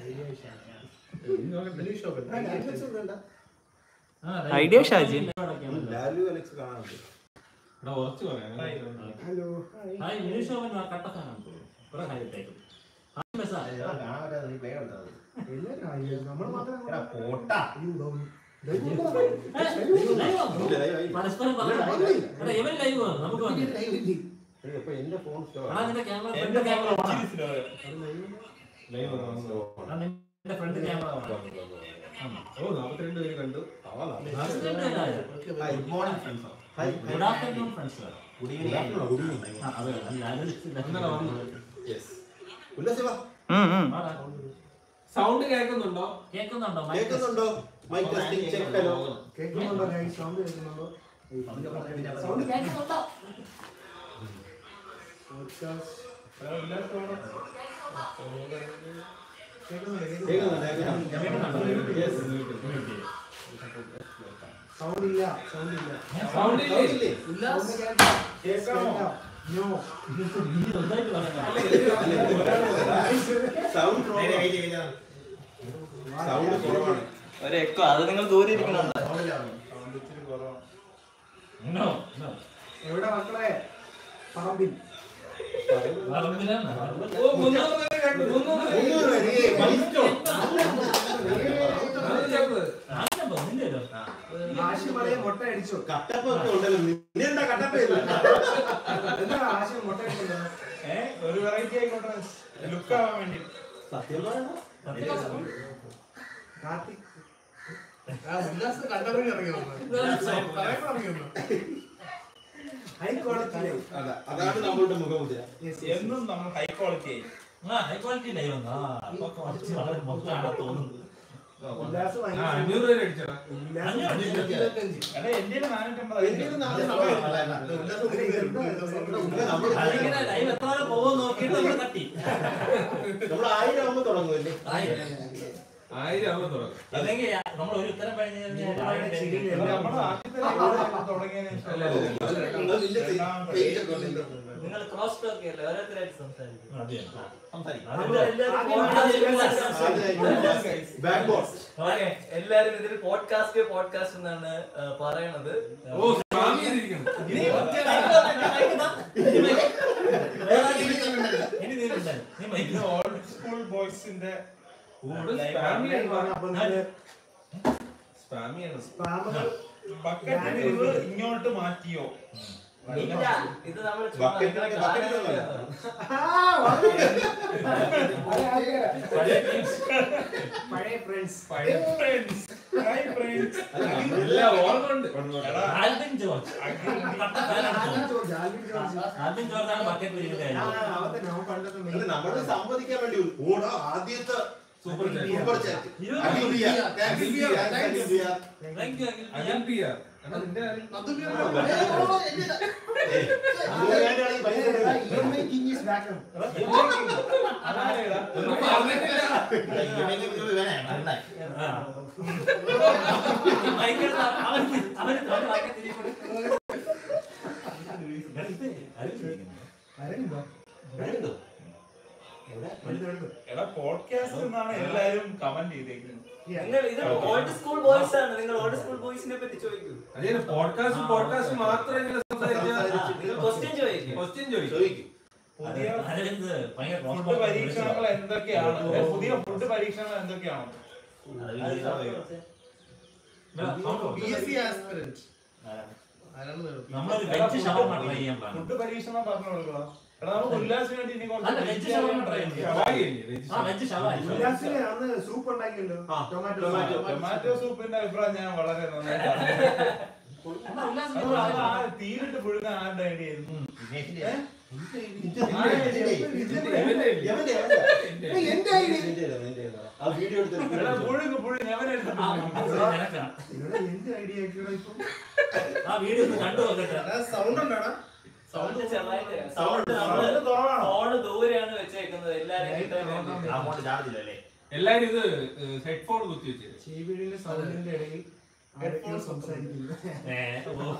English നോക്കണ്ട. Language ഒന്നുമില്ല. Idea Shaji Lalu Alex കാണാനുണ്ട് എടാ ഉറച്ചു പറയാം ഹലോ ഹായ് ഇംഗ്ലീഷ് ഓവൻ കട്ടക്കാനാണ് കുറെ ഹായ് ഇട്ടേക്കും ഹായ് മെസ്സാ കാണാൻ പറ്റാതെ നീ play കണ്ടോ? എല്ലാവരും ആയി. നമ്മള് മാത്രം എടാ, പോട്ടാ. അയ്യോ, ഇതാവും. ഇല്ല, live ആയി. പരസ്പരം പറയാം എടാ ഇവൻ ലൈവ് നമുക്ക് വന്നു ഏയ്, അപ്പൊ എന്റെ ഫോൺ സ്ലോ എടാ നിന്റെ ക്യാമറ ഫ്രണ്ട് ക്യാമറ ലൈവ് നിന്റെ ഫ്രണ്ട് ക്യാമറ ഓ നാപ്പത്തിരണ്ട് പേര് കണ്ടു good morning friends hi good afternoon friends good evening good evening അതെ ഇന്നലെ വന്നു. യെസ് ഉല്ലാസി വാ സൗണ്ട് കേൾക്കുന്നുണ്ടോ കേൾക്കുന്നുണ്ടോ മൈക്ക് കേൾക്കുന്നുണ്ടോ മൈക്ക് ടെസ്റ്റിംഗ് ചെക്ക് ഹലോ കേൾക്കുന്നുണ്ടോ guys? sound കേൾക്കുന്നുണ്ടോ? സൗണ്ട് കേൾക്കുന്നുണ്ടോ Podcast. എടാ, എല്ലാവർക്കും വേണം. കേൾക്കുന്നുണ്ടോ? കേൾക്കുന്നുണ്ട് കേൾക്കുന്നുണ്ട് യെസ് Sound ഇല്ല sound ഇല്ല സൗണ്ട് ഇല്ലേ ഇല്ലേ ഉല്ലാസ് കേൾക്കാമോ No. സ്വന്തമായിട്ട് പറയാം സൗണ്ട് സൗണ്ട് കുറവാണ് ഒരു എക്കോ അത് നിങ്ങൾ ദൂരെ ഇരിക്കണുണ്ടോ Sound ഇച്ചിരി കുറവാണ്. നോ നോ എവിടെ മക്കളെ പറമ്പിൽ പറമ്പിലാണ് ഓ മുന്നൂറ് പേര് കണ്ടു മുന്നൂറ് പേര്. മുന്നൂറ് പേര്, ഏയ്, milestone. അത് ചേർത്ത്. ആശം നിന്റെ ആശുപലയെ മുട്ട അടിച്ചു കട്ടപ്പ ഒക്കെ ഉണ്ടല്ലോ നിന്നെന്താ കട്ടപ്പ ഇല്ല എന്താ ആശയം മുട്ട അടിച്ചത് ഒരു വെറൈറ്റി ആയിക്കോട്ടെ ലുക്ക് ആവാൻ വേണ്ടി സത്യം പറയണോ കാർത്തിക് ആ ഉല്ലാസ് കണ്ടറിഞ്ഞ് ഇറങ്ങി വന്നു പറയാൻ ഇറങ്ങി വന്നു ഹൈ ക്വാളിറ്റി അതാ അതാണ് നമ്മളുടെ മുഖമുദ്ര എന്നും നമ്മൾ ഹൈ ക്വാളിറ്റി ആയി ആ ഹൈ ക്വാളിറ്റി ലൈവ് ആ അപ്പൊ കുറച്ച് വളരെ മൊത്തമാണ് തോന്നുന്നത് ഉല്ലാസ് ആ, ഭയങ്കര അഞ്ഞൂറ് പേര് അടിച്ചടാ ഉല്ലാസ് ഭയങ്കര ഇരുപത്തഞ്ച് എടാ എന്റെ നാനൂറ്റമ്പത് എനിക്കൊരു നാല് സമയം അല്ല, അല്ല, ഇത് ഉല്ലാസം ഇവിടെ നമ്മള് അതിങ്ങനെ ലൈവ് എത്ര വരെ പോകും നോക്കിയിട്ട് നമ്മൾ തട്ടി നമ്മൾ ആയിരം ആകുമ്പോ തുടങ്ങുമല്ലേ ആയിരം ആവുമ്പോ തുടങ്ങും അല്ലെങ്കിൽ നമ്മൾ ഒരു ഉത്തരം കഴിഞ്ഞ് കഴിഞ്ഞാൽ ആയിരം ശരിയല്ല. കഴിഞ്ഞ് നമ്മുടെ ആദ്യത്തെ ലൈവ് തുടങ്ങിയതിന് അല്ല, ശേഷം അല്ല, അല്ല. നിങ്ങൾ നിന്റെ പേജ് ഒക്കെ ഉണ്ട് നിങ്ങൾ ക്രോസ് ടോക്ക് അല്ലേ ഓരോരുത്തരായിട്ട് സംസാരിക്കും മതിയോ? ബാക്ക് ബോർഡ് എല്ലാരും ഇതിൽ പോഡ്കാസ്റ്റ് പോഡ്കാസ്റ്റ് എന്നാണ് ആ, പറയണത് ഓ സ്വാമി ഇരിക്കണം നീ മൈക്ക് താ. നീ മൈക്ക്. വേറെ ആരെങ്കിലും ഇനി നീ ഉണ്ടായി. നീ മൈക്ക് ഇത് ഓൾഡ് സ്കൂൾ ബോയ്സിന്റെ സ്പാമിയാണ് അപ്പൊ നിങ്ങള് സ്പാമിയാണ് സ്പാമർ ബക്കറ്റ് നിങ്ങൾ ഇങ്ങോട്ട് മാറ്റിയോ ഇല്ല ഇത് നമ്മൾ ബക്കറ്റിനൊക്കെ ബക്കറ്റിലൊന്നുമല്ല. പഴയ ഫ്രണ്ട്സ് പഴയ ഫ്രണ്ട്സ് ഹായ് ഫ്രണ്ട്സ് അല്ല, നമ്മള് എല്ലാം ഓർമ്മ ഉണ്ട് എടാ ആൽബിൻ ജോർജ് കട്ട ഫാനാണ് ജോർജ്. ആൽബിൻ ജോർജാണ് ബക്കറ്റ് പിരിക്കുന്നത് അവത്തെ ഞാൻ പണ്ടത്തെ അല്ല, മെയിൻ നമ്മള് സമ്മതിക്കാൻ വേണ്ടി ഓടാ ആദ്യത്തെ സൂപ്പർ ചാറ്റ് സൂപ്പർ ചാറ്റ് ഇരുപത് Akhil B R. Thanks, Akhil B R. thanks, Akhil B R. Thank you Akhil Akhil P R എടാ, നിന്റെ കാര്യം ഏയ്, അങ്ങനെ വേണ്ടിയാണെങ്കിൽ പൈസ കൊടുക്കാം. EMI king is back on. അതാരേടാ ഒന്നും പറഞ്ഞിട്ടില്ല അല്ല, ഇവനെ ഇത് വേണേ, വേണ്ടേ? ആ. മൈക്ക് എടുത്ത് അവന് അവന് അവന് ബക്കറ്റ് തിരികെ ആരെങ്കിലും വേണ്ടോ? എവിടെ? വലുത് വലുത്. എടാ പോഡ്കാസ്റ്റ് എന്നാണ് എല്ലാരും കമന്റ് ചെയ്തേക്കുന്നത് നിങ്ങൾ ഇത് ഓൾഡ് സ്കൂൾ ബോയ്സ് ആണ് നിങ്ങൾ ഓൾഡ് സ്കൂൾ ബോയ്സിനെ പറ്റി ചോദിക്കൂ അതേ പോഡ്കാസ്റ്റ് പോഡ്കാസ്റ്റ് മാത്രം ഇങ്ങനെ സംസാരിച്ചാൽ നിങ്ങൾ ക്വസ്റ്റ്യൻ ചോദിക്കും ക്വസ്റ്റ്യൻ ചോദിക്കും ചോദിക്കും. പുതിയ അരവിന്ദ് ഭയങ്കര ഫുഡ് പരീക്ഷണങ്ങൾ എന്തൊക്കെയാണ് ഏ, പുതിയ ഫുഡ് പരീക്ഷണങ്ങൾ എന്തൊക്കെയാണ് BSc aspirant. ആരാണെന്ന് അറിയോ? നമ്മളൊരു വെജ് ഷവർമ ട്രൈ ചെയ്യാൻ പ്ലാൻ ഫുഡ് പരീക്ഷണം പറഞ്ഞു കൊടുക്കുക എടാ നമുക്ക് ഉല്ലാസിന് വേണ്ടി ഇനി കുറച്ച് അല്ല, വെജ് ഷവർമ try ചെയ്യാം. ഷവായി അല്ലേ, രജിസ്റ്റർ? ആ വെജ് ഷവർമ ഉല്ലാസിന് അന്ന് സൂപ്പ് ഉണ്ടാക്കിയല്ലോ ആ, ടൊമാറ്റോ ടൊമാറ്റോ. സൂപ്പ്. ടൊമാറ്റോ സൂപ്പിന്റെ അഭിപ്രായം ഞാൻ വളരെ നന്നായിട്ട് എന്നാ ഉല്ലാസ് അത് അത് ആ തീരിട്ട് പുഴുങ്ങാൻ ആരുടെ ഐഡിയ ആയിരുന്നു ഏ? ആ, ഇതിന്റെ ഇതിന്റെ- ഇതിന്റെ- ഇവന്റെ ഇവന്റെ- ഇവന്റെ. ഏയ്, എന്റെ idea. ഇതിന്റെ ഇതാ, ഇതിന്റെ ഇതാ. ആ വീഡിയോ എടുത്ത് എടാ പുഴുങ്ങ് പുഴുങ്ങ് അവനെടുത്തിട്ട് നിനക്കാ ഇവിടെ എന്ത് ഐഡിയ ആക്കിയോ ഇപ്പൊ ആ വീഡിയോ ഒന്ന് കണ്ടു നോക്കട്ടെ സൗണ്ട് ഉണ്ടാടാ സൗണ്ട് ചെറുതായിട്ട് സൗണ്ട് നമ്മള് സൗണ്ട് കുറവാണോ ഫോണ് ദൂരെയാണ് വെച്ചേക്കുന്നത് എല്ലാരും കിട്ടാൻ വേണ്ടി. അങ്ങോട്ട് ചാർജില്ലല്ലേ എല്ലാരും ഇത് ഹെഡ്ഫോൺ കുത്തി വെച്ചത് ചെവിയുടെ സൗണ്ടിന്റെ ഇടയിൽ ആരൊക്കെയോ സംസാരിക്കുന്നു ഏ, ഓ.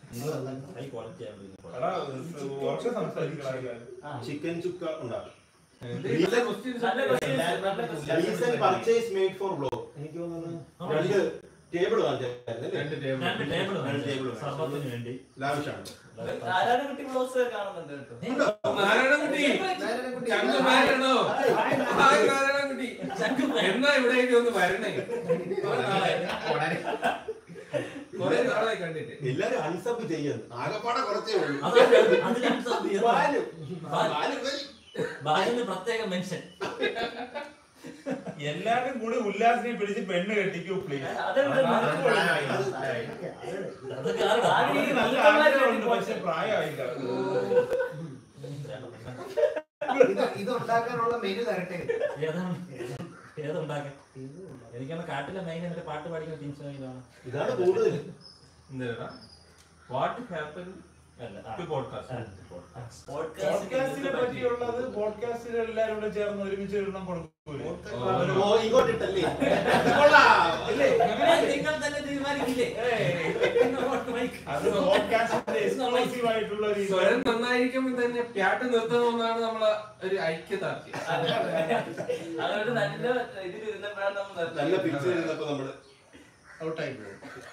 നിങ്ങളെല്ലാം ഹൈ ക്വാളിറ്റി ആണ് എടാ കുറച്ച് സംസാരിക്കണം ചിക്കൻ ചുക്ക ഉണ്ടാക്കും Reason questions നല്ല ഉണ്ട്. questions, നല്ല questions. Reason purchase made for blog എനിക്ക് തോന്നുന്നു രണ്ട് ടേബിൾ കാണിച്ചായിരുന്നു രണ്ട് രണ്ട് ടേബിൾ table വേണം. സർവത്തിന് വേണ്ടി ലാവിഷാണ് ആരാണ് കുട്ടി ബ്ലോഗ്സ് കാണുന്നുണ്ട് കേട്ടോ നാരായണൻകുട്ടി ചങ്ക് മാരണോ ഹായ് നാരായണൻകുട്ടി എന്നാ ഇവിടേക്ക് ഒന്ന് വരണേ കുറെ നാളായി. കുറെ നാളായി കണ്ടിട്ട് എല്ലാരും അൺസബ് ചെയ്യുന്നു ആകപ്പാടെ കുറച്ചേ ഉള്ളൂ അത് അത് ഞാൻ sub ചെയ്യുന്നു. ബാലു. ബാലു. ബാലു പോയി. ബാലുവിന് പ്രത്യേക മെൻഷൻ എല്ലാരും കൂടി ഉല്ലാസിനെ പിടിച്ച് പെണ്ണ് കെട്ടിക്കൂ പ്ലീസ് അതെവിടെ അതൊക്കെ ആരുടെ? ആര് ഈ നല്ല വലുപ്പന്മാരെ ആഗ്രഹമുണ്ട് പക്ഷെ കെട്ടിപ്പോട്ടെ? പ്രായമായില്ല ഇത് ഇത് ഉണ്ടാക്കാനുള്ള മെനു തരട്ടെ ഏതാണ് ഏതുണ്ടാക്കാൻ എനിക്കാണ് കാട്ടിലെ മെയിൻ എന്റെ പാട്ട് പാടിക്കുന്ന ടീംസ് ഇതാണ് ഇതാണ് കൂടുതൽ എന്താ വാട്ട് ഹാപ്പൻ അല്ല ടു പോഡ്കാസ്റ്റ് പോഡ്കാസ്റ്റിനെ പറ്റിയുള്ളത് പോഡ്കാസ്റ്റിൽ എല്ലാരും കൂടെ ചേർന്ന് ഒരുമിച്ച് ഒരെണ്ണം കൊടുക്കൂലേ ഓ ഇങ്ങോട്ടിട്ടല്ലേ കൊള്ളാം. ഇല്ലേ? നിങ്ങൾ തന്നെ തീരുമാനിക്കില്ലേ അത് പോഡ്കാസ്റ്റിന്റെ എക്സ്ക്ലൂസീവ് ആയിട്ടുള്ള ഒരു ഇത്. സ്വരം നന്നായിരിക്കുമ്പോൾ തന്നെ പ്യാട്ട് നിർത്തണമെന്നാണ് നമ്മളെ ഒരു ഐക്യദാർഢ്യം അതുകൊണ്ട് നല്ല ഇതിൽ ഇരുന്നപ്പോഴാണ് നമ്മൾ നല്ല നിർത്തിയത്. പിക്ചർ ഇരുന്നപ്പോ നമ്മള് ഔട്ടായി പോകും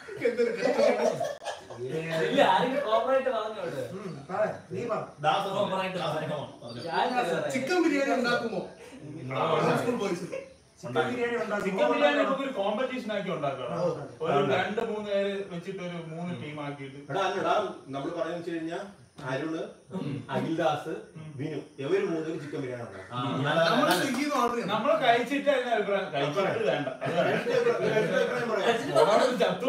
ഇല്ല ആരെങ്കിലും കോപ്പറേറ്റ് പറഞ്ഞോട് നീ പറ ദാസ് ഓ, പറയട്ടെ, പറയട്ടെ. ഞാൻ ചിക്കൻ ബിരിയാണി ഉണ്ടാക്കുമോ school boys chicken biryani chicken biryani ഉണ്ടാക്കുമോ നമുക്ക് ഒരു കോമ്പറ്റീഷൻ ആക്കി ഉണ്ടാക്കണം ഒരു രണ്ട് മൂന്ന് പേര് വെച്ചിട്ട് ഒരു മൂന്ന് ടീം ആക്കിയിട്ട് എടാ അല്ലടാ നമ്മള് പറയുന്നത് വെച്ച് കഴിഞ്ഞാ അരുണ് അഖിൽദാസ് വിനു ഇവര് മൂന്നും ചിക്കൻ ബിരിയാണി ഉണ്ടാക്കും നമ്മൾ സ്വിഗ്ഗിന്ന് ഓർഡർ ചെയ്യണം നമ്മൾ കഴിച്ചിട്ട് അതിന് അഭിപ്രായം കഴിച്ചിട്ട് വേണ്ട അത് വേണ്ട. അതാണ് ചത്തു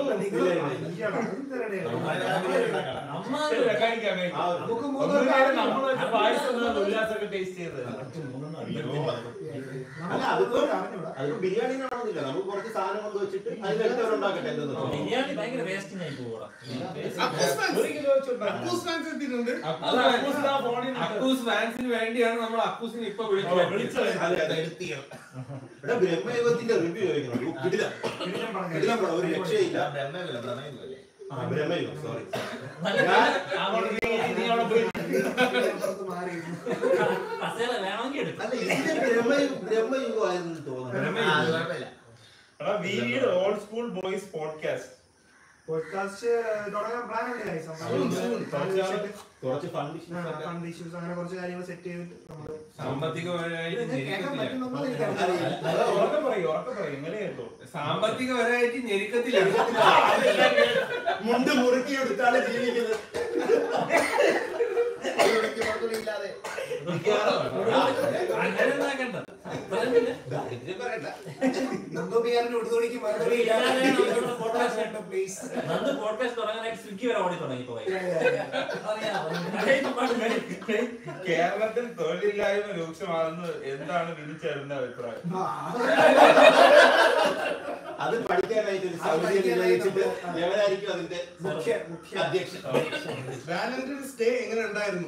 അമ്മ ഇല്ല, കഴിക്കാം, കഴിക്കാം. നമുക്ക് മൂന്ന് ഒന്നും പേർക്ക് കാര്യം നമ്മൾ വെച്ച പായസം ഒന്നും ഉല്ലാസമൊക്കെ ടേസ്റ്റ് ചെയ്തത് അല്ല അതിപ്പോ അതിപ്പോ ബിരിയാണി ആണെന്നില്ല നമുക്ക് കുറച്ച് സാധനം കൊണ്ട് വെച്ചിട്ട് അതിനകത്ത് അവരുണ്ടാക്കട്ടെ എന്തെന്ന് ബിരിയാണി ഭയങ്കര വേസ്റ്റിംഗ് ആയി പോകൂടാ ഒരു കിലോ വെച്ചുണ്ടാക്കും അത് അക്കൂസ് ആ ഫോണിൽ നിന്ന് അക്കൂസ് ഫാൻസിന് വേണ്ടിയാണ് നമ്മൾ അക്കൂസിനെ ഇപ്പൊ ഓ, വിളിച്ചത് വിളിച്ചത്. അതെ അതെ എടാ ബ്രഹ്മയുഗത്തിന്റെ റിവ്യൂ ചോദിക്കണം കിടില കിടില പടം ഒരു രക്ഷയില്ല ആ ബ്രഹ്മയുഗം സോറി അങ്ങോട്ട് നീ- നീ അവിടെ പോയി കസേല വേണമെങ്കിൽ എടുക്കും അല്ല ഇതിന്റെ ബ്രഹ്മയുഗം ബ്രഹ്മയുഗമായിരുന്നു തോന്നുന്നു എടാ video old school boys podcast podcast തുടങ്ങാൻ പ്ലാൻ ഉണ്ട് guys. നമ്മൾ കുറച്ച് ഫണ്ട് ഫണ്ട് ഇഷ്യൂസ് അങ്ങനെ കുറച്ച് കാര്യങ്ങൾ സെറ്റ് ചെയ്തിട്ട് നമ്മൾ സാമ്പത്തികപരമായിട്ട് കേൾക്കാൻ ഞെരുക്കത്തില്ല പറ്റുന്നൊന്നും എനിക്കറിയില്ല ഉറക്കെ പറയും ഉറക്കെ പറയും എങ്ങനെ കേട്ടോ സാമ്പത്തികപരമായിട്ട് ഞെരുക്കത്തില്ല മുണ്ട് മുറുക്കി എടുത്താണ് ജീവിക്കുന്നത് ഇല്ലാതെ അങ്ങനെ ഉണ്ടാക്കണ്ട പറഞ്ഞില്ല ദാരിദ്ര്യം പറയണ്ട നന്ദു ബിയാറിന്റെ ഉടുതുണിക്ക് മറുപടി ഇല്ലാതെ പ്ലീസ് നന്ന് പോഡ്കാസ്റ്റ് തുടങ്ങാനായിട്ട് സ്വിഗ്ഗി വരെ ഓടി തുടങ്ങി പോയി കേരളത്തിൽ തൊഴിലില്ലായ്മ രൂക്ഷമാണെന്ന് എന്താണ് വിധിച്ചേരുന്ന അഭിപ്രായം അത് പഠിക്കാനായിട്ട് ഒരു സമിതിയെ നിയോഗിച്ചിട്ട് എവരായിരിക്കും അതിന്റെ മുഖ്യ മുഖ്യ അധ്യക്ഷൻ വാലന്റൈൻസ് ഡേ എങ്ങനെ ഉണ്ടായിരുന്നു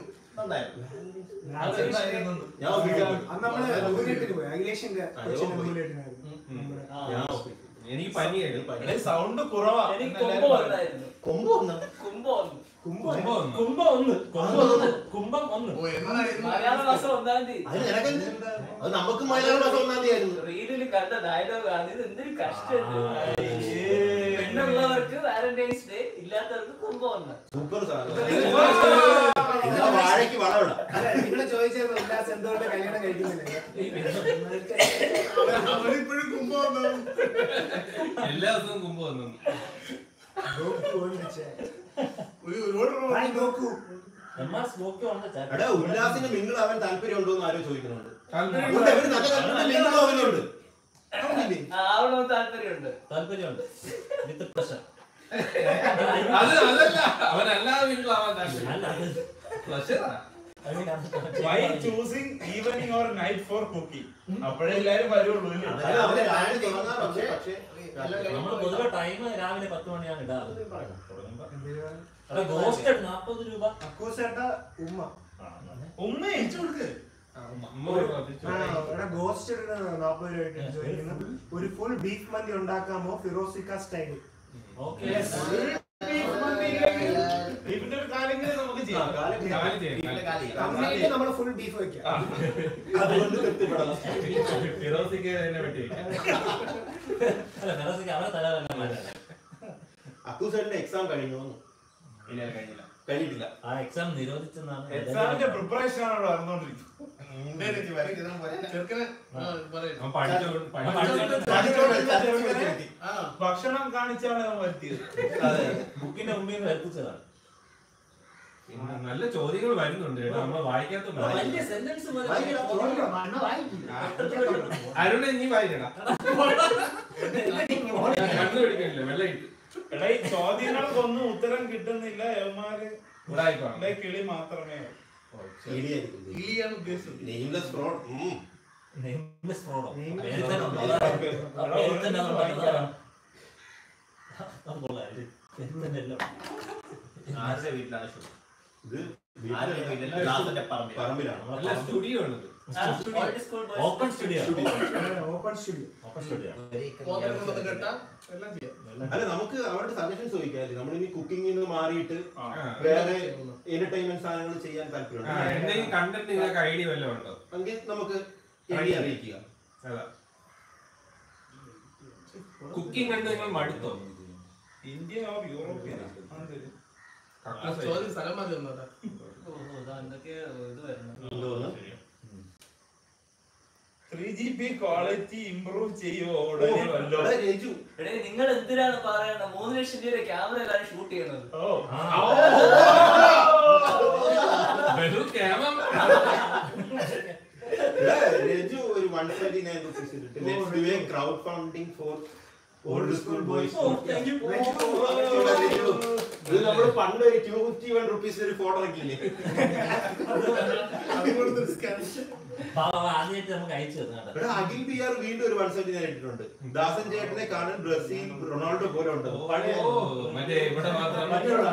ഞാൻ ഒപ്പിക്കാം. അന്ന് നമ്മള് നൂലിട്ടിന് പോയി അഖിലേഷിന്റെ അയ്യോ, കൊച്ചിന്റെ പോയി. നൂലിട്ടിനായിരുന്നു ഞാൻ ഒപ്പിക്കാം. എനിക്ക് പനിയായിരുന്നു പനി സൗണ്ട് കുറവാ എനിക്ക് എന്ന് കുംഭം എല്ലാവരും പറയും. ഉണ്ടായിരുന്നു കൊമ്പ് വന്നു കുംഭം ഒന്ന് കുംഭം കുംഭം വന്നു. കുംഭം ഒന്ന് കുംഭം ഒന്ന് കുംഭം ഒന്ന് മലയാള മാസം ഒന്നാം തീയതി അത് നിനക്കെന്ത്? അത് നമുക്ക് മലയാള മാസം ഒന്നാം തീയതി ആയിരുന്നു റീലിൽ കണ്ട ഡയലോഗ് ആണ് ഇത് എന്തൊരു കഷ്ടം പെണ്ണുള്ളവർക്ക് വാലന്റൈൻസ് ഡേ ഇല്ലാത്തവർക്ക് കുംഭം ഒന്ന് സൂപ്പർ സാധനം എന്നാ വാഴയ്ക്ക് വളമിടാം അല്ല നിങ്ങള് ചോദിച്ചായിരുന്നു ഉല്ലാസ് എന്തുകൊണ്ട് കല്യാണം കഴിക്കുന്നില്ല അവരിപ്പോഴും കുംഭം വന്നു എല്ലാ ദിവസവും കുംഭം വന്നു നോക്കൂ എം ആർ സ്മോക്കി വന്ന ചാറ്റ് എടാ ഉല്ലാസിന് മിങ്കിൾ ആവാൻ താല്പര്യം ഉണ്ടോ എന്ന് ആരോ ചോദിക്കുന്നുണ്ട് താല്പര്യം ഉണ്ട്, അവര് നല്ല താല്പര്യം മിങ്കിൾ ആവുന്നുണ്ട് ആ, ആവണമെന്ന് താല്പര്യമുണ്ട് താല്പര്യമുണ്ട് വിത്ത് പ്രഷർ അത് അതല്ല അവനല്ലാതെ വീട്ടിലാവാൻ താല്പര്യം അല്ല അത് പ്ലഷറാ why choosing evening or night for cooking അപ്പോഴേ എല്ലാരും വരുള്ളൂ ഇല്ലേ? അത് അവര് രാവിലെ തുടങ്ങാറുണ്ട് പക്ഷേ നമ്മൾ പൊതുവെ ടൈം രാവിലെ പത്ത് മണിയാണ് ഇടാറ് തുടങ്ങുമ്പോ ഗോസ്റ്റഡ് നാപ്പത് രൂപ അക്കൂസേട്ട ഉമ്മ ഉമ്മ അയച്ചു കൊടുക്ക് അമ്മ ഒരു കത്തിച്ചു. ഗോസ്റ്റ് നാപ്പത് രൂപ ആയിട്ട് ചോദിക്കുന്നു ഒരു ഫുൾ ബീഫ് മന്തി ഉണ്ടാക്കാമോ ഫിറോസിക്ക സ്റ്റൈൽ ഓക്കെ ഇവന്റെ ഒരു കാലെങ്കിലും നമുക്ക് ചെയ്യാം കാലം കാല് ചെയ്യാം, കാല്. കംപ്ലീറ്റ് നമ്മൾ ഫുൾ ബീഫ് വെക്കാം അതുകൊണ്ട് തൃപ്തിപ്പെടണം ഫിറോസിക്ക് തന്നെ പറ്റി അല്ല നിറസിക്ക് അവരെ തല തന്നെ മാറ്റാൻ അക്കൂസേട്ടന്റെ എക്സാം കഴിഞ്ഞു ഇല്ല കഴിഞ്ഞില്ല കഴിഞ്ഞിട്ടില്ല ആ എക്സാം നിരോധിച്ചെന്നാണ് എക്സാമിന്റെ പ്രിപ്പറേഷൻ ആണ് അവിടെ നടന്നുകൊണ്ടിരിക്കുന്നത് ചെറുക്കനെ ആ, പറയ്. അവൻ പഠിച്ചോണ്ട് പഠിച്ചോണ്ട് ആ, ഭക്ഷണം കാണിച്ചാണ് അവൻ വരുത്തിയത് ബുക്കിന്റെ മുമ്പിൽ നിന്ന് വരുത്തിച്ചതാണ് പിന്നെ നല്ല ചോദ്യങ്ങൾ വരുന്നുണ്ട് കേട്ടോ നമ്മള് വായിക്കാത്ത വലിയ സെന്റൻസ് അരുണ ഇനി വായിക്കടാ കണ്ണു പിടിക്കണില്ല വെള്ളം ഇട്ട് എടാ ഈ ചോദ്യങ്ങൾക്കൊന്നും ഉത്തരം കിട്ടുന്നില്ല യവന്മാര് ഇവിടെ ആയിക്കോണം ഇവിടെ കിളി മാത്രമേ ഇടിയായിരിക്കും ഇലിയാണ് ഉദ്ദേശിച്ചത് നെയിംലെസ് ഫ്രോഡ് നെയിംലെസ് ഫ്രോഡോ പേര് തന്നെ ഉണ്ടോ? അതാണ്. ആ പേര് തന്നെ അതുകൊണ്ടാണ് അതാണ്. അത് കൊള്ളാം. ഇത് പേര് തന്നെ എല്ലാം ഉണ്ട്. ആരുടെ വീട്ടിലാണ് ഷൂട്ട് ഇത് ആരുടെ വീട്ടിലല്ല ദാസന്റെ പറമ്പിൽ പറമ്പിലാണ് നല്ല സ്റ്റുഡിയോ ആണ് ഇത്. Open studio open studio open studio പോക്കറ്റിൽ വന്ന് കെട്ടാം എല്ലാം ചെയ്യാം അല്ല നമുക്ക് അവരുടെ സജഷൻസ് ചോദിക്കാല്ലേ നമ്മളിനി കുക്കിംഗിൽ നിന്ന് മാറിയിട്ട് ആ. വേറെ എന്റർടൈൻമെന്റ് സാധനങ്ങൾ ചെയ്യാൻ ആ, താല്പര്യമുണ്ട് എന്തെങ്കിലും കണ്ടന്റ് നിങ്ങൾക്ക് ഐഡിയ വല്ലതും ഉണ്ടോ എങ്കിൽ നമുക്ക് എഴുതി അറിയിക്കുക അതാ കുക്കിംഗ് കണ്ട് നിങ്ങൾ മടുത്തോ ഇന്ത്യൻ ഓർ യൂറോപ്യൻ ആ ചോദ്യം സ്ഥലം മാറി വന്നതാ എന്തൊക്കെയോ ഇത് വരുന്നു എന്തോന്ന് three G B quality improve ചെയ്യുമോ ഉടനെ വല്ലോ എടാ, രജു എടേ നിങ്ങൾ എന്തിനാണ് പറയണത് മൂന്ന് ലക്ഷം രൂപ ക്യാമറ എല്ലാരും ഷൂട്ട് ചെയ്യണത് ഓ വെറും ക്യാമറ എടാ, രജു ഒരു വൺ ട്വന്റി നയൻ റുപ്പീസ് ഇട്ടിട്ട് let's do a crowd funding for old school boys ഇത് നമ്മൾ പണ്ട് ഒരു ടു ഫിഫ്റ്റി വൺ റുപ്പീസ് ഒരു ഫോട്ടോ ഇറക്കില്ലേ ആദ്യമായിട്ട് നമുക്ക് അയച്ചു തന്നാണ് എടാ അഖിൽ ബി ആർ വീണ്ടും ഒരു വൺ സെവന്റി നയൻ ഇട്ടിട്ടുണ്ട് ദാസൻ ചേട്ടനെ കാണാൻ ബ്രസീൽ റൊണാൾഡോ പോലെ ഉണ്ട് പഴയ ഓ മറ്റേ ഇവിടെ മാത്രം മറ്റേടാ.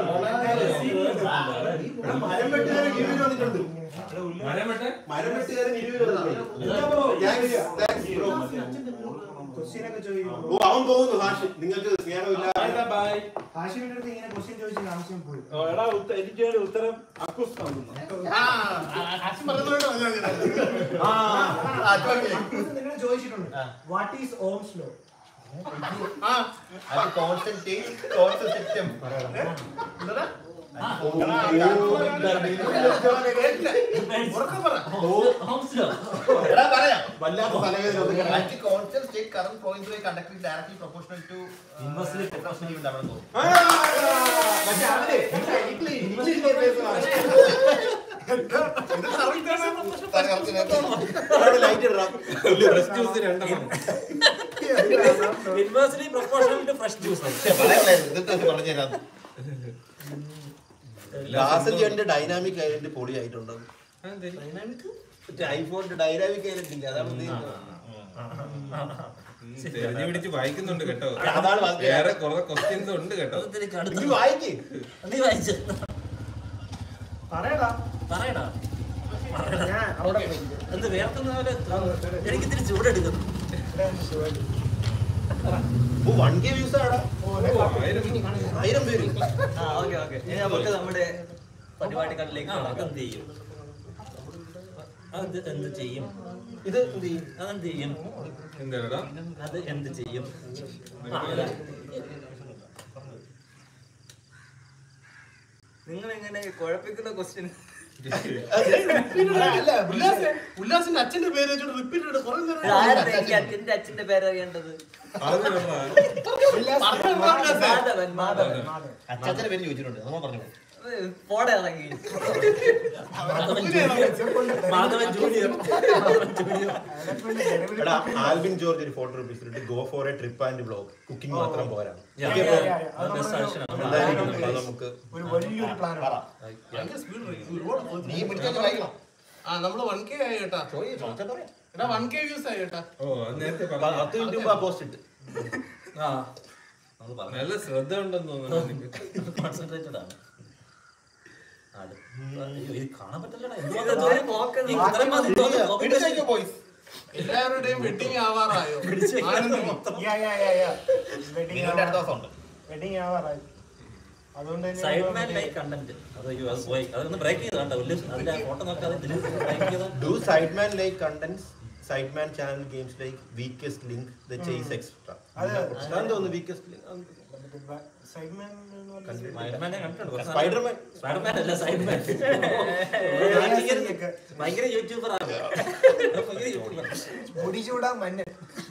എടാ, മരം വെട്ടുകാരൻ ഇരുപത് വന്നിട്ടുണ്ട് മരം വെട്ടെ മരം വെട്ടുകാരൻ ഇരുപത് വന്നിട്ടുണ്ട് Thanks, thanks bro. ക്വസ്റ്റ്യൻ ഒക്കെ ചോദിക്കും ഓ അവൻ പോകുന്നു ഹാഷ് നിങ്ങൾക്ക് സ്നേഹമില്ല ബൈ ഹാഷിമിന്റെ അടുത്ത് ഇങ്ങനെ ക്വസ്റ്റ്യൻ ചോദിച്ചിട്ട് ആവശ്യം പോയി എടാ ഉത്ത- എനിക്ക് ഒരു ഉത്തരം അക്കുസ് തന്നു ആ അച്ഛൻ പറഞ്ഞതുകൊണ്ട് പറഞ്ഞത് ആ ആ, ചോദിക്ക്. നിങ്ങൾ ചോദിച്ചിട്ടുണ്ട് വാട്ട് ഈസ് ഓംസ് ലോ ആ അത് കോൺസെൻട്രേറ്റ് കോൺസെൻട്രേറ്റ് സിസ്റ്റം എന്താ ഉറക്കം പറ ഹോംസിലോ എടാ പറയാം വല്ലാത്ത തലവേദന ഒതുക്കണം. At constant state current flowing through a conductor is directly proportional to Inversely proportionally ഉണ്ടാവണം തോന്നുന്നു. ആ, മറ്റേ അവനെ ഇംഗ്ലീഷ് ഇംഗ്ലീഷിലെ പേഴ്സണാണ്. അവിടെ ലൈറ്റ് ഇടണം inversely proportional to fresh juice Dasan ചേട്ടന്റെ ഡൈനാമിക് ഐലൻഡ് പൊളിയായിട്ടുണ്ട് ഐഫോണിന്റെ ഡൈനാമിക് ഐലൻഡ് ഇല്ല അതാണ് ഉദ്ദേശിച്ചത്. തെരഞ്ഞു പിടിച്ച് വായിക്കുന്നുണ്ട് കേട്ടോ അതാണ് വായിക്കുക. വേറെ കുറെ ക്വസ്റ്റ്യൻസ് ഉണ്ട് കേട്ടോ ഇത് വായിക്ക് നീ വായിച്ചു പറയടാ പറയടാ ഞാൻ അവിടെ പോയി. എന്ത് വേർക്കുന്ന പോലെ എനിക്ക് ഇത്തിരി ചൂടെടുക്കുന്നു ഓ വൺ കെ വ്യൂസ് ആടാ ആയിരം പേര് ആ ഓക്കെ ഓക്കെ ഇനി നമുക്ക് നമ്മുടെ പരിപാടികളിലേക്ക് ആ, കടക്കാം. അതെന്ത് ചെയ്യും അത് എന്ത് ചെയ്യും ഇത് എന്ത് ചെയ്യും അതെന്ത് ചെയ്യും എന്താടാ അത് എന്ത് ചെയ്യും ആ, അതാ. നിങ്ങൾ എങ്ങനെ കുഴപ്പിക്കുന്ന ക്വസ്റ്റ്യൻ അല്ല ഉല്ലാസ് ഉല്ലാസിന്റെ അച്ഛന്റെ പേര് വെച്ചിട്ട് റിപ്പീറ്റ് ചെയ്ത് കുറെ നേരം എന്റെ അച്ഛന്റെ പേരറിയേണ്ടത് അത് കൊള്ളാം. മാധവൻ മാധവൻ അച്ഛന്റെ പേര് ചോദിച്ചിട്ടുണ്ട് നമ്മൾ പറഞ്ഞു പോടെ ഇറങ്ങി Madhavan junior Madhavan junior Madhavan junior എടാ ആൽവിൻ ജോർജ് ഒരു ഫോട്ടോ റുപ്പീസ് ഇട്ട് go for a trip and blog cooking മാത്രം പോരാ Yeah, Okay, yeah, bro. yeah, yeah. അത് നമ്മള് suggestion ആണ്. എന്തായിരിക്കും അത് നമുക്ക് ഒരു വലിയൊരു പ്ലാൻ ഭയങ്കര സ്പീഡ് ഒരുപാട് നീ പിടിച്ചു വായിക്കണം ആ നമ്മള് വൺ കെ ആയി കേട്ടാ എടാ വൺ കെ വ്യൂസ് ആയി കേട്ടാ ഓ അത് നേരത്തെ പറഞ്ഞു പത്ത് മിനിറ്റ് മുമ്പ് ആ പോസ്റ്റ് ഇട്ട് ആ നല്ല ശ്രദ്ധ ഉണ്ടെന്ന് തോന്നുന്നു എനിക്ക്. കോൺസെൻട്രേറ്റഡ് ആണ് അത് അയ്യോ, ഇത് കാണാൻ പറ്റില്ലടാ ഇത് ഒരു പോക്ക് ഈ ഇത്രയും മതി തോന്നുന്നു. പിടിച്ചേക്കോ ബോയ്സ് എല്ലാവരുടെയും വെഡിങ് ആവാറായോ ആനന്ദം യാ യാ യാ യാ വെഡിങ് നിങ്ങളുടെ അടുത്ത ദിവസം ഉണ്ട് വെഡിങ് ആവാറായി അതുകൊണ്ട് തന്നെ സൈഡ്മാൻ ലൈക്ക് കണ്ടന്റ് അത് അയ്യോ അത് പോയി അതൊന്ന് ബ്രേക്ക് ചെയ്താണ്ടോ വലിയ അതിന്റെ ഫോട്ടോ നോക്കാതെ ബ്രേക്ക് ചെയ്താൽ do Sidemen like contents Sidemen channel games like weakest link the chase extra അത് ഞാൻ തോന്നുന്നു വീക്കസ്റ്റ് ലിങ്ക് സൈഡ്മാൻ എന്ന് പറഞ്ഞ സ്പൈഡർമാനെ കണ്ടിട്ടുണ്ട് കുറച്ച് നാള്. സ്പൈഡർമാൻ സ്പൈഡർമാൻ അല്ല സൈഡ്മാൻ ഭയങ്കര ഭയങ്കര യൂട്യൂബറാണ് ഭയങ്കര യൂട്യൂബർ മുടി ചൂടാൻ മഞ്ഞ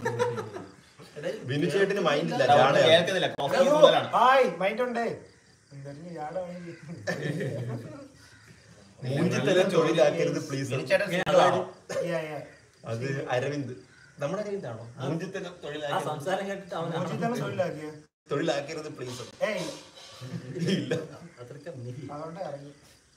ബിനു ചേട്ടന് മൈൻഡ് ഇല്ല അതുകൊണ്ട് ജാടയാണ്. കേൾക്കുന്നില്ല കോഫി കൂടുതലാണ് ഹായ് മൈൻഡ് ഉണ്ടേ എന്തായാലും ജാട മൂഞ്ചി തന്നെ തൊഴിലാക്കരുത് പ്ലീസ് മിനിച്ചേട്ടൻ അത് അരവിന്ദ് നമ്മുടെ അരവിന്ദാണോ മൂഞ്ചി തന്നെ ആ തൊഴിലാക്കരുത് സംസാരം കേട്ടിട്ട് അവൻ മോചിത്താണ് തൊഴിലാക്കിയ തൊഴിലാക്കരുത് പ്ലീസ് ഏയ് ഇല്ല അത്രയ്ക്ക് നീ അതുകൊണ്ട് ഇറങ്ങി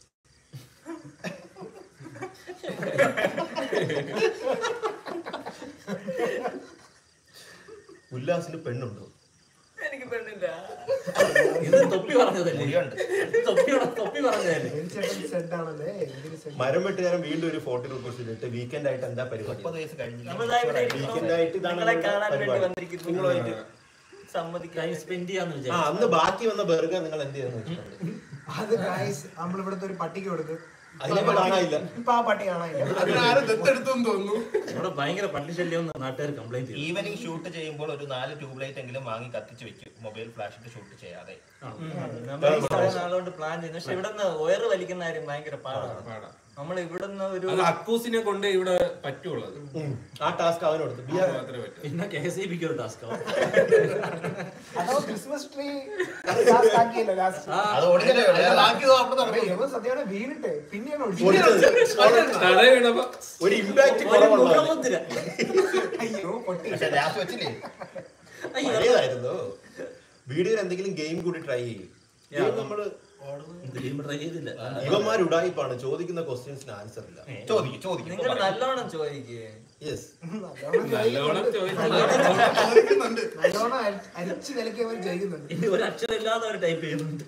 ഉല്ലാസിന് പെണ്ണുണ്ടോ എനിക്ക് പെണ്ണില്ല ഇത് തൊപ്പി പറഞ്ഞതല്ലേ മുടിയുണ്ട്. തൊപ്പിയോടെ തൊപ്പി പറഞ്ഞതല്ലേ ചേട്ടൻ സെഡ് ആണല്ലേ എന്തിന് സെഡ് മരം വെട്ടുകാരൻ വീണ്ടും ഒരു ഫോട്ടോ റിക്വസ്റ്റ് ചെയ്തിട്ട് വീക്കെൻഡ് ആയിട്ട് എന്താ പരിപാടി മുപ്പത് വയസ്സ് കഴിഞ്ഞില്ല നമ്മളിതാ ഇവിടെ വീക്കെൻഡ് ആയിട്ട് ഇതാണ് നിങ്ങളെ നമ്മുടെ കാണാൻ വേണ്ടി പരിപാടി. വന്നിരിക്കുന്നു നിങ്ങളുമായിട്ട് സമ്മതിക്കാൻ ടൈം സ്പെൻഡ് ചെയ്യാന്ന് ആ വിചാരിച്ചു അന്ന് ബാക്കി വന്ന ബർഗർ നിങ്ങൾ എന്ത് ചെയ്യുന്നു വെച്ചിട്ടുണ്ട് അത് ഗായ്സ് നമ്മളിവിടുത്തെ ഒരു പട്ടിക്ക് കൊടുത്ത് അതിനെ കാണാനില്ല ഇപ്പൊ ആ പട്ടി കാണാനില്ല അതിനാരും ദത്തെടുത്തെന്ന് തോന്നുന്നു ഇവിടെ ഭയങ്കര പള്ളി ശല്യം എന്ന് നാട്ടുകാർ കംപ്ലൈന്റ് ചെയ്തു ഈവനിങ് ഷൂട്ട് ചെയ്യുമ്പോൾ ഒരു നാല് ട്യൂബ് ലൈറ്റ് എങ്കിലും വാങ്ങി കത്തിച്ച് വെക്കും മൊബൈൽ ഫ്ലാഷിട്ട് ഷൂട്ട് ചെയ്യാതെ നമ്മൾ ഈ കുറെ നാളുകൊണ്ട് പ്ലാൻ ചെയ്യുന്നു പക്ഷെ ഇവിടെ നിന്ന് ഒയർ വലിക്കുന്ന കാര്യം ഭയങ്കര പാടാണ് നമ്മൾ ഇവിടുന്ന് ഒരു അത് അക്കൂസിനെ കൊണ്ട് ഇവിടെ പറ്റുള്ളത് ഉം. ആ ടാസ്ക് അവനോട് ബിയാർ മാത്രമേ പറ്റൂ പിന്നെ കെ എസ് ഇ ബിക്ക് ഒരു ടാസ്ക് അതോ ക്രിസ്മസ് ട്രീ ആക്കിയല്ലോ ലാസ്റ്റ് അത് ഓടിക്കലേ ബാക്കി അവിടെ നടക്കും സത്യമാണ് വീണിട്ട് പിന്നെയാണ് പൊളിച്ചത്. ഒടിച്ചത് തട വീണപ്പോ ഒരു ഇമ്പാക്ട് കുറവുള്ള അയ്യോ പൊട്ടി പക്ഷെ ലാസ്റ്റ് വെച്ചില്ലേ പഴയതായിരുന്നു വീഡിയോയിൽ എന്തെങ്കിലും ഗെയിം കൂടി ട്രൈ ചെയ്യും ഗെയിം നമ്മള് ട്രൈ ചെയ്തില്ല ഇവന്മാർ ഉടായിപ്പാണ് ചോദിക്കുന്ന ക്വസ്റ്റ്യൻസിന് ആൻസർ ഇല്ല ചോദിക്കും ചോദിക്കും നിങ്ങൾ നല്ലോണം ചോദിക്കേ യെസ് നല്ലോണം ചോദിച്ചു ചോദിക്കുന്നുണ്ട് നല്ലോണം അരി- അരിച്ച് നിലയ്ക്ക് അവർ ചെയ്യുന്നുണ്ട് ഇനി ഒരു അക്ഷരം ഇല്ലാതെ അവർ ടൈപ്പ് ചെയ്യുന്നുണ്ട്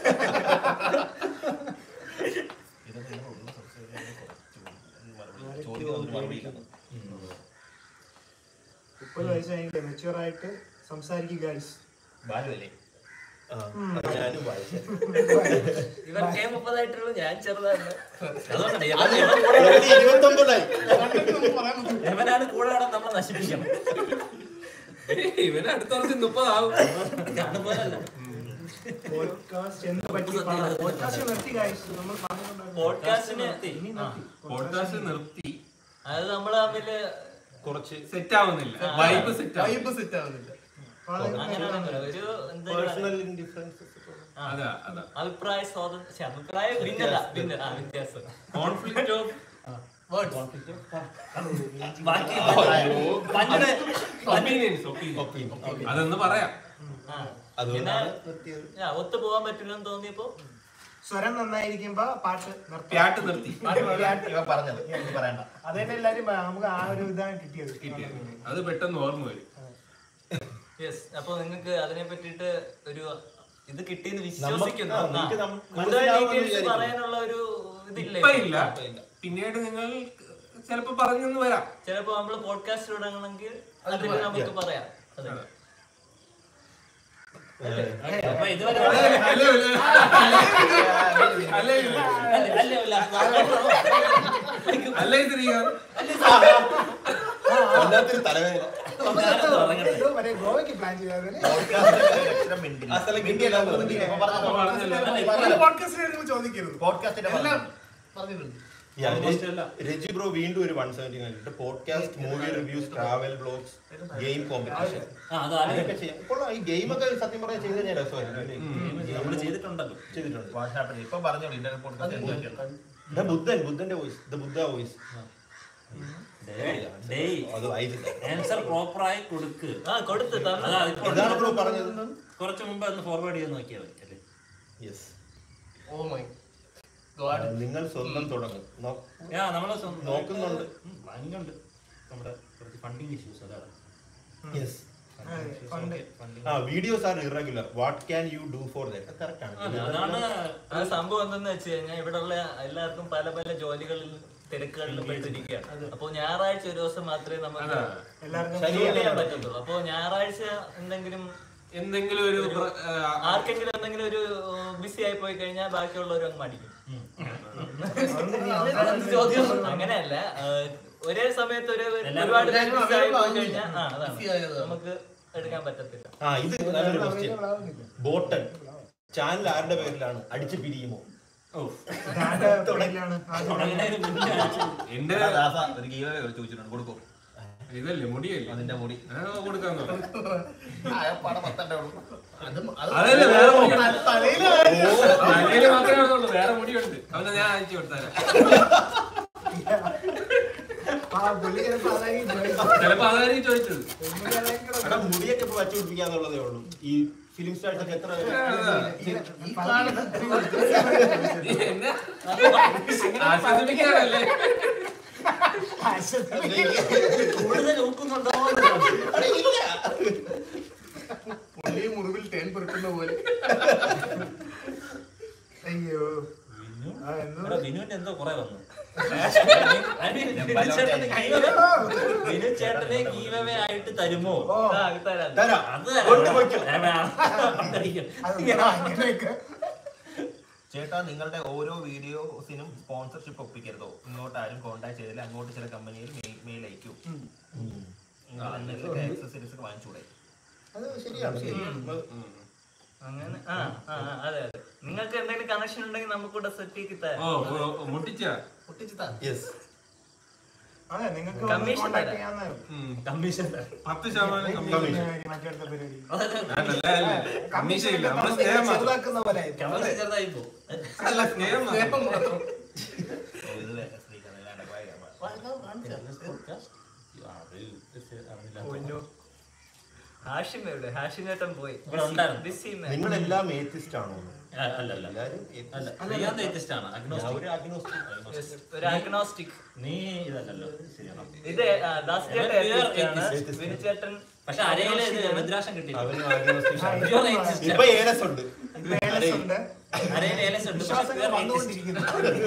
ചോദിക്കുന്ന മറുപടിയില്ല മുപ്പത് വയസ്സായെങ്കിൽ മെച്ചുവർ ആയിട്ട് സംസാരിക്കുക ഗൈസ് ബാലുവല്ലേ ആ, അത് ഞാനും വായിച്ചു ഇവർ കെ മുപ്പതായിട്ടുള്ളൂ ഞാൻ ചെറുതാണ് അതുകൊണ്ടാണ് യവൻ- യവൻ കൂടെ ഇരുപത്തി ഇരുപത്തൊമ്പതായി യവനാണ് കൂടെ നടന്ന് നമ്മളെ നശിപ്പിക്കണം ഇവന് അടുത്ത വർഷം മുപ്പതാവും കാണുമ്പോഴല്ല പോഡ്കാസ്റ്റ് എന്ത് പറ്റി പോഡ്കാസ്റ്റ് നിർത്തി ഗൈസ് നമ്മൾ പറഞ്ഞിട്ടുണ്ടായിരുന്നു പോഡ്കാസ്റ്റിന് ഇനി ആ. നിർത്തി പോഡ്കാസ്റ്റ് നിർത്തി അത് നമ്മൾ തമ്മില് കുറച്ച് സെറ്റ് ആവുന്നില്ല വൈബ് സെറ്റ് ആവും വൈബ് സെറ്റ് ആവുന്നില്ല അങ്ങനെയാണെന്നല്ല ഒരു എന്താ പേഴ്സണൽ ഡിഫറൻസസ് അതാ അതാ അഭിപ്രായ സ്വാതന്ത്ര്യം ശ്ശെ, അഭിപ്രായ ഭിന്നത ഭിന്ന ആ വ്യത്യാസം കോൺഫ്ലിക്റ്റ് ഓഫ് ബാക്കി പണ്ട് ഒപ്പീനിയൻസ് അതൊന്ന് പറയാം ആ. അതുകൊണ്ടാണ് നിർത്തിയത് ആ, ഒത്തു പോകാൻ പറ്റില്ലെന്ന് തോന്നിയപ്പോ സ്വരം നന്നായിരിക്കുമ്പോ പാട്ട് നിർത്തി പ്യാട്ട് നിർത്തി ഇവ പറഞ്ഞത് ഇനി പറയണ്ട അത് തന്നെ എല്ലാരും പറ- നമുക്ക് ആ ഒരു ഇതാണ് കിട്ടിയത് കിട്ടിയത് അത് പെട്ടെന്ന് ഓർമ്മ വരും യെസ് അപ്പൊ നിങ്ങൾക്ക് അതിനെ പറ്റിയിട്ട് ഒരു ഇത് കിട്ടിയെന്ന് നമ്മ- വിശ്വസിക്കുന്നു ആ, ആ. നിങ്ങൾക്ക് നം- കൂടുതൽ മനസ്സിലാവുമെന്ന് ഡീറ്റെയിൽസ് വിചാരിക്കുന്നു. പറയാനുള്ള ഒരു ഇതില്ല ഇപ്പൊ ഇല്ല പിന്നീട് നിങ്ങൾ ചിലപ്പോ പറഞ്ഞെന്ന് വരാം ചിലപ്പോ നമ്മള് പോഡ്കാസ്റ്റ് തുടങ്ങണമെങ്കിൽ അതിൽ നമുക്ക് പറയാം അതെ അപ്പൊ ഇതുവരെ അല്ലേ അല്ല അല്ല അല്ലേ ശ്രീകാന്ത് വല്ലാത്തൊരു തലവേദന ഇത് മറ്റേ ഗോവയ്ക്ക് പ്ലാൻ ചെയ്താൽ അക്ഷരം മിണ്ടില്ല. ആ സ്ഥലം മിണ്ടിയല്ല, കിട്ടിയില്ല. മിണ്ടിയില്ല. ഇപ്പൊ പറഞ്ഞത് ഒരു പോഡ്കാസ്റ്റിനെ നിങ്ങൾ ചോദിക്കരുത് പോഡ്കാസ്റ്റിന്റെ എല്ലാം പറഞ്ഞത്. പറഞ്ഞിട്ടുണ്ട് രജി ബ്രോ വീണ്ടും ഒരു വൺ സെവന്റി കണ്ടിട്ട് podcast movie reviews travel blogs game competition ആ അത് അതൊക്കെ ചെയ്യാം കൊള്ളാം ഈ ഗെയിം ഒക്കെ സത്യം പറയാൻ ചെയ്ത് കഴിഞ്ഞാൽ രസമായിരുന്നു നമ്മൾ ചെയ്തിട്ടുണ്ടല്ലോ ചെയ്തിട്ടുണ്ട് വാട്സാപ്പിൽ ഇപ്പൊ പറഞ്ഞോളൂ ഇന്റർനെറ്റ് പോഡ്കാസ്റ്റ് എന്തൊക്കെയാണ് ദ ബുദ്ധൻ ബുദ്ധന്റെ വോയിസ് ദ ബുദ്ധ വോയിസ് ഡേയ് അത് വായിച്ചില്ല ആൻസർ പ്രോപ്പറായി കൊടുക്ക് ആ കൊടുത്ത് തന്നു അതാ ഇപ്പൊ ഇതാണ് ബ്രോ പറഞ്ഞത് കുറച്ച് മുമ്പ് ഒന്ന് ഫോർവേഡ് ചെയ്ത് നോക്കിയാൽ മതി അല്ലേ യെസ് ഓ മൈ ഗോഡ് നിങ്ങൾ സ്വന്തം തുടങ്ങും നോ- ആ നമ്മളെ സ്വന്തം- നോക്കുന്നുണ്ട്. ഉം, ഭയങ്കരമുണ്ട് നമ്മുടെ കുറച്ച് ഫണ്ടിങ് ഇഷ്യൂസ് അതാണ് Yes. ഫണ്ട് ആ videos are irregular what can you do for that correct അതെ, ആണ് അതാണ് ആ സംഭവം എന്തെന്ന് വെച്ച് കഴിഞ്ഞാൽ ഇവിടെ ഉള്ള എല്ലാവർക്കും പല പല ജോലികളിൽ തിരക്കുകളിൽ പെട്ടിരിക്കുകയാണ് അപ്പൊ ഞായറാഴ്ച ഒരു ദിവസം മാത്രമേ നമുക്ക് അതാ എല്ലാവർക്കും ഷെഡ്യൂൾ ചെയ്യാൻ പറ്റത്തുള്ളൂ അപ്പൊ ഞായറാഴ്ച എന്തെങ്കിലും എന്തെങ്കിലും ഒരു പ്ര- ആ, ആർക്കെങ്കിലും എന്തെങ്കിലും ഒരു ബിസി ആയി പോയി കഴിഞ്ഞാൽ ബാക്കിയുള്ളവരും അങ്ങ് മടിക്കും അങ്ങനെയല്ല ആ, ഒരേ സമയത്ത് ഒരു ഒരുപാട് പേര് busy ആയി പോയി കഴിഞ്ഞാൽ ആ, അതാണ്. busy ആയത്. നമുക്ക് എടുക്കാൻ പറ്റത്തില്ല ആ ഇത് നല്ലൊരു ക്വസ്റ്റ്യൻ ബോട്ടൻ ചാനൽ ആരുടെ പേരിലാണ് അടിച്ച് പിരിയുമോ എന്റെ ഒരു ഗീവ ചോദിച്ചിട്ടുണ്ട് കൊടുക്കും ഇതല്ലേ മുടിയല്ലേ അതിന്റെ മുടി ആ, കൊടുക്കാൻ നോക്കാം. പടം പത്തണ്ടേ ഉള്ളൂ അതല്ലേ വേറെ മുടി തലയില് മാത്രമേ ഉള്ളൂ വേറെ മുടിയുണ്ട് അവനെ ഞാൻ അയച്ചു കൊടുത്തരാം ചിലപ്പോ അതായിരിക്കും ചോദിച്ചത് എടാ മുടിയൊക്കെ ഇപ്പൊ വച്ചു പിടിപ്പിക്കാന്നുള്ളതേ ഉള്ളൂ ഈ ഫിലിം സ്റ്റാർസ് ഒക്കെ എത്ര നീ എന്നെ ആസ്വദിപ്പിക്കാനല്ലേ കൂടുതൽ ഊക്കുന്നുണ്ടോ പുള്ളി മുറിവിൽ തേൻ പെറുക്കുന്ന പോലെ അയ്യോ ആ, എന്തോ? ഇവിടെ ബിനുവിന്റെ എന്തോ കുറെ വന്നു വിനു ചേട്ടനെ ഗീവമേ ആയിട്ട് തരുമോ ഓ. ആ, തരാം. തരാം അത് കൊണ്ടുപോയിക്കോ. അതെന്താ അങ്ങനെയൊക്കെ ചേട്ടാ നിങ്ങളുടെ ഓരോ വീഡിയോസിനും സ്പോൺസർഷിപ്പ് ഒപ്പിക്കരുതോ ഇങ്ങോട്ട് ആരും കോൺടാക്ട് ചെയ്തില്ല അങ്ങോട്ട് ചില കമ്പനിയിൽ മെയിൽ അയക്കൂ നിങ്ങൾ എന്തെങ്കിലും ആക്സസറീസ് വാങ്ങിച്ചൂടെ അത് ശരിയാണ് ശരിയാണ് അങ്ങനെ ആ ആ ആ, അതെ അതെ നിങ്ങൾക്ക് എന്തെങ്കിലും കണക്ഷൻ ഉണ്ടെങ്കിൽ നമുക്കൂടെ സെറ്റ് ചെയ്ത് തരാം ഓ ഓ, മുട്ടിച്ച യെസ് അതെ നിങ്ങൾക്ക് Commission കോൺടാക്ട് തരാം. ചെയ്യാവുന്നതാണ് കമ്മീഷൻ പത്ത് ശതമാനം കമ്മീഷൻ കമ്മീഷൻ. മറ്റടുത്ത പരിപാടി അല്ല, അല്ല, അല്ല. കമ്മീഷൻ ഇല്ല നമ്മള് സ്നേഹം മാത്രം ചെറുതാക്കുന്ന പോലെ ആയിരിക്കും. കമ്മീഷൻ ചെറുതായി പോകും അല്ല സ്നേഹം മാത്രം ഓ, ഇത് വേ- സ്ത്രീകളെ വേണ്ട, പോയ- ഹാഷിം എവിടെ ഹാഷിം ചേട്ടൻ പോയി ഇവിടെ ഉണ്ടായിരുന്നു. ബിസി നിങ്ങളെല്ലാം ഏത്തിസ്റ്റ് ആണോ അല്ല അല്ല എല്ലാരും അല്ല റിയാദ് ഏത്തിസ്റ്റ് ആണ് അഗ്നോസ്റ്റിക് ഒരു agnostic. ഒരു അഗ്നോസ്റ്റിക് നീ ഇതല്ലല്ലോ ശരിയാണോ ഇത് ആ, ദാസ് ചേട്ടൻ Pure atheist ആണ്. atheist. വിനു ചേട്ടൻ പക്ഷെ അരയില് ഇത് രുദ്രാക്ഷം കിട്ടില്ല അവനും agnostic ആണ്. Pure atheist ഇപ്പൊ ഏലസ് ഉണ്ട് ഇപ്പൊ ഏലസ് ഉണ്ട്. അരയിൽ ഏലസ് ഉണ്ട് പക്ഷെ വിശ്വാസങ്ങൾ pure atheist. വന്നുകൊണ്ടിരിക്കുന്നു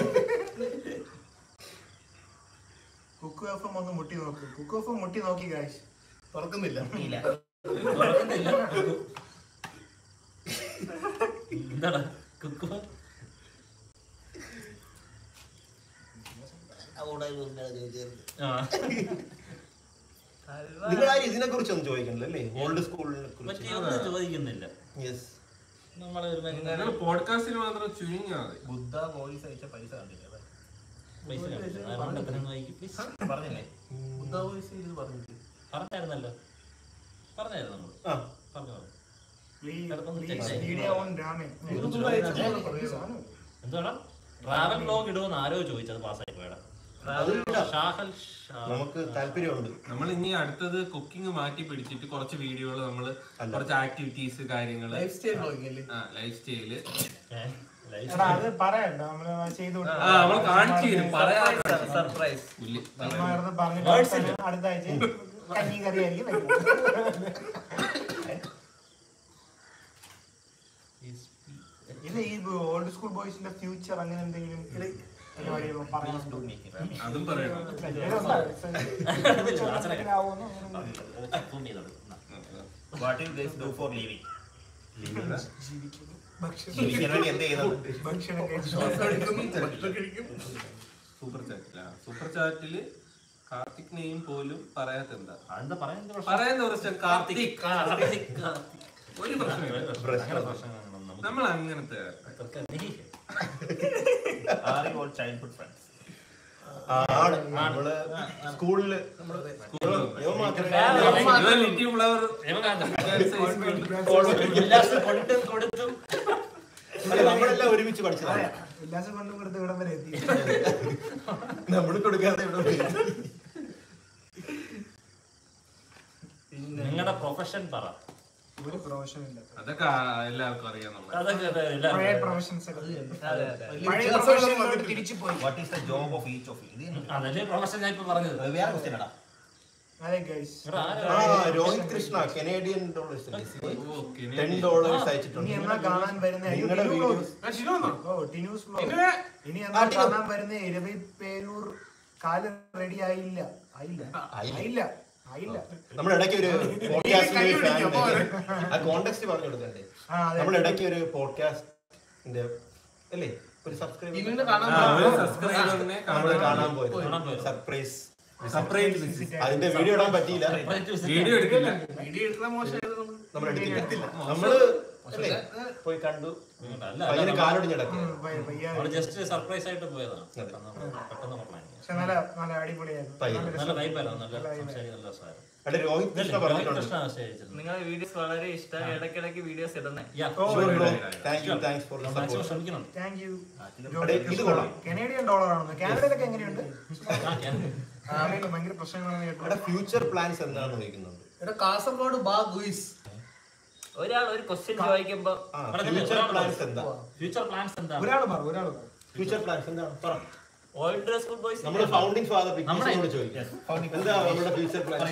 കുക്കു എഫ് ഒന്ന് മുട്ടി നോക്ക് കുക്കു എഫ് മുട്ടി നോക്കി കാശ് തുറക്കുന്നില്ല തുറക്കുന്നില്ല. എന്താടാ കുക്കു ആ ഹൽവ. നിങ്ങൾ ആരും ഇതിനെ കുറിച്ചൊന്നും ചോദിക്കണില്ല അല്ലേ ഓൾഡ് സ്കൂളിനെ മറ്റേ കുറിച്ച് ഒന്നും ചോദിക്കുന്നില്ല യെസ് നമ്മള് ഒരു മനുഷ്യനെ നിങ്ങൾ പോഡ്കാസ്റ്റിൽ മാത്രം ചുരുങ്ങിയാ മതി ബുദ്ധ വോയിസ് അയച്ച പൈസ കണ്ടില്ല അതെ. പൈസ കാണിച്ചു. അതുകൊണ്ട് എത്രയും വായിക്കും, please. പറഞ്ഞില്ലേ ബുദ്ധ വോയിസ് ഇത് പറഞ്ഞിട്ട് പറഞ്ഞായിരുന്നല്ലോ പറഞ്ഞായിരുന്നു നമ്മള് ആ പറഞ്ഞു പറഞ്ഞു. മീഡിയ ഓൺ രാമൻ എന്തുവാടാ ട്രാവൽ ബ്ലോഗ് ഇടുമെന്ന് ആരോ ചോദിച്ചത് പാസ്സായി പോയടാ അതില്ല. ഷാഹൽ ഷാ നമുക്ക് താല്പര്യമുണ്ട് നമ്മൾ ഇനി അടുത്തത് കുക്കിംഗ് മാറ്റി പിടിച്ചിട്ട് കുറച്ച് വീഡിയോകൾ നമ്മൾ അല്ല. കുറച്ച് ആക്ടിവിറ്റീസ് കാര്യങ്ങള് ലൈഫ് സ്റ്റൈൽ നോക്കിയല്ലേ ആ ലൈഫ് സ്റ്റൈല് ഏ, life എടാ അത് പറയണ്ട നമ്മള് ചെയ്തു ആ നമ്മൾ കാണിച്ചു തരും പറയാ സർപ്രൈസ് പുല്ല് പറഞ്ഞിട്ട് Words പറഞ്ഞിട്ട് അടുത്ത ആഴ്ച കഞ്ഞി കറി ആയിരിക്കും വെക്കുന്നത്. ഇത് ഈ ഓൾഡ് സ്കൂൾ ബോയ്സിന്റെ ഫ്യൂച്ചർ അങ്ങനെ എന്തെങ്കിലും പരിപാടികൾ പറയാനുണ്ടോ അതും പറയണം അങ്ങനെ ആവുമെന്നോ അങ്ങനെ zoom ചെയ്തോളൂ. എന്നാ. What you guys do for living ജീവിക്കുന്നു. ഭക്ഷണം ജീവിക്കാൻ വേണ്ടി എന്ത് ചെയ്യുന്നത് ഭക്ഷണം കഴിച്ചു സൂപ്പർ ചാറ്റിലാ സൂപ്പർ ചാറ്റില് കാർത്തിക് നെയിം പോലും പറയാത്ത എന്താ അതെന്താ പറയാൻ എന്താ പ്രശ്നം? പറയുന്ന പ്രശ്നം കാർത്തിക് കാർത്തിക്, കാർത്തിക്. ഒരു പ്രശ്നമില്ല അങ്ങനെ പ്രശ്നങ്ങളൊന്നും നമുക്ക് നമ്മൾ അങ്ങനത്തെ ഇതൊക്കെ നീ are you all childhood friends ആണ് നമ്മള് സ്കൂളില് നമ്മള് ലിറ്റി ഫ്ലവർ ഇവൻ കാണുന്നു. ഉല്ലാസം കൊണ്ടും കൊടുത്തും നമ്മളെല്ലാം ഒരുമിച്ച് പഠിച്ചതാണ് ഉല്ലാസം കൊണ്ടും കൊടുത്ത് ഇവിടം വരെ എത്തി നമ്മൾ കൊടുക്കാതെ ഇവിടെ പോയി. നിങ്ങളുടെ പ്രൊഫഷൻ പറ ഒരു പ്രൊഫഷൻ ഇല്ല അതൊക്കെ എല്ലാവർക്കും അറിയാം നമ്മൾ അതൊക്കെ പഴയ എല്ലാവരും പ്രൊഫഷൻസ് ഒക്കെ അതെ അതെ പഴയ പ്രൊഫഷനിലോട്ട് തിരിച്ചു പോയി what is the job of each of ഇത് അതല്ലേ പ്രൊഫഷൻ ഞാൻ ഇപ്പൊ പറഞ്ഞത് അത് വേറെ ക്വസ്റ്റ്യൻ അടാ അതെ ഗൈസ് ഇവിടെ ആരാ? ആ Rohit Krishna Canadian dollars ten dollars അയച്ചിട്ടുണ്ട് ഇനി എന്നാ കാണാൻ വരുന്ന അയ്യോ, നിങ്ങളുടെ ടിനു വീഡിയോസ് vlogs. ഓ ടിനൂസ് vlog. ഇനി എന്നാ ആ, ടിനു. കാണാൻ വരുന്ന ഇരവി പേരൂർ കാല് റെഡി ആയില്ല ആയില്ല ആയില്ല. ആയില്ല ആയില്ല നമ്മുടെ ഇടയ്ക്ക് ഒരു കൈ പോഡ്കാസ്റ്റിന്റെ പിടിക്കും, അപ്പൊ ആ കോണ്ടെക്സ്റ്റ് പറഞ്ഞു കൊടുക്കണ്ടേ ആ അതെ നമ്മുടെ ഇടയ്ക്ക് ഒരു പോഡ്കാസ്റ്റിന്റെ അല്ലേ ഒരു സബ്സ്ക്രൈബ് ഇവനെ കാണാൻ ആ, ഒരു പോയതാ. സബ്സ്ക്രൈബറിനെ നമ്മള് കാണാൻ കാണാൻ പോയത് കാണാൻ പോയത്. സർപ്രൈസ് സെപ്പറേറ്റ് വിസിറ്റ് അതിന്റെ വീഡിയോ ഇടാൻ പറ്റിയില്ല വീഡിയോ എടുക്കില്ല വീഡിയോ എടുക്കുന്ന മോശമായത് നമ്മൾ നമ്മൾ എടുത്തില്ല നമ്മള് അല്ലേ പോയി കണ്ടു അല്ല പയ്യന് കാലൊടിഞ്ഞടക്കി ഉം, പയ്യ- പയ്യ- നമ്മള് ജസ്റ്റ് സർപ്രൈസ് ആയിട്ട് പോയതാണ് പെട്ടെന്ന് പെട്ടെന്ന് പ്ലാൻ പക്ഷെ നല്ല നല്ല അടിപൊളിയായിരുന്നു പയ്യ. നല്ല നല്ല രസം. വൈബായിരുന്നു നല്ല സംസാരിക്കാൻ നല്ല രസമായിരുന്നു അവിടെ രോഹിത് കൃഷ്ണ പറഞ്ഞിട്ടുണ്ട് കൃഷ്ണ സ്റ്റേജിൽ നിങ്ങളുടെ വീഡിയോസ് വളരെ ഇഷ്ടമായി ഇടയ്ക്കിടയ്ക്ക് വീഡിയോസ് ഇടണേ thank you thanks for the maximum support ശ്രമിക്കുന്നുണ്ട് താങ്ക് യു അവിടെ ഇത് കൊള്ളാം. കനേഡിയൻ ഡോളർ ആണെന്ന് കാനഡയിലൊക്കെ എങ്ങനെയുണ്ട് ആ, ഞാൻ- കാനഡയിൽ ഭയങ്കര പ്രശ്നങ്ങളാണ് കേട്ടത് അവിടെ ഫ്യൂച്ചർ പ്ലാൻസ് എന്താണെന്ന് ചോദിക്കുന്നുണ്ട് എടാ കാസർഗോഡ് ബാ ഗുയിസ് ഒരാൾ ഒരു ക്വസ്റ്റ്യൻ ചോദിക്കുമ്പോ ആ പറഞ്ഞില്ലേ, ഫ്യൂച്ചർ ഒരാള് പ്ലാൻസ് എന്താ ഫ്യൂച്ചർ പ്ലാൻസ് എന്താണ് ഒരാൾ പറ ഒരാൾ പറ ഫ്യൂച്ചർ പ്ലാൻസ് എന്താണ് പറ ഓൾഡ് ഡ്രസ് സ്കൂൾ ബോയ്സ് നമ്മുടെ ഫൗണ്ടിങ് ഫാദർ നമ്മുടെ- വിഘ്നേഷിനോട് ചോദിക്കാം എന്താ നമ്മുടെ ഫ്യൂച്ചർ പ്ലാൻസ്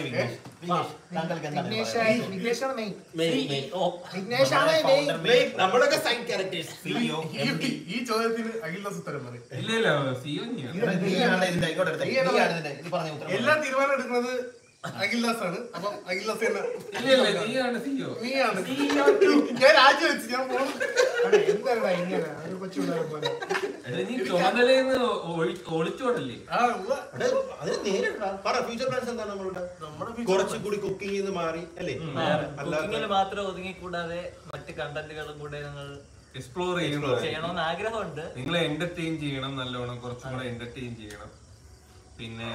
വിഘ്നേഷായി വിഘ്നേഷാണ് മെയിൻ ഓ വിഘ്നേഷാണ് മെയിൻ നമ്മളൊക്കെ സൈൻ ക്യാരക്ടേഴ്സ് സിഇഒ ഈ- ഈ ചോദ്യത്തിന് അഖിൽദാസ് ഉത്തരം പറയും ഇല്ല ഇല്ല സിഒ നീയാണ് ഇതിന്റെ ഇങ്ങോട്ട് എടുത്തേ. നീയാണ് ഇതിന്റെ ഇത് പറഞ്ഞ ഉത്തരം എല്ലാ തീരുമാനം എടുക്കുന്നത് അഖിൽദാസ് ആണ് അപ്പം അഖിൽദാസ് തന്നെ ഇല്ല ഇല്ല നീയാണ് സിഒ നീയാണ് ഞാൻ രാജിവെച്ച് ഞാൻ പോകും എന്താ ഇങ്ങനെ ഒരു കൊച്ചു പിള്ളേരെ പോലെ നീ ചുമതലയെന്ന് ഒളിച്ചോടല്ലേ ആ ഉവ്വ. അതിന് നേരെ പറ ഫ്യൂച്ചർ പ്ലാൻസ് എന്താണ് നമ്മളുടെ നമ്മുടെ future കുറച്ചും കൂടി കുക്കിംഗ് നിന്ന് മാറി അല്ലേ കുക്കിങ്ങിൽ അല്ലാതെ മാത്രം ഒതുങ്ങിക്കൂടാതെ മറ്റ് കണ്ടന്റുകളും കൂടെ ഞങ്ങൾ എക്സ്പ്ലോർ ചെയ്യുന്നത് ചെയ്യണമെന്ന് ആഗ്രഹമുണ്ട് നിങ്ങളെ എന്റർടൈൻ ചെയ്യണം നല്ലോണം കുറച്ചും കൂടെ എന്റർടൈൻ ചെയ്യണം പിന്നെ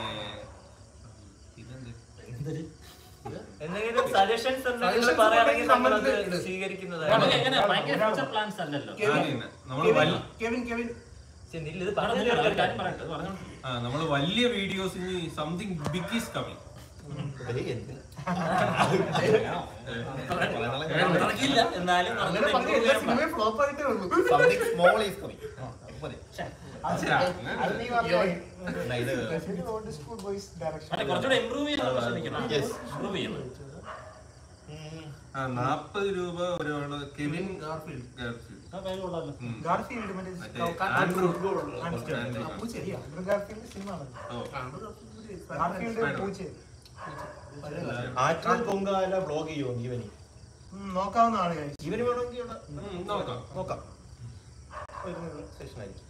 ഇതെന്ത് എന്തെങ്കിലും സജഷൻസ് എന്തെങ്കിലും Suggestions പറയുകയാണെങ്കിൽ നമ്മൾ അത് ഉണ്ടെങ്കിൽ comment സ്വീകരിക്കുന്നതാണ് നമുക്ക് എങ്ങനെ ഭയങ്കര ഫ്യൂച്ചർ പ്ലാൻസ് അല്ലല്ലോ ആദ്യം നമ്മൾ വലിയ കെവിൻ കെവിൻ പക്ഷെ നില്ല ഇത് പറഞ്ഞില്ല, പറഞ്ഞു ഒരു കാര്യം പറയട്ടെ പറഞ്ഞു ആ നമ്മൾ വലിയ വീഡിയോസ് ഇനി സംതിങ് ബിഗ് ഈസ് കമ്മിങ് ഏയ്, എന്തിന്? നടക്കില്ല എന്നാലും അങ്ങനെ പറഞ്ഞ എല്ലാ സിനിമയും ഫ്ലോപ്പ് ആയിട്ടേ ഉള്ളൂ സംതിങ് സ്മോൾ ഈസ് കമ്മിങ് അത് നീ പറഞ്ഞായി ഇത് ഓൾഡ് സ്കൂൾ ബോയ്സ് ഡയറക്ഷൻ മറ്റേ കുറച്ചുകൂടെ ഇമ്പ്രൂവ് ചെയ്യാൻ നമ്മൾ ശ്രമിക്കണം Yes. ഇമ്പ്രൂവ് ചെയ്യണം ആ നാപ്പത് രൂപ ഒരാള് കെവിൻ ഗാർഫീൽഡ്. ഗാർഫീൽഡ്. ആ കാര്യം കൊള്ളാലോ ഉം. ഗാർഫീൽഡ് മറ്റേ മറ്റേ ആൻഡ്രൂ ആൻഡ്രൂ. ആൻഡ്രൂ. അപ്പു ശരിയാ ആൻഡ്രൂ ഗാർഫീൽഡ് സിനിമ ആണ് ഓ ഗാർഫീൽഡ് പൂച്ച ആറ്റുകാൽ പൊങ്കാല ബ്ലോഗ് ചെയ്യുമോ ജീവനി നോക്കാവുന്ന ആള് guys. ജീവന് വേണമെങ്കിൽ ഇവിടെ ഉം, നോക്കാം നോക്കാം ഒരു സെഷനായിരിക്കും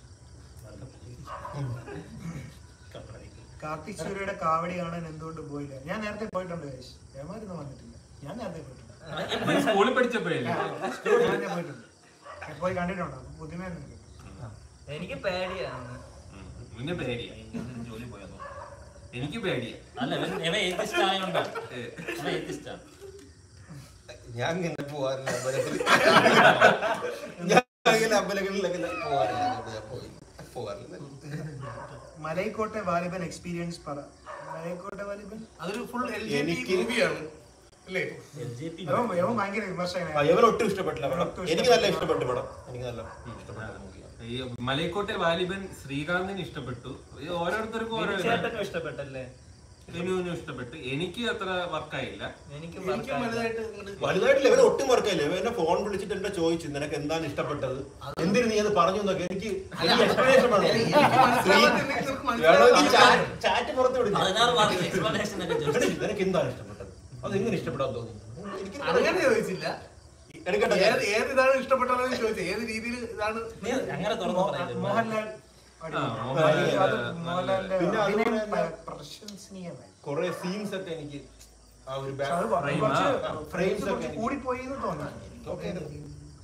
കാർത്തിക് സൂര്യയുടെ കാവടി കാണാൻ എന്തുകൊണ്ട് പോയില്ല ഞാൻ നേരത്തെ പോയിട്ടുണ്ട് ഗൈസ് ഏമാരൊന്നും വന്നിട്ടില്ല ഞാൻ നേരത്തെ പോയിട്ടുണ്ട് നീ സ്കൂളിൽ പഠിച്ചപ്പോഴല്ലേ ഞാൻ ഞാൻ പോയിട്ടുണ്ട് ഞാൻ പോയി കണ്ടിട്ടുണ്ട് അപ്പൊ പുതുമയൊന്നും എനിക്ക് പേടിയാണ് ഉം. നിന്നെ പേടിയാ ജോലി പോയതോ എനിക്ക് പേടിയാ അല്ല ഇവൻ ഇവൻ ഏത്തിസ്റ്റ് ആയതുകൊണ്ടാ ഇവൻ ഏത്തിസ്റ്റ് ആണ് ഞാൻ ഇങ്ങനെ പോവാറില്ല അമ്പലത്തിൽ ഞാൻ ഇങ്ങനെ അമ്പലങ്ങളിലൊക്കെ പോവാറില്ല അതുകൊണ്ട് ഞാൻ പോയി പോവാറില്ല മലൈക്കോട്ടെ വാലിബൻ എക്സ്പീരിയൻസ് പറ മലൈക്കോട്ടെ വാലിബൻ അതൊരു ഫുൾ എൽ എനിക്ക് മൂവിയാണ് അല്ലേ എൽ ജെ പി യവൻ യവൻ ഭയങ്കര ആ, വിമർശകനാണ് ഇവന് ഒട്ടും ഇഷ്ടപ്പെട്ടില്ല പടം ഒട്ടും എനിക്ക് നല്ല ഇഷ്ടപ്പെട്ടു പടം എനിക്ക് നല്ല ഇഷ്ടപ്പെട്ട മൂവിയാണ് ഈ മലയക്കോട്ടെ വാലിബൻ ശ്രീകാന്തിന് ഇഷ്ടപ്പെട്ടു ഈ ഓരോരുത്തർക്കും ഓരോ ഇതാണ്. ചേട്ടനും ഇഷ്ടപ്പെട്ടല്ലേ റിനുവിനും ഇഷ്ടപ്പെട്ടു എനിക്ക് അത്ര വർക്കായില്ല എനിക്ക് എനിക്ക് വലുതായിട്ട് ഇങ്ങട് വലുതായിട്ടില്ല ഇവന് ഒട്ടും വർക്കല്ലേ ഇവനെ ഫോൺ വിളിച്ചിട്ട് എന്നെ ചോദിച്ചു നിനക്ക് എന്താണ് ഇഷ്ടപ്പെട്ടത് എന്തിനു നീ അത് പറഞ്ഞു എന്നൊക്കെ എനിക്ക് എക്സ്പ്ലനേഷൻ എനിക്ക് മനസ്സിലാവാത്തില്ലെങ്കിൽ നമുക്ക് വേണമെങ്കിൽ മനസ്സിലാവാത്ത ചാറ്റ് പുറത്ത് വിളിച്ചു പതിനാറ് മാർക്ക് എക്സ്പ്ലനേഷൻ ഒക്കെ ചോദിച്ചു നിനക്ക് എന്താണ് ഇഷ്ടപ്പെട്ടത് അത് എങ്ങനെ ഇഷ്ടപ്പെടാൻ തോന്നി എനിക്ക് അങ്ങനെ ചോദിച്ചില്ല എടുക്കട്ടെ ഏത് ഏത് ഇതാണ് ഇഷ്ടപ്പെട്ടതെന്ന് ചോദിച്ചത് ഏത് രീതിയിൽ ഇതാണ് നീ അങ്ങനെ തുറന്നു പറയില്ല മോഹൻലാൽ ആ, അടിപൊളി. അത് മോഹൻലാൽ മോഹൻലാലിന്റെ പിന്നെ അതുപോലെ അഭിനയം തന്നെ പ്രശംസനീയമായി കുറെ സീൻസ് ഒക്കെ എനിക്ക് ആ ഒരു പക്ഷെ അത് കുറച്ച് Frame, കുറച്ച് ആ. frames Frames കുറച്ച് ഒക്കെ കൂടിപ്പോയി എന്ന് തോന്നുന്നു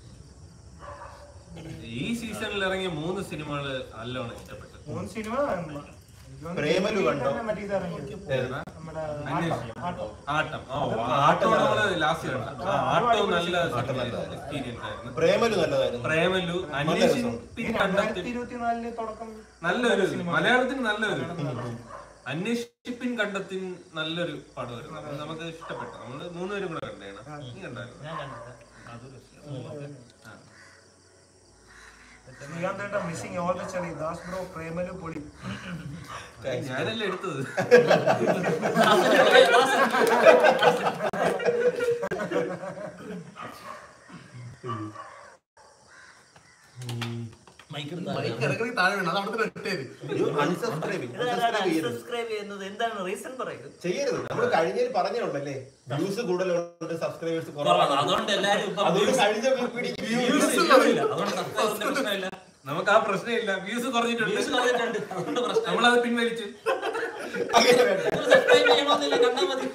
ഈ സീസണിൽ ഇറങ്ങിയ മൂന്ന് സിനിമകള് നല്ലോണം ഇഷ്ടപ്പെട്ടു മൂന്ന് സിനിമ പ്രേമലു കണ്ടോ? മറ്റേ ഇത് ഇറങ്ങിയത് ഏതാ? നമ്മുടെ അന്വേഷിച്ചു. ആട്ടം, ആട്ടം. ആട്ടം ഓ ആട്ടം ആട്ടം നല്ലതാ. നമ്മള് ലാസ്റ്റ് കണ്ടു ആ, ആട്ടം നല്ല ആട്ടം നല്ലതാ. എക്സ്പീരിയൻസ് ആയിരുന്നു പ്രേമലു നല്ലതായിരുന്നു പ്രേമലു രസമുണ്ട്. ഈ അന്വേഷിപ്പിൻ കണ്ടെത്തി രണ്ടായിരത്തി ഇരുപത്തിനാലില് തുടക്കം നല്ലൊരു സിനിമ. മലയാളത്തിന് നല്ലൊരു അന്വേഷിപ്പിൻ കണ്ടെത്തിൻ നല്ലൊരു പടമായിരുന്നു അപ്പൊ നമുക്ക് ഇഷ്ടപ്പെട്ടു നമ്മള് മൂന്നുപേരും കൂടെ കണ്ടേണ് നീ കണ്ടായിരുന്നു ഞാൻ കണ്ടില്ല ആ. ശ്രീകാന്തേട്ട മിസ്സിംഗ് ഓൾ ദ ചളി ദാസ് ബ്രോ പ്രേമലു പൊളി ഞാനല്ലേ എടുത്തത് മൈക്ക് മൈക്ക് ഇറങ്ങി താഴെ താഴെ വീണു അത് അവിടെ തന്നെ ഇട്ടേര് അൺസബ്സ്ക്രൈബ് അൺസബ്സ്ക്രൈബ് ചെയ്യരുത് സബ്സ്ക്രൈബ് ചെയ്യുന്നത് എന്താണ് റീസൺ പറയൂ ചെയ്യരുത് നമ്മൾ കഴിഞ്ഞതിൽ പറഞ്ഞിട്ടുണ്ടല്ലേ വ്യൂസ് കൂടുതലുണ്ട് സബ്സ്ക്രൈബേഴ്സ് കുറവാണ് കുറവാണ് അതുകൊണ്ട് എല്ലാരും ഇപ്പം അതുകൊണ്ട് views- കഴിഞ്ഞ പിടിക്ക് views വ്യൂസ് ഇല്ല. അതുകൊണ്ട് സബ്സ്ക്രൈബറിന്റെ പ്രശ്നമില്ല നമുക്ക് ആ പ്രശ്നമില്ല വ്യൂസ് കുറഞ്ഞിട്ടുണ്ട് വ്യൂസ് കളഞ്ഞിട്ടുണ്ട് അതുകൊണ്ട് പ്രശ്നമില്ല നമ്മളത് പിൻവലിച്ചു അങ്ങനെ വേണ്ട സബ്സ്ക്രൈബ് ചെയ്യണമെന്നില്ല കണ്ടാ മതി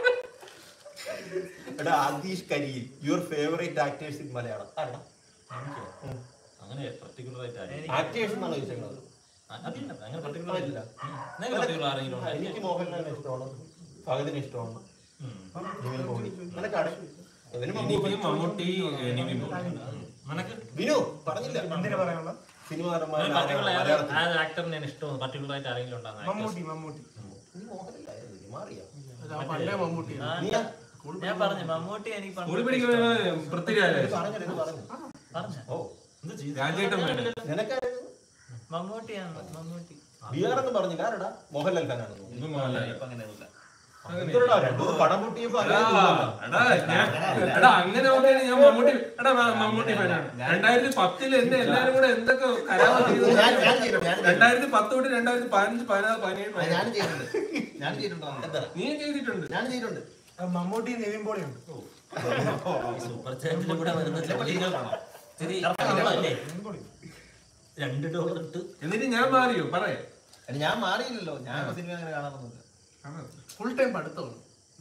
എടാ Adheesh Kariyil your favourite actors in Malayalam ആരാ എനിക്കോ? അങ്ങനെ പർട്ടിക്കുലർ ആയിട്ട് ആരും ആക്ടേഴ്സ് എന്നാണ് ചോദിച്ചത് അതില്ല അങ്ങനെ പർട്ടിക്കുലർ ആയില്ല നിങ്ങൾക്ക് പർട്ടിക്കുലർ ആരെങ്കിലും ഉണ്ടോ? എനിക്ക് മോഹൻലാലിനെ ഇഷ്ടമാണ് ഫഹദിനെ ഇഷ്ടമാണ് ഉം. നിവിൻ പോളി നിനക്കാണ് ഇതിന് എനിക്ക് മമ്മൂട്ടി മമ്മൂട്ടി നിവിൻ പോളി. നിനക്ക് വിനു പറഞ്ഞില്ല എന്തിനു പറയാനുള്ള സിനിമ പർട്ടിക്കുലർ ആ ആക്ടറിനെ ഇഷ്ടമാണ് പർട്ടിക്കുലർ ആയിട്ട് ആരെങ്കിലും ഉണ്ടാകുന്ന മമ്മൂട്ടി മമ്മൂട്ടി നീ മോഹൻലാലായിരുന്നു, മാറിയോ അത് ആ പണ്ടേ മമ്മൂട്ടിയാണ് ആ, നീയാ? ഞാൻ പറഞ്ഞു മമ്മൂട്ടി എനിക്ക് പണ്ട് സ്കൂളിൽ പഠിക്കുമ്പോൾ പൃഥ്വിരാജ് ഇത് പറഞ്ഞോ, ഇത് പറഞ്ഞോ. പറഞ്ഞ ഓ എന്ത് ചെയ്തു രാജേട്ടൻ വേണം നിനക്കായിരുന്നു മമ്മൂട്ടിയാണ് മമ്മൂട്ടി ബിആർ എന്ന് പറഞ്ഞില്ല ആരടാ മോഹൻലാൽ ഫാനാണ് ഇത് മോഹൻലാൽ. ഇപ്പൊ അങ്ങനെയൊന്നുമില്ല എന്തിനാ രണ്ടു പടം പൊട്ടിയപ്പോ എടാ, അങ്ങനെ തോന്നുന്നില്ല. എടാ, ഞാൻ- എടാ അങ്ങനെ നോക്കിയാൽ ഞാൻ മമ്മൂട്ടി എടാ മ- മമ്മൂട്ടി ഫാനാണ് രണ്ടായിരത്തി പത്തില് എന്നെ എല്ലാരും കൂടെ എന്തൊക്കെ കരാമ ചെയ്തു ഞാൻ ഞാൻ ചെയ്തിട്ടുണ്ട് ഞാൻ രണ്ടായിരത്തി പത്ത് തൊട്ട് രണ്ടായിരത്തി പതിനഞ്ച് പതിനാറ് പതിനേഴ് ചെയ്തിട്ടുണ്ട്. ഞാൻ ചെയ്തിട്ടുണ്ട് ഞാൻ ചെയ്തിട്ടുണ്ട് നീ ചെയ്തിട്ടുണ്ട് ഞാൻ ചെയ്തിട്ടുണ്ട് ആ, മമ്മൂട്ടി നിവിൻ പോളി ഉണ്ട് സൂപ്പർ ചാറ്റിലും കൂടെ വരുന്ന ചോദ്യങ്ങൾ ഇത്തിരി അല്ലേ നിവിൻ പോളി രണ്ട് ഡോളർ ഇട്ട് എന്നിട്ട് ഞാൻ മാറിയോ പറയേ അല്ല, ഞാൻ മാറിയില്ലല്ലോ ഞാൻ ഇപ്പൊ സിനിമ അങ്ങനെ കാണാറൊന്നുമില്ല ഫുൾ ടൈം പഠിത്തമാണ്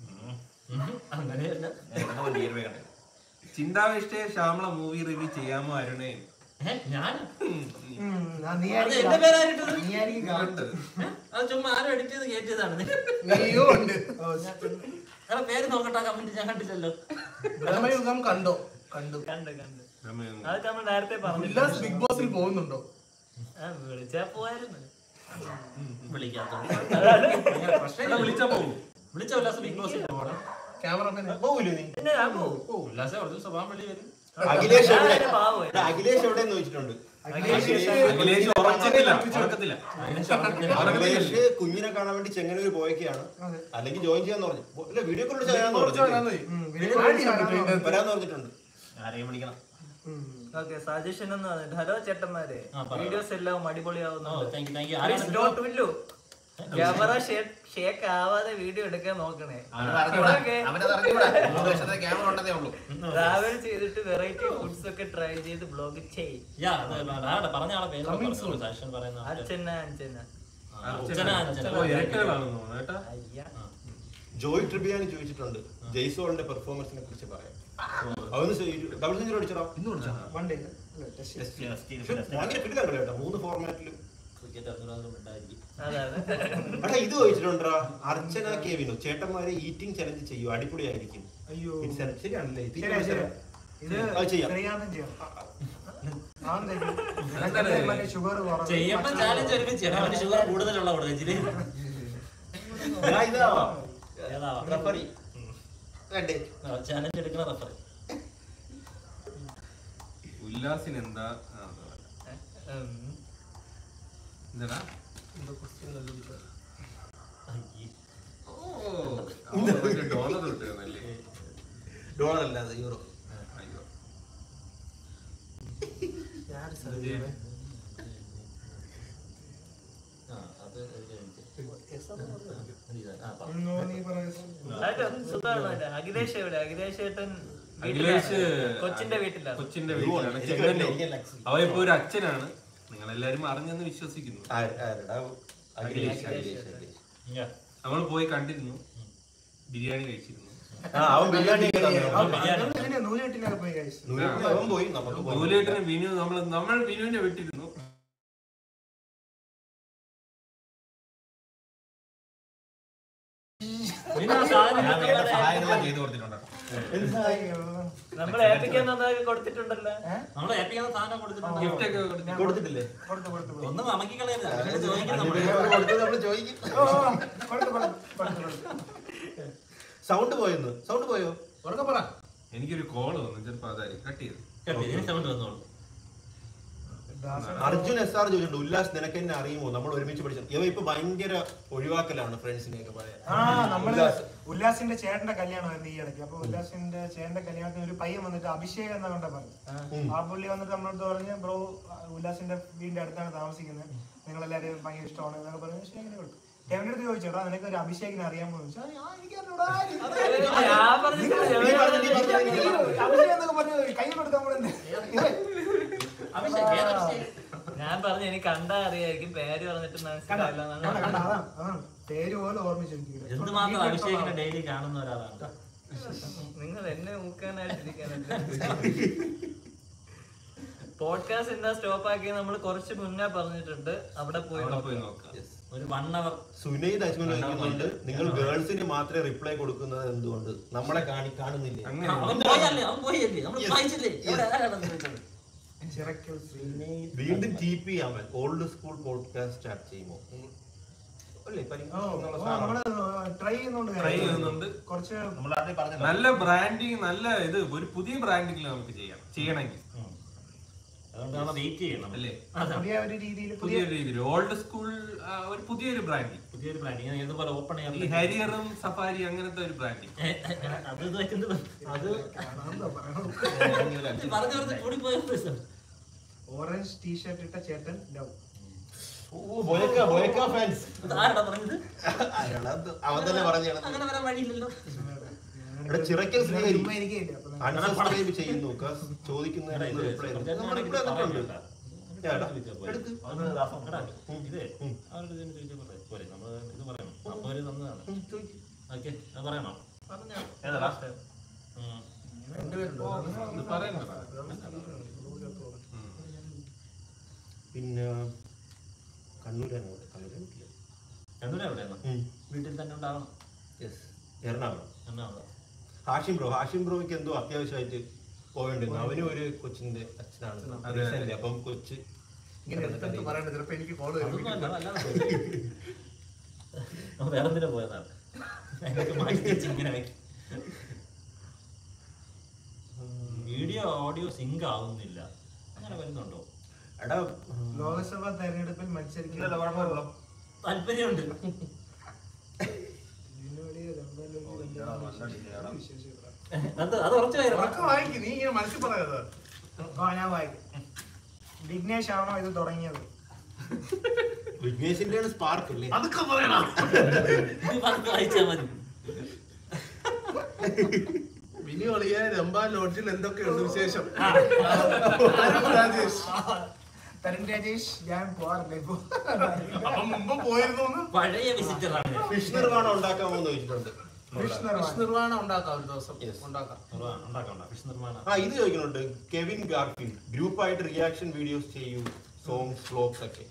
അങ്ങനെയല്ല ചിന്താവിഷ്ടയ ശ്യാമള മൂവി റിവ്യൂ ചെയ്യാമോ അരുണേ ഏ, ഞാൻ ഉം, ആ, നീ അത് ആയിരിക്കും എന്റെ പേരായിട്ടത് നീ ആയിരിക്കും കാണും. ഉണ്ട്. അത് ചുമ്മാ ആരും എഡിറ്റ് ചെയ്ത് കയറ്റിയതാണ് നീയോ ഉണ്ട് ഓ, ഞാൻ ചെന്ന് നിങ്ങളെ പേര് നോക്കട്ടെ കമന്റ് ഞാൻ കണ്ടില്ലല്ലോ ബ്രഹ്മയുഗം കണ്ടോ കണ്ടു കണ്ട് കണ്ട് രമയൊന്നും. അതൊക്കെ നമ്മൾ നേരത്തെ പറഞ്ഞില്ല ഉല്ലാസ് ബിഗ് ബോസിൽ പോകുന്നുണ്ടോ ആ, വിളിച്ചാ പോയായിരുന്നു വിളിക്കാത്തോണ്ട് എടാ, വിളിച്ചാ പോകും വിളിച്ച ഉല്ലാസം ബിഗ് ബോസിൽ പോകണം ക്യാമറമാൻ പോകൂലേ നീ പിന്നെ ഞാൻ പോകും ഉല്ലാസം കുറച്ച് സ്വഭാവം വെളി വരും അഖിലേഷ് എവിടെ ഞാൻ പാവം എടാ, അഖിലേഷ് എവിടെയെന്ന് ചോദിച്ചിട്ടുണ്ട് അഖിലേഷ് ഉറച്ചിട്ടില്ല ഉറക്കത്തില്ല അഖിലേഷ് കുഞ്ഞിനെ കാണാൻ വേണ്ടി ചെങ്ങന്നൂർ പോയൊക്കെയാണ് അതെ. അല്ലെങ്കിൽ ജോയിൻ ചെയ്യാന്ന് പറഞ്ഞു അല്ല വീഡിയോ കോൾ ചെയ്യാന്ന് പറഞ്ഞു ഉം, വീഡിയോ കോൾ കാണാൻ വരാന്ന് പറഞ്ഞിട്ടുണ്ട് ആരെയും വിളിക്കണം ഉം. ഓക്കെ സജഷൻ എന്ന് പറഞ്ഞിട്ട് ഹലോ ചേട്ടന്മാരെ ആ, പറ. വീഡിയോസ് എല്ലാം ഓ അടിപൊളിയാവുന്നുണ്ട് thank you thank you Please ആരാണ് don't വില്ലു ക്യാമറ ഷേക്ക് ആവാതെ വീഡിയോ എടുക്കാൻ നോക്കണേ അവനത് അറിഞ്ഞൂടാ Okay. അവനത് അറിഞ്ഞൂടാ മൂന്ന് വർഷത്തെ ക്യാമറ ഉണ്ടെന്നേ ഉള്ളൂ ട്രാവൽ ചെയ്തിട്ട് വെറൈറ്റി ഫുഡ്സ് ഒക്കെ ട്രൈ ചെയ്ത് ബ്ലോഗ് ചെയ്യും യാ അത് ആരുടെ പറഞ്ഞ ആളെ പേര് സജഷൻ പറയുന്ന ആള്. അച്ഛന അച്ഛന ആ, അർച്ചന അർച്ചന ഓ, ഇരട്ടകളാണെന്ന് തോന്നുന്നു കേട്ടാ അയ്യ ജോയ് ട്രിബിയാനി ചോദിച്ചിട്ടുണ്ട് ജയ്സോളിന്റെ പെർഫോമൻസിനെ കുറിച്ച് പറയാം അവന് ഡബിൾ സെഞ്ചുറി അടിച്ചടാ One day. അല്ല, test ചെയ്തു. പക്ഷെ ഭയങ്കര കിട്ടില്ല കേട്ടോ മൂന്ന് ഫോർമാറ്റിലും ക്രിക്കറ്റ് അറിഞ്ഞൂടാതെ ഉണ്ടായിരിക്കും അതെ അതെ എടാ ഇത് ചോദിച്ചിട്ടുണ്ടാ അർച്ചന കേവിനോ ചേട്ടന്മാരെ ഈറ്റിംഗ് ചലഞ്ച് ചെയ്യും അടിപൊളിയായിരിക്കും അയ്യോ It's a- ശരിയാണല്ലേ ഇത് ശരിയാ, ശരിയാ. ഇത് അത് ചെയ്യാം. ശ്രീകാന്തൻ ചെയ്യാം ആ, എന്തായാലും. മറ്റേ ഷുഗർ ചെയ്യുമ്പോ ചാലഞ്ച് ഒരുമിച്ച് ചെയ്യണം. അവന് ഷുഗർ കൂടുതലുള്ള കൊടുക്കച്ചില് എടാ, ഇതാ ഏതാ റഫറി കണ്ടേ ചാലഞ്ച് എടുക്കുന്ന റഫർ ഉല്ലാസിന് എന്താ ആ, അത് വേണ്ട. എന്താടാ ഓ ഡോളർ കിട്ടുന്നല്ലേ ഡോളർ അല്ല അത് യൂറോ അയ്യോ ആ അത് ഒരു മിനിറ്റ്. ആ, പറ. നീ പറയുന്നത് സുഖമാണ് അവന്റെ. അഖിലേഷ് എവിടെ അഖിലേഷ് ഏട്ടൻ അഖിലേഷ് വീട്ടിലാണ്. കൊച്ചിന്റെ വീട്ടിലാണ് കൊച്ചിന്റെ വീട്ടിലാണ് ചെങ്ങന്നൂർ അവ ഇപ്പൊ ഒരു അച്ഛനാണ് നിങ്ങൾ എല്ലാരും അറിഞ്ഞെന്ന് വിശ്വസിക്കുന്നു ആരടാ അഖിലേഷ് അഖിലേഷ് അഖിലേഷ്. ഇങ്ങ. നമ്മൾ പോയി കണ്ടിരുന്നു ബിരിയാണി കഴിച്ചിരുന്നു ആ അവൻ ബിരിയാണി ഒക്കെ തന്നു. എങ്ങനെയാ നൂലുകെട്ടിനൊക്കെ പോയി കഴിച്ചു നൂലിന് അവൻ പോയി നമുക്ക് പോയി നൂലേട്ടന് വിനു നമ്മൾ നമ്മൾ വിനുവിനെ വിട്ടിരുന്നു പിന്നെ ആ സാധനം ഞാൻ വേണ്ട നമ്മളെ- സഹായങ്ങളെല്ലാം ചെയ്തു കൊടുത്തിട്ടുണ്ട് നമ്മളെ ഏൽപ്പിക്കാൻ നന്നാക്കി കൊടുത്തിട്ടുണ്ടല്ലോ നമ്മള് ഏൽപ്പിക്കുന്ന സാധനം കൊടുത്തിട്ടുണ്ട് ഗിഫ്റ്റ് ഒക്കെ കൊടുത്തു. കൊടുത്തിട്ടില്ലേ കൊടുത്തു കൊടുത്തു കൊടുത്തു. ഒന്നും അമക്കി കളയരുത് അങ്ങനെ ചോദിക്കും അഞ്ച് നമ്മള്. രൂപ കൊടുത്തത് നമ്മള് ചോദിക്കും ഓ, ഓ, കൊടുത്തു കൊടുത്തു കൊടുത്തു കൊടുത്തു സൗണ്ട് പോയെന്ന് സൗണ്ട് പോയോ ഉറക്കെ പറ എനിക്കൊരു കോള് വന്നു ചിലപ്പോ അതായിരിക്കും കട്ട് ചെയ്തു കേട്ടോ, ഇതിന് sound വന്നോളൂ. ദാസൻ അർജുൻ എസ് ആർ ചോദിച്ചിട്ടുണ്ട് ഉല്ലാസ് നിനക്ക് എന്നെ അറിയുമോ നമ്മൾ ഒരുമിച്ച് പഠിച്ചു ഇവ ഇപ്പൊ ഭയങ്കര ഒഴിവാക്കലാണ് ഫ്രണ്ട്സിനെയൊക്കെ പഴയ ആ നമ്മള് ഉല്ലാസ്. ഉല്ലാസിന്റെ ചേട്ടന്റെ കല്യാണമായിരുന്നു ഈ ഇടയ്ക്ക് അപ്പൊ ഉല്ലാസിന്റെ ചേട്ടന്റെ കല്യാണത്തിന് ഒരു പയ്യൻ വന്നിട്ട് അഭിഷേക് എന്ന കണ്ട പറഞ്ഞു ആ പുള്ളി വന്നിട്ട് നമ്മളടുത്ത് പറഞ്ഞ് ബ്രോ ഉല്ലാസിന്റെ വീടിന്റെ അടുത്താണ് താമസിക്കുന്നത് നിങ്ങൾ എല്ലാവരും ഭയങ്കര ഇഷ്ടമാണ് എന്നൊക്കെ പറഞ്ഞു പക്ഷേ അങ്ങനെ കൊടുത്തു എവന്റെ അടുത്ത് ചോദിച്ചോടാ നിനക്ക് ഒരു അഭിഷേകിനെ അറിയാമോ എന്ന് ചോദിച്ചാൽ "ആ, എനിക്കറിഞ്ഞൂടാ." ഞാൻ പറഞ്ഞിട്ട് നീ പറഞ്ഞിട്ട് നീ പറഞ്ഞിട്ട് അഭിഷേക് എന്നൊക്കെ പറഞ്ഞു കൈ കൊടുക്കാൻ കൂടെ ഞാൻ പറഞ്ഞു എനിക്ക് കണ്ടാ അറിയായിരിക്കും പേര് പറഞ്ഞിട്ട് മനസ്സിലായില്ല എന്നാണ് കണ്ട അതാണ് അതാണ് പേര് പോലെ ഓർമ്മിച്ചെനിക്ക് എന്തുമാത്രം അഭിഷേകിനെ ഡെയിലി കാണുന്ന ഒരാളാണ് നിങ്ങൾ എന്നെ മുക്കാനായിട്ടിരിക്കാനല്ല പോഡ്കാസ്റ്റ് എന്താ സ്റ്റോപ്പ് ആക്കി നമ്മൾ കുറച്ച് മുന്നേ പറഞ്ഞിട്ടുണ്ട് അവിടെ പോയി അവിടെ പോയി നോക്കാം. നോക്കാം ഒരു വൺ അവർ സുനൈദ് അജ്മൽ ചോദിക്കുന്നുണ്ട് നിങ്ങൾ ഗേൾസിന് മാത്രമേ റിപ്ലൈ കൊടുക്കുന്നത് എന്തുകൊണ്ട് നമ്മളെ കാണി കാണുന്നില്ലേ അങ്ങനെ അവൻ പോയല്ലേ അവൻ പോയല്ലേ നമ്മൾ വായിച്ചില്ലേ ഇവിടെ ആരാണെന്ന് ചോദിച്ചത്? ചിറക്കൽ ശ്രീ വീണ്ടും T P Amal old school podcast start ചെയ്യുമോ അല്ലേ പരി- ഓ, എന്നുള്ള ഓ, സാധനം. നമ്മള് ട്രൈ ചെയ്യുന്നുണ്ട് ട്രൈ ചെയ്യുന്നുണ്ട് കുറച്ച് നമ്മൾ ആദ്യം പറഞ്ഞല്ലോ നല്ല ബ്രാൻഡിങ് നല്ല ഇത് ഒരു പുതിയ ബ്രാൻഡിങ് നമുക്ക് ചെയ്യാം ചെയ്യണമെങ്കിൽ അതുകൊണ്ട് നമ്മൾ വെയിറ്റ് ചെയ്യണം അല്ലേ അതാണ് പുതിയ ഒരു രീതിയിൽ പുതിയ പുതിയ രീതിയിൽ ഓൾഡ് സ്കൂൾ ഒരു പുതിയൊരു ബ്രാൻഡിങ് പുതിയൊരു പ്ലാൻ ഇങ്ങനെ ഇതുപോലെ ഓപ്പൺ ചെയ്യാൻ ഈ ഹരിയറും സഫാരി അങ്ങനത്തെ ഒരു ബ്രാൻഡിങ് അത് ഇതുമായിട്ട് എന്ത് ബന്ധം? അത് എന്താ പറയണത്? ഇത് പറഞ്ഞു പറഞ്ഞ് കൂടി പോയ ദിവസം ഓറഞ്ച് ടീഷർട്ട് ഇട്ട ചേട്ടൻ ലവ് ഓ, ബോയക്ക ബോയക്ക ഫാൻസ് ഇത് ആരാടാ പറഞ്ഞത് അവൻ തന്നെ പറഞ്ഞു അങ്ങനെ വരാൻ വഴിയില്ലല്ലോ ഇവിടെ ചിറക്കൽ ശ്രീഹരി ചുമ്മാ ഇരിക്കുകയില്ലേ, അപ്പൊ ഞാൻ- അൺസബ്സ്ക്രൈബ് ചെയ്യുന്നു കാസ് ചോദിക്കുന്നതിന് ഇത് റിപ്ലൈ പ്രചാരണം നമ്മൾ റിപ്ലൈ തന്നിട്ടുണ്ട് എടാ, എടുക്ക്. അവന് ദാസം, എടാ, ഇതേ, ഉം. അവരുടെ ഇതിന് ചോദിച്ചാ പോരെ? പോരെ, നമ്മള് ഇത് പറയണം. അപ്പൊ അവര് തന്നതാണ്. ഉം, ചോദിക്ക്. ഓക്കേ, അത് പറയണോ? ഏതാ ലാസ്റ്റ് ഉം. ഇത് പറയുന്നത് പിന്നെ കണ്ണൂരാണ് കണ്ണൂരാണ് രണ്ടുപേരും എവിടെയാണ്? വീട്ടിൽ തന്നെ ഉണ്ടാവണം യെസ് എറണാകുളം എറണാകുളം. ഹാഷിം ബ്രോ ഹാഷിം ബ്രോയ്ക്ക് എന്തോ അത്യാവശ്യമായിട്ട് പോയിട്ടുണ്ട് അവനും ഒരു കൊച്ചിന്റെ അച്ഛനാണ് അതെ. Recently. അപ്പം കൊച്ച് ഇങ്ങനെ എടുത്തെടുത്ത് പറയണ്ട ചിലപ്പോ എനിക്ക് കോള് അതൊന്നും അല്ല, അല്ലാതെ പോയി. അവൻ വേറെ എന്തിനാ പോയതാണ് അതിനൊക്കെ മാറ്റി വെച്ച് ഇങ്ങനെ വെക്കും. വീഡിയോ ഓഡിയോ സിങ്ക് ആവുന്നില്ല അങ്ങനെ വരുന്നുണ്ടോ എടാ ലോക്സഭാ തെരഞ്ഞെടുപ്പിൽ മത്സരിക്കുന്ന കുഴപ്പമില്ലല്ലോ താല്പര്യമുണ്ട് ഇതിന് വലിയ രണ്ടാം വിശേഷിക്കണം അത് അത് ഉറച്ചു ഉറക്കം വായിക്ക് നീ ഇങ്ങനെ മനസ്സിൽ പറയാതെ ആ ഞാൻ വായിക്കും വിഘ്നേഷ് ആണോ ഇത് തുടങ്ങിയത് വിഘ്നേഷിന്റെ സ്പാർക്ക് അല്ലേ അതൊക്കെ പറയണം വായിച്ചാൽ മതി വിനി ഒളിയ രംബ ലോഡ്ജിൽ എന്തൊക്കെയുണ്ട് വിശേഷം ആരും രാജേഷ് തരുൺ രാജേഷ് ഞാൻ പോവാറില്ല ഇപ്പൊ അപ്പം മുമ്പ് പോയിരുന്നു എന്ന് പഴയ വിസിറ്ററാണ് ഫിഷ് നിർമ്മാണം ഉണ്ടാക്കാമോ എന്ന് ചോദിച്ചിട്ടുണ്ട് കൃഷ്ണ ഫിഷ് നിർവ്വാണം ഉണ്ടാക്കാം ഒരു ദിവസം Yes. ഉണ്ടാക്കാം ഉണ്ടാക്കണ്ട ഫിഷ് നിർമ്മാണം ആ ഇത് ചോദിക്കുന്നുണ്ട് കെവിൻ ഗാർഫീൽഡ് ഗ്രൂപ്പായിട്ട് റിയാക്ഷൻ വീഡിയോസ് ചെയ്യൂ സോങ്സ് വ്ലോഗ്സ് ഒക്കെ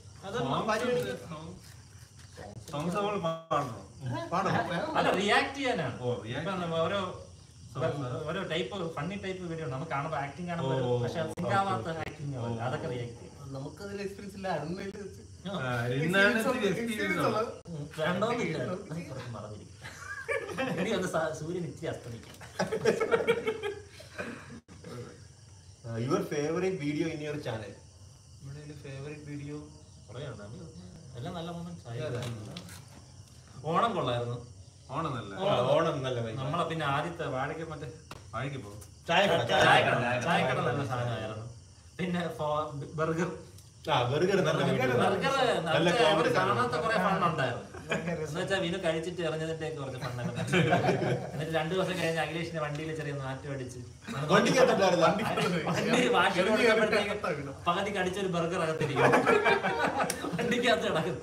സോങ്സ് നമ്മൾ പാടണം പാടണം അല്ല റിയാക്ട് ചെയ്യാനാണ് ഓ, react ഇപ്പൊ നമ്മ ഓരോ ഓരോ ടൈപ്പ് ഫണ്ണി ടൈപ്പ് വീഡിയോ നമുക്ക് കാണുമ്പോ ആക്ടിങ് കാണുമ്പോ ഓ, പക്ഷെ അത് sync ആവാത്ത ആക്ടിങ് അതൊക്കെ റിയാക്ട് ചെയ്യും നമുക്കതിൽ എക്സ്പീരിയൻസ് ഇല്ല അരുണയിൽ എന്നാണ് എക്സ്പീരിയൻസ് ഉള്ളത് വേണ്ടോന്നില്ല കുറച്ച് മറന്നിരിക്കും ഇനി ഒന്ന് സ- സൂര്യൻ ഇത്തിരി അസ്തമിക്കും your favourite video in your channel നമ്മുടെ ഫേവറേറ്റ് വീഡിയോ കുറേ ഉണ്ട്. അത് എല്ലാം നല്ല മൊമെന്റ്സ് ഓണം കൊള്ളായിരുന്നു ഓണം നല്ല ഓണം നല്ല vibe. നമ്മളെ പിന്നെ ആദ്യത്തെ വാഴയ്ക്ക് മറ്റേ വായിക്ക് പോകും ചായക്കട ചായക്കട ചായക്കട നല്ല സാധനമായിരുന്നു പിന്നെ ബർഗർ ആ ബർഗർ നല്ല video. ബർഗർ നല്ല comedy കാണാത്ത കുറെ ഫണ്ണുണ്ടായിരുന്നു ഭയങ്കര രസം. എന്ന് വെച്ചാൽ വിനു കഴിച്ചിട്ട് എറിഞ്ഞതിന്റെ കുറച്ച് ഫണ്ണൊക്കെ എന്നിട്ട് രണ്ടു ദിവസം കഴിഞ്ഞ് അഖിലേഷിന്റെ വണ്ടിയിൽ ചെറിയ നാറ്റം അടിച്ച് വണ്ടിക്കകത്തുണ്ടായിരുന്ന വണ്ടി വാഷ് കൊടുക്കുമ്പോഴത്തേക്ക് പകുതി കടിച്ചൊരു ബർഗർ അകത്തിരിക്കും വണ്ടിക്കകത്ത് കിടക്കും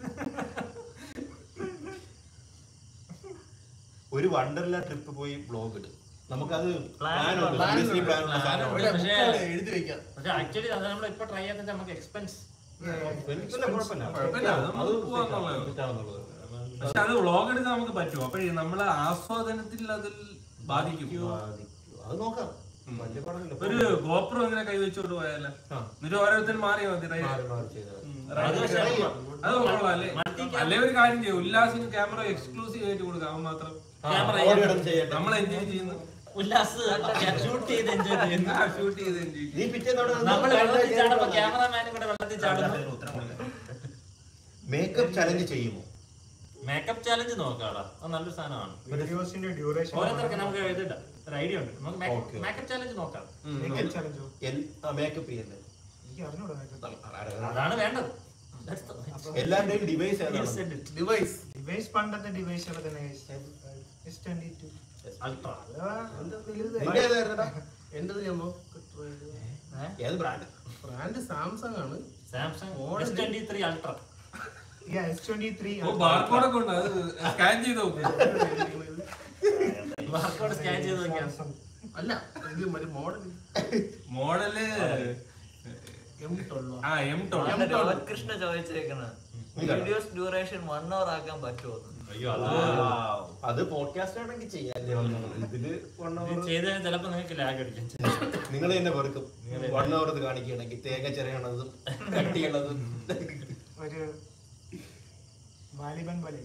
ഒരു വണ്ടർല ട്രിപ്പ് പോയി ബ്ലോഗ് ഇട് നമുക്കത് Plan പ്ലാൻ ഉണ്ട് plan seriously ഉണ്ട്. plan ഉള്ള Plan സാധനമാണ്. ഉണ്ട്. പക്ഷേ- എഴുതി വെക്കാം പക്ഷെ ആക്ച്വലി അത് നമ്മൾ ഇപ്പൊ ട്രൈ ചെയ്യാൻ നമുക്ക് എക്സ്പെൻസ് എനിക്കില്ല, കുഴപ്പമില്ല. കുഴപ്പമില്ല, അത് അത് പോവാന്നുള്ളതേ ഉള്ളൂ. തെറ്റാണെന്നുള്ളത്. പക്ഷെ അത് വ്ളോഗ് എടുക്കാൻ നമുക്ക് പറ്റും അപ്പോഴേ നമ്മളെ ആസ്വാദനത്തിൽ അതിൽ ബാധിക്കും അത് നോക്കാം വലിയ പടമില്ല. ഒരു ഗോപ്രോ ഇങ്ങനെ കൈവച്ചോണ്ട് പോയാലോ ആ. എന്നിട്ട് ഓരോരുത്തർ മാറി മതി റൈ- മാറി മാറി ചെയ്താൽ മതി. അത് പക്ഷേ അത് കൊള്ളാം അല്ലേ അല്ലേ ഒരു കാര്യം ചെയ്യും ഉല്ലാസിന് ക്യാമറ എക്സ്ക്ലൂസീവ് ആയിട്ട് കൊടുക്കാം അവൻ മാത്രം ആ, അവിടെ കിടന്ന് ചെയ്യട്ടെ. നമ്മൾ എൻജോയ് ചെയ്യുന്നു ഉല്ലാസ് ഷൂട്ട് ചെയ്ത് എൻജോയ് ചെയ്യുന്നു ഷൂട്ട് ചെയ്ത് enjoy നീ പിറ്റേന്നവിടെ നമ്മൾ വെള്ളത്തിൽ ചാടുമ്പോ ക്യാമറമാനും കൂടെ വെള്ളത്തിൽ ചാടുന്നു മേക്കപ്പ് ചലഞ്ച് ചെയ്യുമോ മേക്കപ്പ് ചാലഞ്ച് നോക്കാടാ അത് നല്ലൊരു സാധനമാണ് വീഡിയോസിന്റെ ഡ്യൂറേഷൻ ഓരോരുത്തർക്ക് നമുക്ക് എഴുതിട്ടാ ഒരു ഐഡിയ ഉണ്ട് നമുക്ക് Okay. മേക്കപ്പ് ചാലഞ്ച് നോക്കാം ചലഞ്ചോ മേക്കപ്പ് ചെയ്യുന്നത് എനിക്ക് അറിഞ്ഞൂടാ makeup. അതാണ് വേണ്ടത് That's the- എല്ലാവരുടെയും ഡിവൈസ് You ഏതാണ് said it. ഡിവൈസ് ഡിവൈസ് പണ്ടത്തെ ഡിവൈസുകൾ തന്നെ എസ് ട്വന്റി ടു Ultra. നിന്റെ ഏതായിരുന്നെടാ? എന്റേത് ഞാൻ ഏത് ബ്രാൻഡ് ബ്രാൻഡ് സാംസങ് ആണ് Samsung Model. S twenty three ultra S twenty three ഓ ബാർകോഡ് ഒക്കെ ഉണ്ട് അത് സ്കാൻ ചെയ്ത് നോക്ക് ബാർകോഡ് സ്കാൻ ചെയ്ത് നോക്കിയാൽ അല്ല ഇത് മറ്റേ മോഡൽ മോഡല് എം തൊള്ള ആ എം ടോൾ ആണ് രോഹിത് കൃഷ്ണ ചോദിച്ചേക്കണ വീഡിയോസ് ഡ്യൂറേഷൻ വൺ അവർ ആക്കാൻ പറ്റുമോ അയ്യോ അത് അത് പോഡ്കാസ്റ്റ് ആണെങ്കിൽ ചെയ്യാല്ലേ ഇതില് one hour ചെയ്താൽ ചിലപ്പോ നിങ്ങൾക്ക് ലാഗ് അടിക്കും നിങ്ങൾ തന്നെ വെറുക്കും വൺ അവർ ഇത് കാണിക്കുകയാണെങ്കിൽ തേങ്ങ ചെറിയണതും കട്ടിയുള്ളതും ഒരു വാലിബൻ പോലെ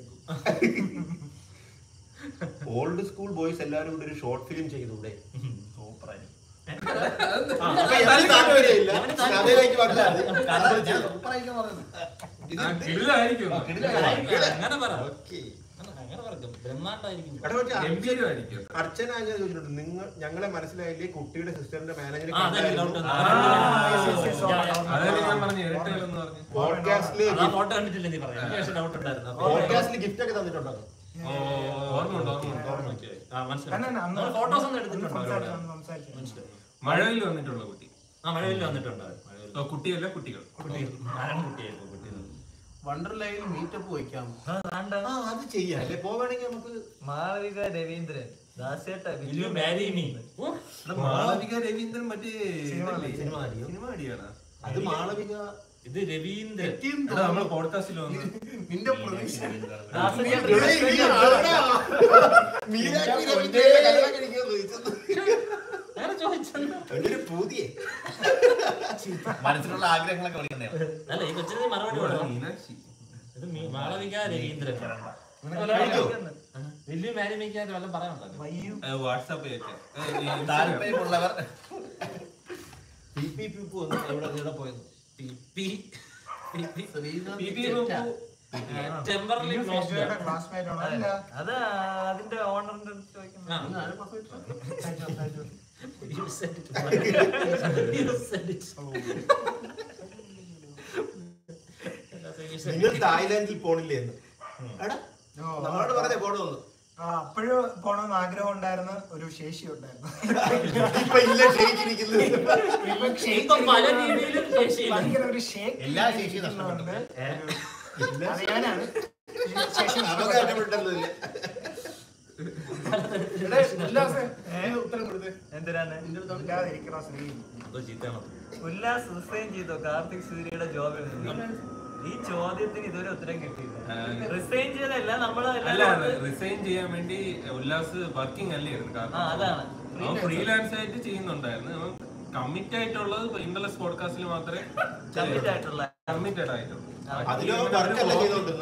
ഓൾഡ് സ്കൂൾ ബോയ്സ് എല്ലാവരും കൂടി ഒരു ഷോർട്ട് ഫിലിം ചെയ്തൂടെ സൂപ്പറായി താല്പര്യമില്ല അതിലേക്ക് വന്നാ മതി. കിടിലായിരിക്കും അങ്ങനെ പറ Okay. അങ്ങനെ പറക്കും ബ്രഹ്മാണ്ടായിരിക്കും എടാ, മറ്റേ ഗംഭീരം ആയിരിക്കും അർച്ചന അങ്ങനെ ചോദിച്ചിട്ടുണ്ട് നിങ്ങൾ ഞങ്ങളെ മനസ്സിലായില്ലേ കുട്ടിയുടെ സിസ്റ്ററിന്റെ മാനേജർ ആ, അതല്ലേ doubt വന്നത്. അതല്ലേ ഞാൻ പറഞ്ഞു ഇരട്ടകളെന്ന് പറഞ്ഞു പോഡ്കാസ്റ്റില് ആ ഫോട്ടോ കണ്ടിട്ടില്ല നീ പറയാം എനിക്ക് പക്ഷേ ഡൗട്ട് ഉണ്ടായിരുന്നു അപ്പൊ പോഡ്കാസ്റ്റില് ഗിഫ്റ്റ് ഒക്കെ തന്നിട്ടുണ്ടോ ഓ ഓർമ്മയുണ്ട് ഓർമ്മയുണ്ട് ആ മനസ്സിലായി അല്ല, അന്ന് ഫോട്ടോസ് ഒന്നും എടുത്തിട്ടുണ്ടോ സംസാരിച്ചു, അവരോട്? അന്ന് സംസാരിച്ചു. മനസ്സിലായി മഴവിൽ വന്നിട്ടുള്ള കുട്ടി ആ മഴവിൽ വന്നിട്ടുണ്ട് മഴവിൽ ഓ, കുട്ടിയല്ല കുട്ടികൾ ആരാണ് കുട്ടിയായിരുന്നു കുട്ടി വണ്ടർലൈനിൽ മീറ്റപ്പ് വയ്ക്കാം ആ അത് ചെയ്യാം അല്ലെ പോവാണെങ്കിൽ നമുക്ക് മാളവിക രവീന്ദ്രൻ ദാസേട്ട വില്ലു മാരി മീ എടാ, മാളവിക രവീന്ദ്രൻ മറ്റേ ഇതല്ലേ? സിനിമ നടിയോ? സിനിമ നടിയാണ് അത് മാളവിക ഇത് രവീന്ദ്രൻ എടാ നമ്മള് പോഡ്കാസ്റ്റിൽ വന്നു നിന്റെ പ്രതീക്ഷ അങ്ങനെ ചോദിച്ചെന്ന് ഒരു പൂതിയെ മനസ്സിലുള്ള ആഗ്രഹങ്ങളൊക്കെ വിളിക്കുന്നേ അല്ല ഈ കൊച്ചിന് നീ മറുപടി കൊടുക്കണം മീനാക്ഷി ഇത് മീ- മാളവിക രവീന്ദ്രൻ കഴിക്കോ? വലിയ മാരിമയ്ക്കായിട്ട് വല്ലതും പറയാനുണ്ടോ വയ്യു വാട്സാപ്പ് അയച്ചേ താല്പര്യമുള്ളവർ പി പി പി പു ഒന്ന് എവിടെ എവിടെ പോയത് ടെമ്പറലി ക്ലോസ്ഡ് ക്ലാസ്മേറ്റ് ആണോ അല്ല അത് അതിന്റെ ഓണറിന്റെ ചോദിക്കുന്നത് സംസാരിച്ചു, സംസാരിച്ചു. നിങ്ങൾ തായ്ലാന്റിൽ പോണില്ലേ എന്ന് എടാ ഓ, നമ്മളോട് പറഞ്ഞേ പോണമെന്ന് ആ അപ്പോഴും പോണമെന്ന് ആഗ്രഹം ഉണ്ടായിരുന്ന ഒരു ശേഷി ഉണ്ടായിരുന്നു ഇപ്പൊ ഇല്ല ക്ഷയിച്ചിരിക്കുന്നത് ഇപ്പൊ ഇപ്പൊ പല രീതിയിലും ശേഷിയില്ല. ഭയങ്കര ഒരു ഷേക്ക് എല്ലാ ശേഷിയും നഷ്ടപ്പെട്ടു. അറിയാനാണ് ശേഷി നമുക്ക് കഷ്ടപ്പെട്ടല്ലോ ഇല്ല ഉല്ലാസേ ഏത് ഉത്തരം കൊടുത്തേ എന്തിനാണ് ഇല്ലാതിരിക്കണ സ്ത്രീ ഉല്ലാസ് റിസൈൻ ചെയ്തോ കാർത്തിക് സൂര്യയുടെ ജോബിൽ നിന്ന് ഈ ചോദ്യത്തിന് ഇതുവരെ ഉത്തരം കിട്ടിയില്ല റിസൈൻ ചെയ്തല്ല നമ്മള് അല്ല റിസൈൻ ചെയ്യാൻ വേണ്ടി ഉല്ലാസ് വർക്കിംഗ് അല്ലായിരുന്നു ആ കാരണം അതാണ് അവൻ ഫ്രീലാൻസ് ആയിട്ട് ചെയ്യുന്നുണ്ടായിരുന്നു അവൻ കമ്മിറ്റ് ആയിട്ടുള്ളത് ഇന്റർലെസ് പോഡ്കാസ്റ്റിൽ മാത്രമേ കമ്മിറ്റ് ആയിട്ടുള്ള കമ്മിറ്റഡ് ആയിട്ടുള്ളൂ അതിലോ വർക്കല്ല ചെയ്തോണ്ടിരുന്ന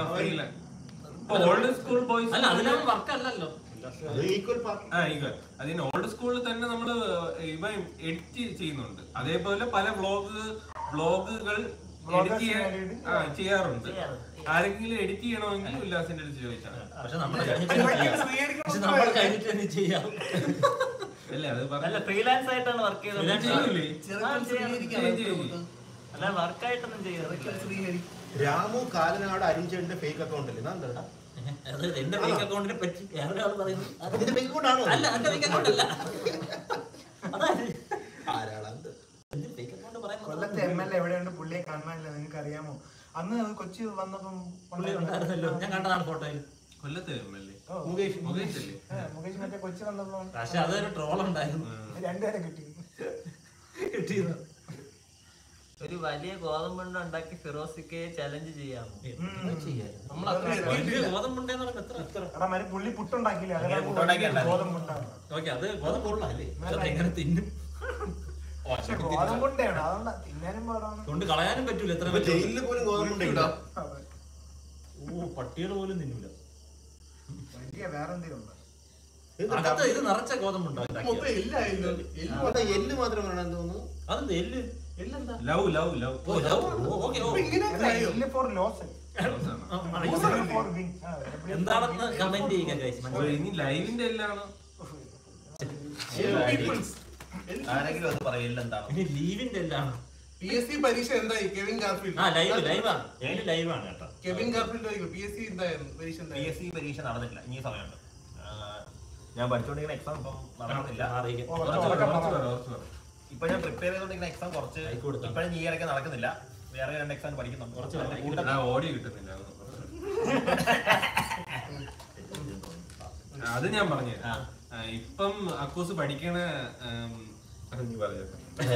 ഓൾഡ് സ്കൂൾ ബോയ്സ് അല്ല അതിനൊന്നും വർക്ക് അല്ലല്ലോ അത് ഈക്വൽ പാർട്ട് ആ ഈക്വൽ അതിന് ഓൾഡ് സ്കൂളിൽ തന്നെ നമ്മള് ഇവ എഡിറ്റ് ചെയ്യുന്നുണ്ട് അതേപോലെ പല വ്ളോഗ് വ്ളോഗുകൾ എഡിറ്റ് ചെയ്യാൻ ആ ചെയ്യാറുണ്ട് ആരെങ്കിലും എഡിറ്റ് ചെയ്യണമെങ്കിൽ ഉല്ലാസിന്റെ അടുത്ത് ചോദിച്ചാൽ പക്ഷെ നമ്മൾ പക്ഷെ നമ്മൾ കഴിഞ്ഞിട്ട് തന്നെ ചെയ്യാം അല്ലേ അത് അല്ല പറഞ്ഞ ഫ്രീലാൻസ് ആയിട്ടാണ് വർക്ക് ചെയ്യൂലേ? ചെയ്തത് അല്ല വർക്കായിട്ടൊന്നും ചെയ്തത് രാമു കാലനാട് അരിഞ്ചേന്റെ ഫേക്ക് അക്കൗണ്ട് അല്ലേ എന്നാ എന്താ അത് എന്റെ ഫേക്ക് അക്കൗണ്ടിനെ പറ്റി വേറെ ആൾ പറയുന്നു അത് ഇതിന്റെ ഫേക്ക് അക്കൗണ്ടാണോ അല്ല എന്റെ ഫേക്ക് അക്കൗണ്ട് അല്ല അതാണ് ആരാളാന്ത് എന്റെ ഫേക്ക് അക്കൗണ്ട് പറയുന്നത് കൊല്ലത്തെ എം എൽ എ എവിടെയുണ്ട് പുള്ളിയെ കാണാനില്ല നിങ്ങൾക്ക് അറിയാമോ അന്ന് കൊച്ചു വന്നപ്പം പുള്ളി ഉണ്ടായിരുന്നല്ലോ ഞാൻ കണ്ടതാണ് ഫോട്ടോയിൽ കൊല്ലത്തെ എം എൽ എ ഓ, മുകേഷ് മുകേഷ് അല്ലേ ആ, മുകേഷ് മറ്റേ കൊച്ചു വന്നപ്പോ പക്ഷെ അതൊരു ട്രോൾ ഉണ്ടായിരുന്നു രണ്ടുപേരെ കിട്ടി കിട്ടിയത് ഒരു വലിയ ഗോതമ്പുണ്ട ഉണ്ടാക്കി ഫിറോസിക്ക് ചലഞ്ച് ചെയ്യാമോ വലിയ ഗോതമ്പുണ്ടെന്ന് പറയുമ്പോ എത്ര എത്ര എടാ മറ്റേ പുള്ളി പുട്ടുണ്ടാക്കിയില്ല അങ്ങനെ പുട്ടുണ്ടാക്കി ഉണ്ടാക്കി. ഗോതമ്പുണ്ടാണ് ഓക്കെ അത് ഗോതമ്പുള്ള അല്ലേ അത് എങ്ങനെ തിന്നും പക്ഷെ ഗോതമ്പുണ്ടാണ് അതുകൊണ്ടാ തിന്നാനും പാടാണ് കൊണ്ട് കളയാനും പറ്റൂല എത്ര ഇപ്പൊ ജയിലിൽ പോലും ഗോതമ്പുണ്ട് അതെ. ഓ പട്ടികൾ പോലും തിന്നൂല വലിയ വേറെ എന്തെങ്കിലും ഉണ്ടോ അകത്ത് ഇത് നിറച്ച ഗോതമ്പുണ്ടോ മൊത്തം എല്ലായിരുന്നു എല്ലാം അവിടെ എല്ല് മാത്രം വേണം തോന്നുന്നു അതെന്ത് എല്ല് എല്ലെന്താ ലവ് ലവ് ലവ് ഓ ലവ് ഓ ഓക്കെ ഓ ഇങ്ങനെയൊക്കെ ആയോ ഫോർ ലോസ് ആ, അറിയില്ല. ഫോർ വിൻ എന്താണെന്ന് കമന്റ് ചെയ്യുക guys. അപ്പൊ മനസ്സിലായി ഇനി ലൈവിന്റെ എല്ലാണോ പീപ്പിൾസ് ആരെങ്കിലും അത് പറയില്ല എന്താണ് ഇനി ലീവിന്റെ എല്ലാം പി എസ് സി പരീക്ഷ എന്തായി കെവിൻ ആ ഗാർഫീൽഡ് ലൈവ് ലൈവാണ് ഏഴ് ലൈവാണ് കേട്ടോ Kevin Garfield P S C എന്തായിരുന്നു പരീക്ഷ പി എന്തായിരുന്നു എസ് സി പരീക്ഷ നടന്നിട്ടില്ല ഇനി സമയമുണ്ട് ആ, ഞാൻ പഠിച്ചുകൊണ്ടിരിക്കുന്ന എക്സാം ഇപ്പം നടന്നിട്ടില്ല അറിയിക്കാം കുറച്ച് പറ, കുറച്ച് പറ, കുറച്ച് പറ. ഇപ്പൊ ഞാൻ പ്രിപ്പയർ ചെയ്തോണ്ടിരിക്കുന്ന എക്സാം കുറച്ച് ആയിക്കോ കൊടുക്കാം. ഇപ്പോഴും ഈ ഇടയ്ക്ക് നടക്കുന്നില്ല വേറെ രണ്ട് എക്സാം പഠിക്കുന്നുണ്ട് കുറച്ച് അതിന്റെ ആയിക്കോ കൂട്ടത്തിൽ ആ, ഓഡിയോ കിട്ടുന്നില്ല അതൊന്ന് പറ. അത് ഞാൻ പറഞ്ഞു ഇപ്പം അക്കൂസ് പഠിക്കണ ഉം, അത് നീ പറഞ്ഞോ.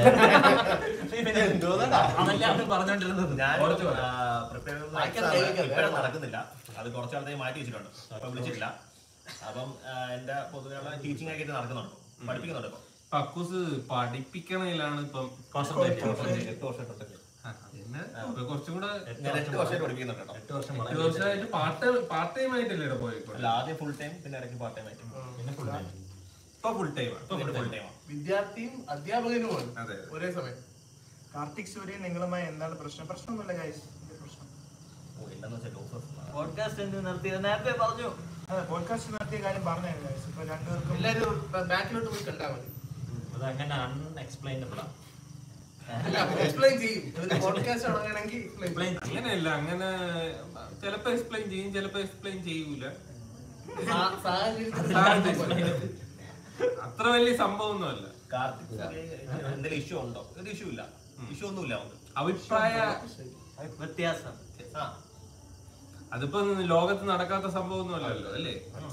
അതെല്ലാം അവര് പറഞ്ഞോണ്ടിരുന്നത് ഞാൻ കുറച്ച് പറ. Prepare I can take it. ഇപ്പോഴും നടക്കുന്നില്ല അത് കുറച്ച് നാളത്തേക്ക് മാറ്റി വെച്ചിട്ടുണ്ട് ഇപ്പൊ വിളിച്ചിട്ടില്ല അപ്പം ആ, എന്റെ പൊതുവെയുള്ള ടീച്ചിങ് ആയിട്ട് നടക്കുന്നുണ്ട് പഠിപ്പിക്കുന്നുണ്ട് ഇപ്പൊ ഇപ്പൊ അക്കൂസ് പഠിപ്പിക്കണതിലാണ് ഇപ്പം കോൺസെൻട്രേറ്റ് എട്ട് വർഷമായിട്ട് ആ, പിന്നെ ഇപ്പൊ കുറച്ചും കൂടെ ഞാൻ എട്ട് വർഷമായിട്ട് പഠിപ്പിക്കുന്നുണ്ട് കേട്ടോ എട്ട് വർഷം എട്ട് വർഷമായിട്ട് പാർട്ട് പാർട്ട് ടൈം ആയിട്ടല്ലേ ഇവിടെ പോയിക്കോട്ടെ അല്ല ആദ്യം ഫുൾ ടൈം പിന്നെ ഇടയ്ക്ക് പാർട്ട് ടൈം ആയിട്ട് പിന്നെ ഫുൾ ടൈം ഇപ്പൊ ഫുൾ ടൈം ആണ് പിന്നെ ഫുൾ ടൈം വിദ്യാർത്ഥിയും അധ്യാപകനുമാണ് അതെ ഒരേ സമയം കാർത്തിക് സൂര്യൻ നിങ്ങളുമായി എന്താണ് പ്രശ്നം പ്രശ്നമൊന്നുമില്ല ഗൈസ് പ്രശ്നം ഓ ഇല്ലെന്ന് വെച്ചാൽ ജോസഫ് പോഡ്കാസ്റ്റ് എന്ത് നിർത്തിയത് നേരത്തെ പറഞ്ഞു അതെ പോഡ്കാസ്റ്റ് നടത്തിയ കാര്യം പറഞ്ഞു ഗൈസ് ഇപ്പൊ രണ്ടുപേർക്കും എല്ലാരും ബാക്കിലോട്ട് പോയി കണ്ടാൽ മതി അത് അങ്ങനെ അൺഎക്സ്പ്ലെയിനബിൾ ആണ് എക്സ്പ്ലെയിൻ ചെയ്യും പോഡ്കാസ്റ്റ് തുടങ്ങണമെങ്കിൽ explain ചെയ്യും. അങ്ങനെയല്ല അങ്ങനെ ചിലപ്പോ എക്സ്പ്ലെയിൻ ചെയ്യും ചിലപ്പോ എക്സ്പ്ലെയിൻ ചെയ്യൂല സാ- സാഹചര്യത്തിന് സാഹചര്യം. അത്ര വലിയ സംഭവമൊന്നുമല്ല കാർത്തിക് എന്തെങ്കിലും ഇഷ്യൂ ഉണ്ടോ ഒരു ഇഷ്യൂ ഇല്ല ഇഷ്യൂ ഒന്നുമില്ല നമുക്ക് അഭിപ്രായ വ്യത്യാസം ആ അതിപ്പോ ലോകത്ത് നടക്കാത്ത സംഭവമൊന്നുമല്ലല്ലോ അല്ലേ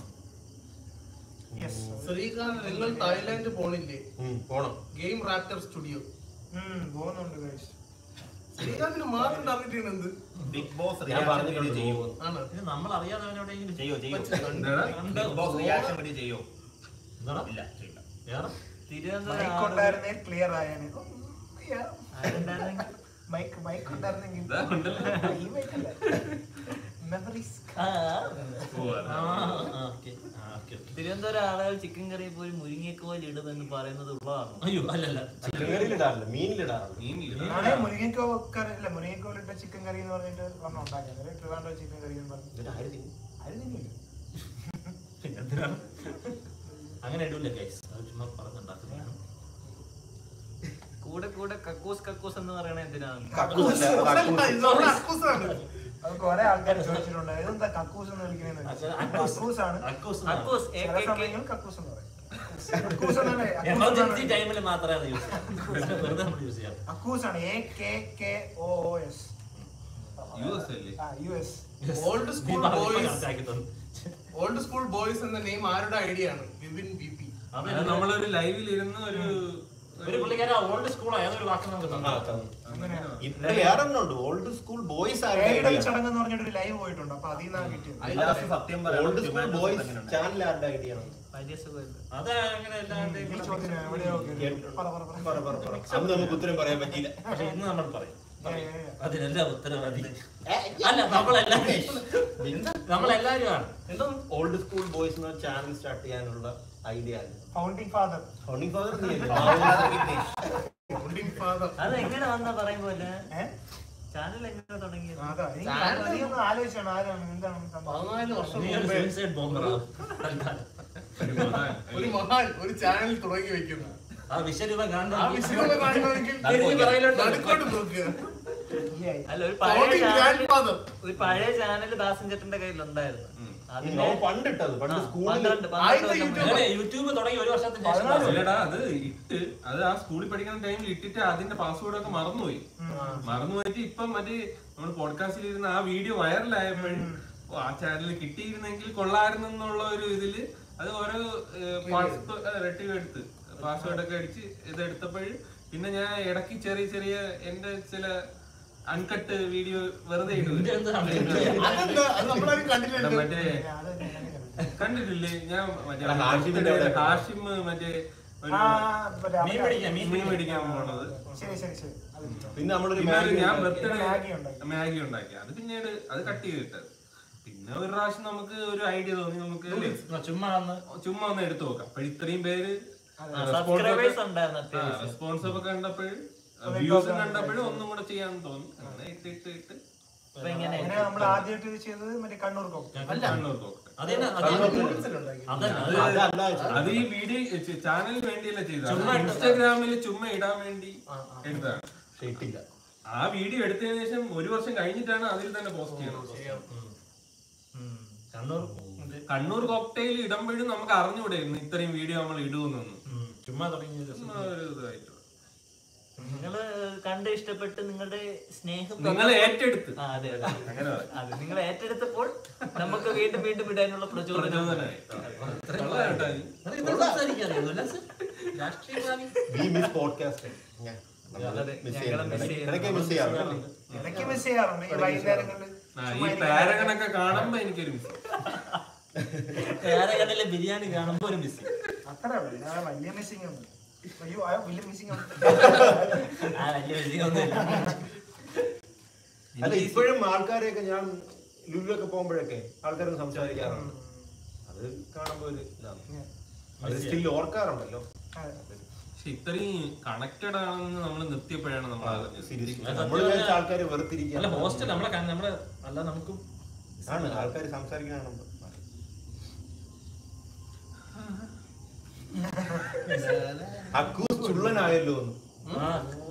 യെസ് ശ്രീകാന്ത് നിങ്ങൾ തായ്ലാന്റ് പോണില്ലേ പോണം ഗെയിം റാപ്റ്റർ സ്റ്റുഡിയോ പോകുന്നുണ്ട് ഗൈസ് ശ്രീകാന്തിന് മാത്രം ടാർഗറ്റ് ചെയ്യണത് ബിഗ് ബോസ് ഞാൻ റിയാക്ഷൻ പറഞ്ഞിട്ടുണ്ട് വീഡിയോ ചെയ്യോ ആണ് ഇത് നമ്മൾ അറിയാതെ അവനെവിടെയെങ്കിലും ചെയ്യോ ചെയ്യോ എന്താടാ? ബിഗ് ബോസ് റിയാക്ഷൻ വീഡിയോ ചെയ്യോ എന്താടാ ഇല്ല ചെയ്യില്ല വേറെ തിരുവനന്തപുരം മൈക്ക് ആളുകൾ- ഉണ്ടായിരുന്നേ ക്ലിയർ ആയാനെ ആരുണ്ടായിരുന്നെങ്കിൽ മൈക്ക് മൈക്ക് ഉണ്ടായിരുന്നെങ്കിൽ ഇതാ ഉണ്ടല്ലോ. ഈ മൈക്കല്ല മെമ്മറീസ് ആ ഓ, അതാ. ആ, ആ, ഓക്കേ. ആ, ഓക്കേ, ഓക്കേ. തിരുവനന്തപുരം ആളുകൾ ചിക്കൻ കറി പോയി മുരിങ്ങക്കോൽ ഇടുമെന്ന് പറയുന്നത് ഉള്ളതാണ് അയ്യോ അല്ലല്ല ചിക്കൻകറിയിലിടാറില്ല മീനിലിടാറുണ്ട് മീനില്ല. നാളെ മുരിങ്ങക്കോ കറി അല്ല മുരിങ്ങക്കോലിട്ട ചിക്കൻ കറി എന്ന് പറഞ്ഞിട്ട് ഒരെണ്ണം ഉണ്ടാക്കിയത് ട്രിവാൻഡ്രോ ചിക്കൻ കറി എന്ന് പറഞ്ഞു എന്നിട്ട് ആര് തിന്നും? അത് തന്നെയില്ല എന്തിനാണ് അങ്ങനെ ഇടൂല ഗൈസ് അത് ചുമ്മാ പറഞ്ഞുണ്ടാക്കുന്നതാണ് കൂടെ കൂടെ കക്കൂസ് കക്കൂസ് എന്ന് പറയണ എന്തിനാണ് കക്കൂസല്ല, കക്കൂസ്. അക്കൂസാണ് അത് കുറെ ആൾക്കാർ ചോദിച്ചിട്ടുണ്ട് ഇതെന്താ കക്കൂസ് എന്ന് വിളിക്കുന്നത് കക്കൂസ് ആണ് അക്കൂസ് കക്കൂസ് എ ചില കെ കെ സമയങ്ങളിൽ കക്കൂസ് എന്ന് പറയും കക്കൂസ് എന്നാണ് എമർജൻസി ടൈമിൽ മാത്രമേ അത് യൂസ് ചെയ്യാം വെറുതെ നമ്മൾ യൂസ് ചെയ്യാം അക്കൂസ് ആണ് A K K O O S US അല്ലേ? ആ യു എസ് ഓൾഡ് നീ സ്കൂൾ പറഞ്ഞപ്പോ ബോയ്സ് കണക്കാക്കി തന്നു. ഓൾഡ് സ്കൂൾ ബോയ്സ് എന്ന നെയിം ആരുടെ ഐഡിയ ആണ് വിപിൻ വി പി അത് അത് നമ്മളൊരു ലൈവിൽ ഇരുന്ന് ഒരു ഒരു പുള്ളിക്കാരൻ ഓൾഡ് സ്കൂൾ ഏതൊരു വാക്ക് നമുക്ക് ആ, തന്നു തന്നു. അങ്ങനെയാണ് ഇവിടെ വേറെ ഉണ്ട് ഓൾഡ് സ്കൂൾ ബോയ്സ് ഏകദേശ ചടങ്ങ് എന്ന് പറഞ്ഞിട്ട് ഒരു ലൈവ് പോയിട്ടുണ്ട് അപ്പൊ അതിൽ നിന്നാണ് കിട്ടിയത് അതിനകത്ത് സത്യം ഓൾഡ് പറയാം സ്കൂൾ ബോയ്സ് ചാനൽ ആരുടെ ഐഡിയ ആണ് പരിചയസുഖമില്ല അത് അങ്ങനെ എല്ലാവരുടെയും ഈ ചോദ്യം എവിടെയോ കേട്ടു. പറ, പറ, പറ. പറ, പറ, പറ. അന്ന് നമുക്ക് ഉത്തരം പറയാൻ പറ്റിയില്ല പക്ഷെ ഇന്ന് നമ്മൾ പറയും ഏ, ഏ, ഏ. അതിനെല്ലാം ഉത്തരവാദി അല്ല നമ്മളെല്ലാരും നമ്മളെല്ലാരും ആണ് എന്താ ഓൾഡ് സ്കൂൾ ബോയ്സ് എന്ന ചാനൽ സ്റ്റാർട്ട് ചെയ്യാനുള്ള ഐഡിയ ആയിരുന്നു founding father founding father founding father അത് എങ്ങനെ വന്നാ പറയുമ്പോ ഏഹ് ചാനൽ എങ്ങനെ തുടങ്ങിയത് അതാ എനിക്ക് നീ ഒന്ന് ആലോചിച്ചാണ് ആരാണ് എന്താണ് സംഭവം പതിനാല് വർഷം നീ ഒരു മുമ്പേ suicide bomber ആ. ഒരു മഹാൻ. ഒരു മഹാൻ ഒരു ചാനൽ തുടങ്ങി വെക്കുന്നു ആ വിശ്വരൂപം ആ കാണുന്ന വിഷയം കാണണമെങ്കിൽ തിരിഞ്ഞ് പറയിലോട്ട് നടുക്കോട്ട് നോക്കുക ഈ ആയി. അല്ല ഒരു പഴയ ഫൗണ്ടിങ് ചാനൽ ഗ്രാൻഡ് ഫാദർ ഒരു പഴയ ചാനൽ ദാസൻ ചേട്ടന്റെ കയ്യിലുണ്ടായിരുന്നു അതിന്റെ പണ്ട് ഇട്ടത് പണ്ട് ആ, സ്കൂളിൽ പന്ത്രണ്ട് ആദ്യത്തെ പന്ത്രണ്ട് യൂട്യൂബ് അങ്ങനെ യൂട്യൂബ് തുടങ്ങി ഒരു വർഷത്തിന് ശേഷം പതിനാല് അല്ലടാ അത് ഇട്ട് അത് ആ സ്കൂളിൽ പഠിക്കുന്ന ടൈമിൽ ഇട്ടിട്ട് അതിന്റെ പാസ്വേഡ് ഒക്കെ മറന്നുപോയി മറന്നുപോയിട്ട് ഇപ്പം മറ്റേ നമ്മൾ പോഡ്കാസ്റ്റിൽ ഇരുന്ന ആ വീഡിയോ വൈറലായപ്പോഴും ഓ, ആ ചാനൽ കിട്ടിയിരുന്നെങ്കിൽ കൊള്ളായിരുന്നെന്നുള്ള ഒരു ഇതില് അത് ഓരോ റെട്ടി എടുത്ത് പാസ്വേഡ് ഒക്കെ അടിച്ച് ഇത് എടുത്തപ്പോഴും പിന്നെ ഞാൻ ഇടയ്ക്ക് ചെറിയ ചെറിയ എന്റെ ചില അൺകട്ട് വീഡിയോ വെറുതെ ഇടും എന്താണ് അതെന്താ അത് നമ്മളാരും കണ്ടിട്ടില്ല മറ്റേ അത് അങ്ങനെയാണ്. കണ്ടിട്ടില്ലേ ഞാൻ മറ്റേ എടാ, ഹാഷിമിന്റെ അവിടെ ഹാഷിം മറ്റേ ഒരു ആ, മറ്റേ മീൻ പിടിക്കാൻ മീൻ മീൻ പിടിക്കാൻ പോണത് ശരി ശരി ശരി അത് പിന്നെ നമ്മളൊരു പിന്നെ ഒരു ഞാൻ മാഗി ബർത്ത്ഡേ മാഗി ഉണ്ടാക്കി. മാഗി ഉണ്ടാക്കി അത് പിന്നീട് അത് കട്ട് ചെയ്തിട്ട് പിന്നെ പിന്നെ ഒരു പ്രാവശ്യം നമുക്ക് ഒരു ഐഡിയ തോന്നി നമുക്ക് അല്ലേ ചുമ്മാ ഒന്ന് ചുമ്മാ ഒന്ന് എടുത്തു നോക്കാം അപ്പൊ ഇത്രയും പേര് സബ്സ്ക്രൈബേഴ്സ് ഉണ്ടായിരുന്നു അത്യാവശ്യം റെസ്പോൺസ് ഒക്കെ കണ്ടപ്പോഴും വ്യൂസ് കണ്ടപ്പോഴും ഒന്നും കൂടെ ചെയ്യാൻ തോന്നി അങ്ങനെ ഇട്ട് ഇട്ട് ഇട്ട് ഇപ്പൊ ഇങ്ങനെ അങ്ങനെ നമ്മൾ ആദ്യമായിട്ട് ഇത് ചെയ്തത് മറ്റേ കണ്ണൂർ കോപ്പ് കണ്ണൂർ പോക്ക്. അതന്നെ അതന്നെ അതല്ല അത് ഈ വീഡിയോ ചാനലിന് വേണ്ടിയല്ല ചെയ്തത് ഇൻസ്റ്റാഗ്രാമിൽ ചുമ്മാ ഇടാൻ വേണ്ടി എടുത്തതാണ് പക്ഷെ ഇട്ടില്ല ആ വീഡിയോ എടുത്തതിന് ശേഷം ഒരു വർഷം കഴിഞ്ഞിട്ടാണ് അതിൽ തന്നെ പോസ്റ്റ് ചെയ്യണത് കണ്ണൂർ കണ്ണൂർ കോക്ടെയിൽ ഇടുമ്പോഴും നമുക്ക് അറിഞ്ഞുകൂടായിരുന്നു ഇത്രയും വീഡിയോ നമ്മൾ ഇടുമെന്നൊന്നും ഉം. ചുമ്മാ തുടങ്ങിയ ചുമ്മാ ഒരു ഇതായിട്ട് നിങ്ങള് കണ്ട് ഇഷ്ടപ്പെട്ട് നിങ്ങളുടെ സ്നേഹം നിങ്ങൾ ഏറ്റെടുത്ത് ആ, അതെ അതെ അങ്ങനെ പറയാം. അത് നിങ്ങൾ ഏറ്റെടുത്തപ്പോൾ നമുക്ക് വീണ്ടും വീണ്ടും ഇടാനുള്ള പ്രചോദനം പ്രചോദനമായി കൊള്ളാം കേട്ടോ നീ. രാഷ്ട്രീയവാദി വി മിസ് പോഡ്കാസ്റ്റ് മിസ് ചെയ്യുന്നുണ്ട് ഇടയ്ക്ക് മിസ് ചെയ്യാറുണ്ട് ഇടയ്ക്ക് മിസ് ചെയ്യാറുണ്ട് ഈ വൈകുന്നേരങ്ങളിൽ ആ, ഈ പാരഗണൊക്കെ കാണുമ്പോ എനിക്കൊരു മിസ് കാരകടയിലെ ബിരിയാണി കാണുമ്പോ ഒരു മിസ് അത്രേ ഉള്ളൂ ഞാൻ വലിയ മിസ്സിംഗ് ഉണ്ട് അയ്യോ ആ വലിയ മിസ്സിംഗ് ഉണ്ട് ആ വലിയ വിജയമൊന്നുമില്ല അല്ല ഇപ്പോഴും ആൾക്കാരെയൊക്കെ ഞാൻ ലുലുലൊക്കെ പോകുമ്പോഴൊക്കെ ആൾക്കാരൊന്ന് സംസാരിക്കാറുണ്ട് അത് കാണുമ്പോ ഒരു ഇതാണ് അത് സ്റ്റിൽ ഓർക്കാറുണ്ടല്ലോ അതെ. പക്ഷെ ഇത്രയും കണക്റ്റഡ് ആണെന്ന് നമ്മൾ നിർത്തിയപ്പോഴാണ് നമ്മൾ അറിഞ്ഞത് സീരിയസ്ലി നമ്മൾ വിചാരിച്ച ആൾക്കാർ അല്ല വെറുത്തിരിക്കുക ഹോസ്റ്റൽ നമ്മളെ ക- നമ്മളെ അല്ല നമുക്കും ആണ് ആൾക്കാർ സംസാരിക്കണ അക്കൂസ് ചുള്ളനായല്ലോ എന്ന് ആ,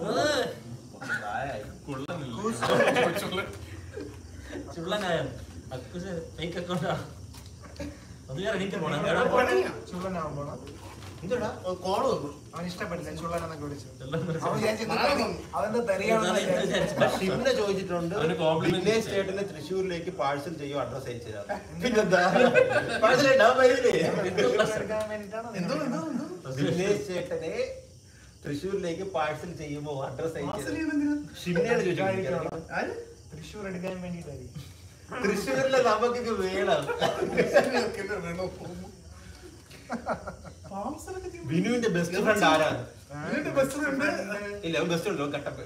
കൊള്ളുന്നില്ല ചുള്ളനായ അക്കുസ് ഫേക്ക് അക്കൗണ്ടാണ് അത് ഞാൻ എണീറ്റ് പോണം ചുള്ളനാവുമ്പോൾ എന്താടാ കോള് വന്നു അവൻ ഇഷ്ടപ്പെട്ടില്ല ചുള്ളനെന്നൊക്കെ വിളിച്ചു ചുള്ളൻ അവൻ വിചാരിച്ചു ഇത് തെറി- അവന്റെ തെറിയാണെന്ന് വിചാരിച്ചു. ഷിംന ചോദിച്ചിട്ടുണ്ട് അവന് compliment വിഘ്നേഷ് ചേട്ടന് തൃശ്ശൂരിലേക്ക് പാഴ്സൽ ചെയ്യോ അഡ്രസ് അയച്ചു തരാം പിന്നെന്താ പാഴ്സൽ ഇടാൻ വരില്ലേ എടുക്കാൻ വേണ്ടിയിട്ടാണ് എന്തോ നിങ്ങൾ- എന്തോ എന്തോ വിഘ്നേഷ് ചേട്ടനെ തൃശ്ശൂരിലേക്ക് പാഴ്സൽ ചെയ്യുമ്പോ അഡ്രസ് അയച്ചു പാഴ്സൽ തരാം ചെയ്യുന്നെന്തിനാ? ഷിംനയാണ് ചോദിച്ചിരിക്കുന്നത് ആര്? തൃശ്ശൂർ എടുക്കാൻ വേണ്ടിയിട്ടായിരിക്കും തൃശ്ശൂരിലെ നമുക്കിത് വേണം തൃശ്ശൂരിലൊക്കെ വേണോ? പാഴ്സലൊക്കെ ചെയ്യുമ്പോ വിനുവിന്റെ ബെസ്റ്റ് ഫ്രണ്ട് ആരാണ് ഇതിന്റെ best friend ഇല്ല അവൻ ബെസ്റ്റ് ഉണ്ടോ കട്ടപ്പ്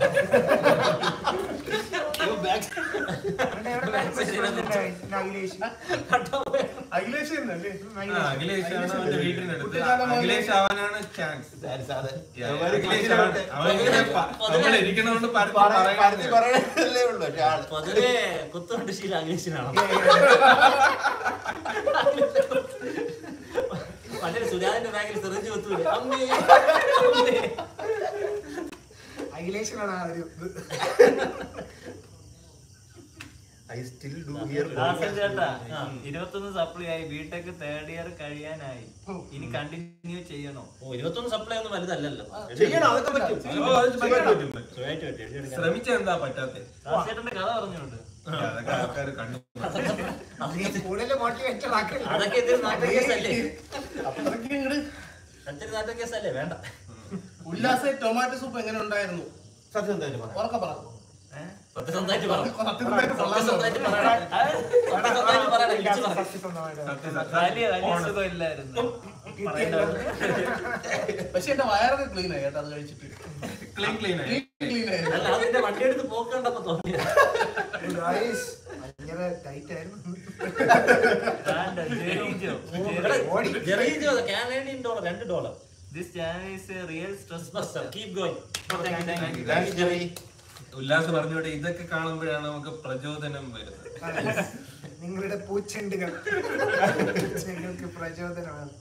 അവന്റെ എവിടെ back president ഉണ്ട്? അഖിലേഷ് അഖിലേഷ് തന്നെയല്ലേ? ആ, അഖിലേഷ് ആണ് അവന്റെ വീട്ടിനടുത്ത് കുട്ടിക്കാലം മുതലേ- അഖിലേഷ് ആവാനാണ് ചാൻസ് അവന്മാര് അഖിലേഷ് ആണ് അവൻ ഇങ്ങനെ പ- നമ്മൾ ഇരിക്കണോണ്ട് പരത്തി പരത്തി പറയുന്നത് പറയണല്ലേ ഉള്ളൂ പക്ഷെ ആള് പൊതുവെ കുത്തുകൊണ്ട് ശീലം അഖിലേഷിനാണ് പണ്ടൊരു സുജാതിന്റെ ബാഗിൽ സെറിഞ്ച് കുത്തൂലെ അമ്മേ അമ്മേ. അഖിലേഷിനാണ് ആ ഒരു ഇത്. I still do here Dasan ചേട്ടാ ഇരുപത്തൊന്ന് സപ്ലി ആയി ബിടെക് തേർഡ് ഇയർ കഴിയാനായി ഇനി കണ്ടിന്യൂ ചെയ്യണോ ഓ ഇരുപത്തൊന്ന് സപ്ലൈ ഒന്നും വലുതല്ലല്ലോ ചെയ്യണം അതൊക്കെ പറ്റും ഓ, അത് പറ്റും, പറ്റും, പറ്റും. സുഖമായിട്ട് പറ്റും എഴുതിയെടുക്കാൻ. ശ്രമിച്ച എന്താ പറ്റാത്തെ ദാസേട്ടന്റെ കഥ പറഞ്ഞുണ്ട് അതൊക്കെ ആൾക്കാർ കണ്ടു അതൊക്കെ കൂടുതൽ മോട്ടിവേറ്റഡ് ആക്കരുത്. അതൊക്കെ ഇത്തിരി നാട്ടു കേസല്ലേ അത്രയ്ക്ക് ഇങ്ങട് അത്തിരി നാട്ടു കേസല്ലേ വേണ്ട ഉല്ലാസ ടൊമാറ്റോ സൂപ്പ് എങ്ങനെ ഉണ്ടായിരുന്നു സത്യം എന്തായാലും പറ ഉറക്കെ പറ സത്യസന്ധമായിട്ട് പറഞ്ഞു സത്യസന്ധമായിട്ട് കൊള്ളാൻ സത്യസന്ധമായിട്ട് പറയണം സത്യസന്ധമായിട്ട് പറയണം ഇടിച്ച് പറ. സത്യസന്ധമായിട്ട്. സത്യം, സത്യം. വലിയ വലിയ സുഖം ഇല്ലായിരുന്നു പക്ഷെ എന്റെ വയറൊക്കെ ക്ലീൻ ആയി കേട്ടോ അത് കഴിച്ചിട്ട് ക്ലീൻ ക്ലീൻ ആയി ക്ലീൻ ആയി അല്ല അതിന്റെ വണ്ടി എടുത്ത് പോക്ക് കണ്ടപ്പോ തോന്നിയത് Guys, ഭയങ്കര ടൈറ്റ് ആയിരുന്നു ജെറീജോ കാനേഡിയൻ ഡോളർ രണ്ട് dollar this channel is a real stress buster keep going Thank you, Jerry. Ullas പറഞ്ഞോട്ടെ ഇതൊക്കെ കാണുമ്പോഴാണ് നമുക്ക് പ്രചോദനം വരുന്നത് നിങ്ങളുടെ പൂച്ചെണ്ടുകൾ പൂച്ചെണ്ടുകൾക്ക് പ്രചോദനമാണ്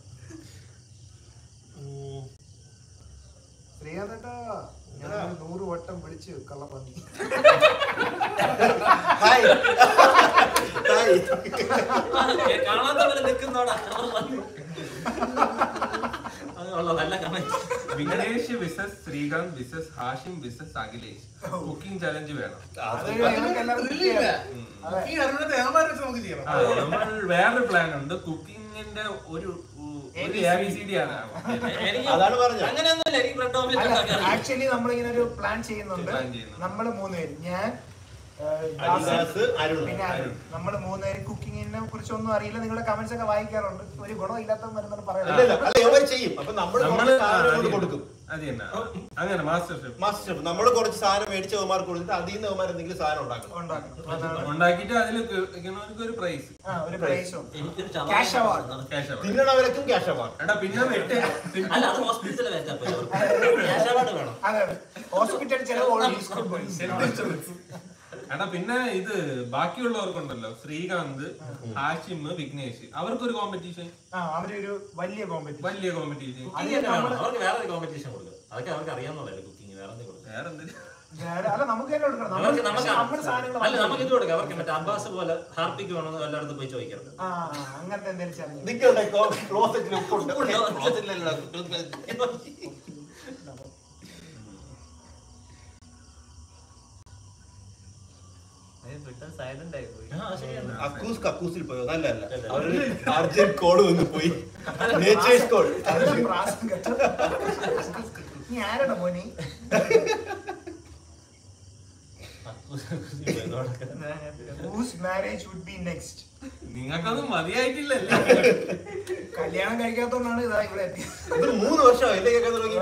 ഉം. ശ്രീകാന്തേട്ടാ ഞാൻ നൂറ് വട്ടം വിളിച്ചു കള്ളപ്പന്നി ഹായ് ഹായ് കാണാത്ത പോലെ നിൽക്കുന്നോടാ അത് കൊള്ളാം നല്ല comment Vignesh wishes Srikanth wishes Hashim wishes Akhilesh cooking challenge വേണം അത് ഞങ്ങൾക്ക് എല്ലാവർക്കും ഇല്ല അതെ. ഈ അറിഞ്ഞിട്ട് ഏമാരെ വെച്ച് നമുക്ക് ചെയ്യണം ആ, നമ്മൾ വേറൊരു പ്ലാൻ ഉണ്ട് കുക്കിങ്ങിന്റെ ഒരു ഒരു എ ബി സി ഡി ആണ് എനിക്ക് അതാണ് പറഞ്ഞത് അങ്ങനെയൊന്നുമില്ല എനിക്ക് ബ്രെഡ് ഓംലെറ്റ് അല്ല ഉണ്ടാക്കാൻ അറിയാം. ആക്ച്വലി നമ്മളിങ്ങനെ ഒരു പ്ലാൻ ചെയ്യുന്നുണ്ട് Plan ചെയ്യുന്നുണ്ട്. നമ്മള് മൂന്നുപേര് ഞാൻ ഏഹ്, ദാസൻ, അഡിദാസ് അരുൺ പിന്നെ അരുൺ നമ്മൾ മൂന്നുപേര് കുക്കിങ്ങിനെ കുറിച്ച് ഒന്നും അറിയില്ല നിങ്ങളുടെ കമന്റ്സ് ഒക്കെ വായിക്കാറുണ്ട് ഒരു ഗുണമില്ലാത്ത മരുന്നാണ് അല്ല അല്ല പറയുന്നത് അല്ല ഇവർ ചെയ്യും അപ്പൊ നമ്മൾ നമ്മള് സാധനം കൊണ്ട് കൊടുക്കും അത് തന്നെ അങ്ങനെ മാസ്റ്റർ ഷെഫ് മാസ്റ്റർ ഷെഫ് നമ്മൾ കുറച്ച് സാധനം മേടിച്ച അവന്മാർക്ക് കൊടുത്തിട്ട് അതിൽ നിന്ന് അവന്മാർ എന്തെങ്കിലും സാധനം ഉണ്ടാക്കണം ഉണ്ടാക്കും അതാണ് ഉണ്ടാക്കിയിട്ട് അതിൽ കഴിക്കുന്നവർക്ക് ഒരു പ്രൈസ് ആ ഒരു പ്രൈസും എനിക്കൊരു Cash award. ക്യാഷ് തിന്നണവരക്കും ക്യാഷ് അവാർഡ് എടാ പിന്നെ വെട്ട് അല്ല അത് ഹോസ്പിറ്റലിൽ വെച്ചാൽ ക്യാഷ് അവാർഡ് വേണം അതെ ഹോസ്പിറ്റൽ ചെലവ് ഓൾറെഡി സ്കൂൾ പോലീസ് എടാ പിന്നെ ഇത് ബാക്കിയുള്ളവർക്കുണ്ടല്ലോ ശ്രീകാന്ത് ഹാഷിം വിഘ്നേഷ് അവർക്കൊരു കോമ്പറ്റീഷൻ ആ അവരൊരു വലിയ കോമ്പറ്റീഷൻ വലിയ കോമ്പറ്റീഷൻ കുക്കിംഗ് തന്നെ വേണം അവർക്ക് വേറെ ഒരു കോമ്പറ്റീഷൻ കൊടുക്കുക അതൊക്കെ അവർക്ക് അറിയാവുന്നതല്ലേ കുക്കിംഗ് വേറെ എന്തെങ്കിലും കൊടുക്കുക വേറെ എന്തെങ്കിലും അല്ല നമുക്ക് തന്നെ കൊടുക്കണം അവർക്ക് നമുക്ക് നമുക്ക് നമ്മുടെ സാധനങ്ങൾ അല്ല നമുക്ക് ഇത് കൊടുക്കാം അവർക്ക് മറ്റേ അബ്ബാസ് പോലെ ഹാർപ്പിക്ക് വേണമെന്ന് എല്ലായിടത്തും പോയി ചോദിക്കണം ആ ആ, അങ്ങനത്തെ എന്തെങ്കിലും ചലഞ്ച് നിങ്ങളുടെ ക്ലോസറ്റിൽ ഉപ്പുണ്ട് സൈലന്റ് ആയി പോയി ആ ശരിയാണ് അക്കൂസ് കക്കൂസിൽ പോയോ നല്ലല്ല അവര് അർജന്റ് കോള് വന്ന് പോയി നേച്ചേഴ്സ് കോൾ അതൊരു പ്രാസം കേട്ടോ നീ ആരാണ് മോനി whose marriage would be next നിങ്ങൾക്കത് മതിയായിട്ടില്ലല്ലേ കല്യാണം കഴിക്കാത്തോണ്ടാണ് ഇതാ ഇവിടെ എത്തിയത് ഇതൊരു മൂന്ന് വർഷമായി എന്റെ കേൾക്കാൻ തുടങ്ങി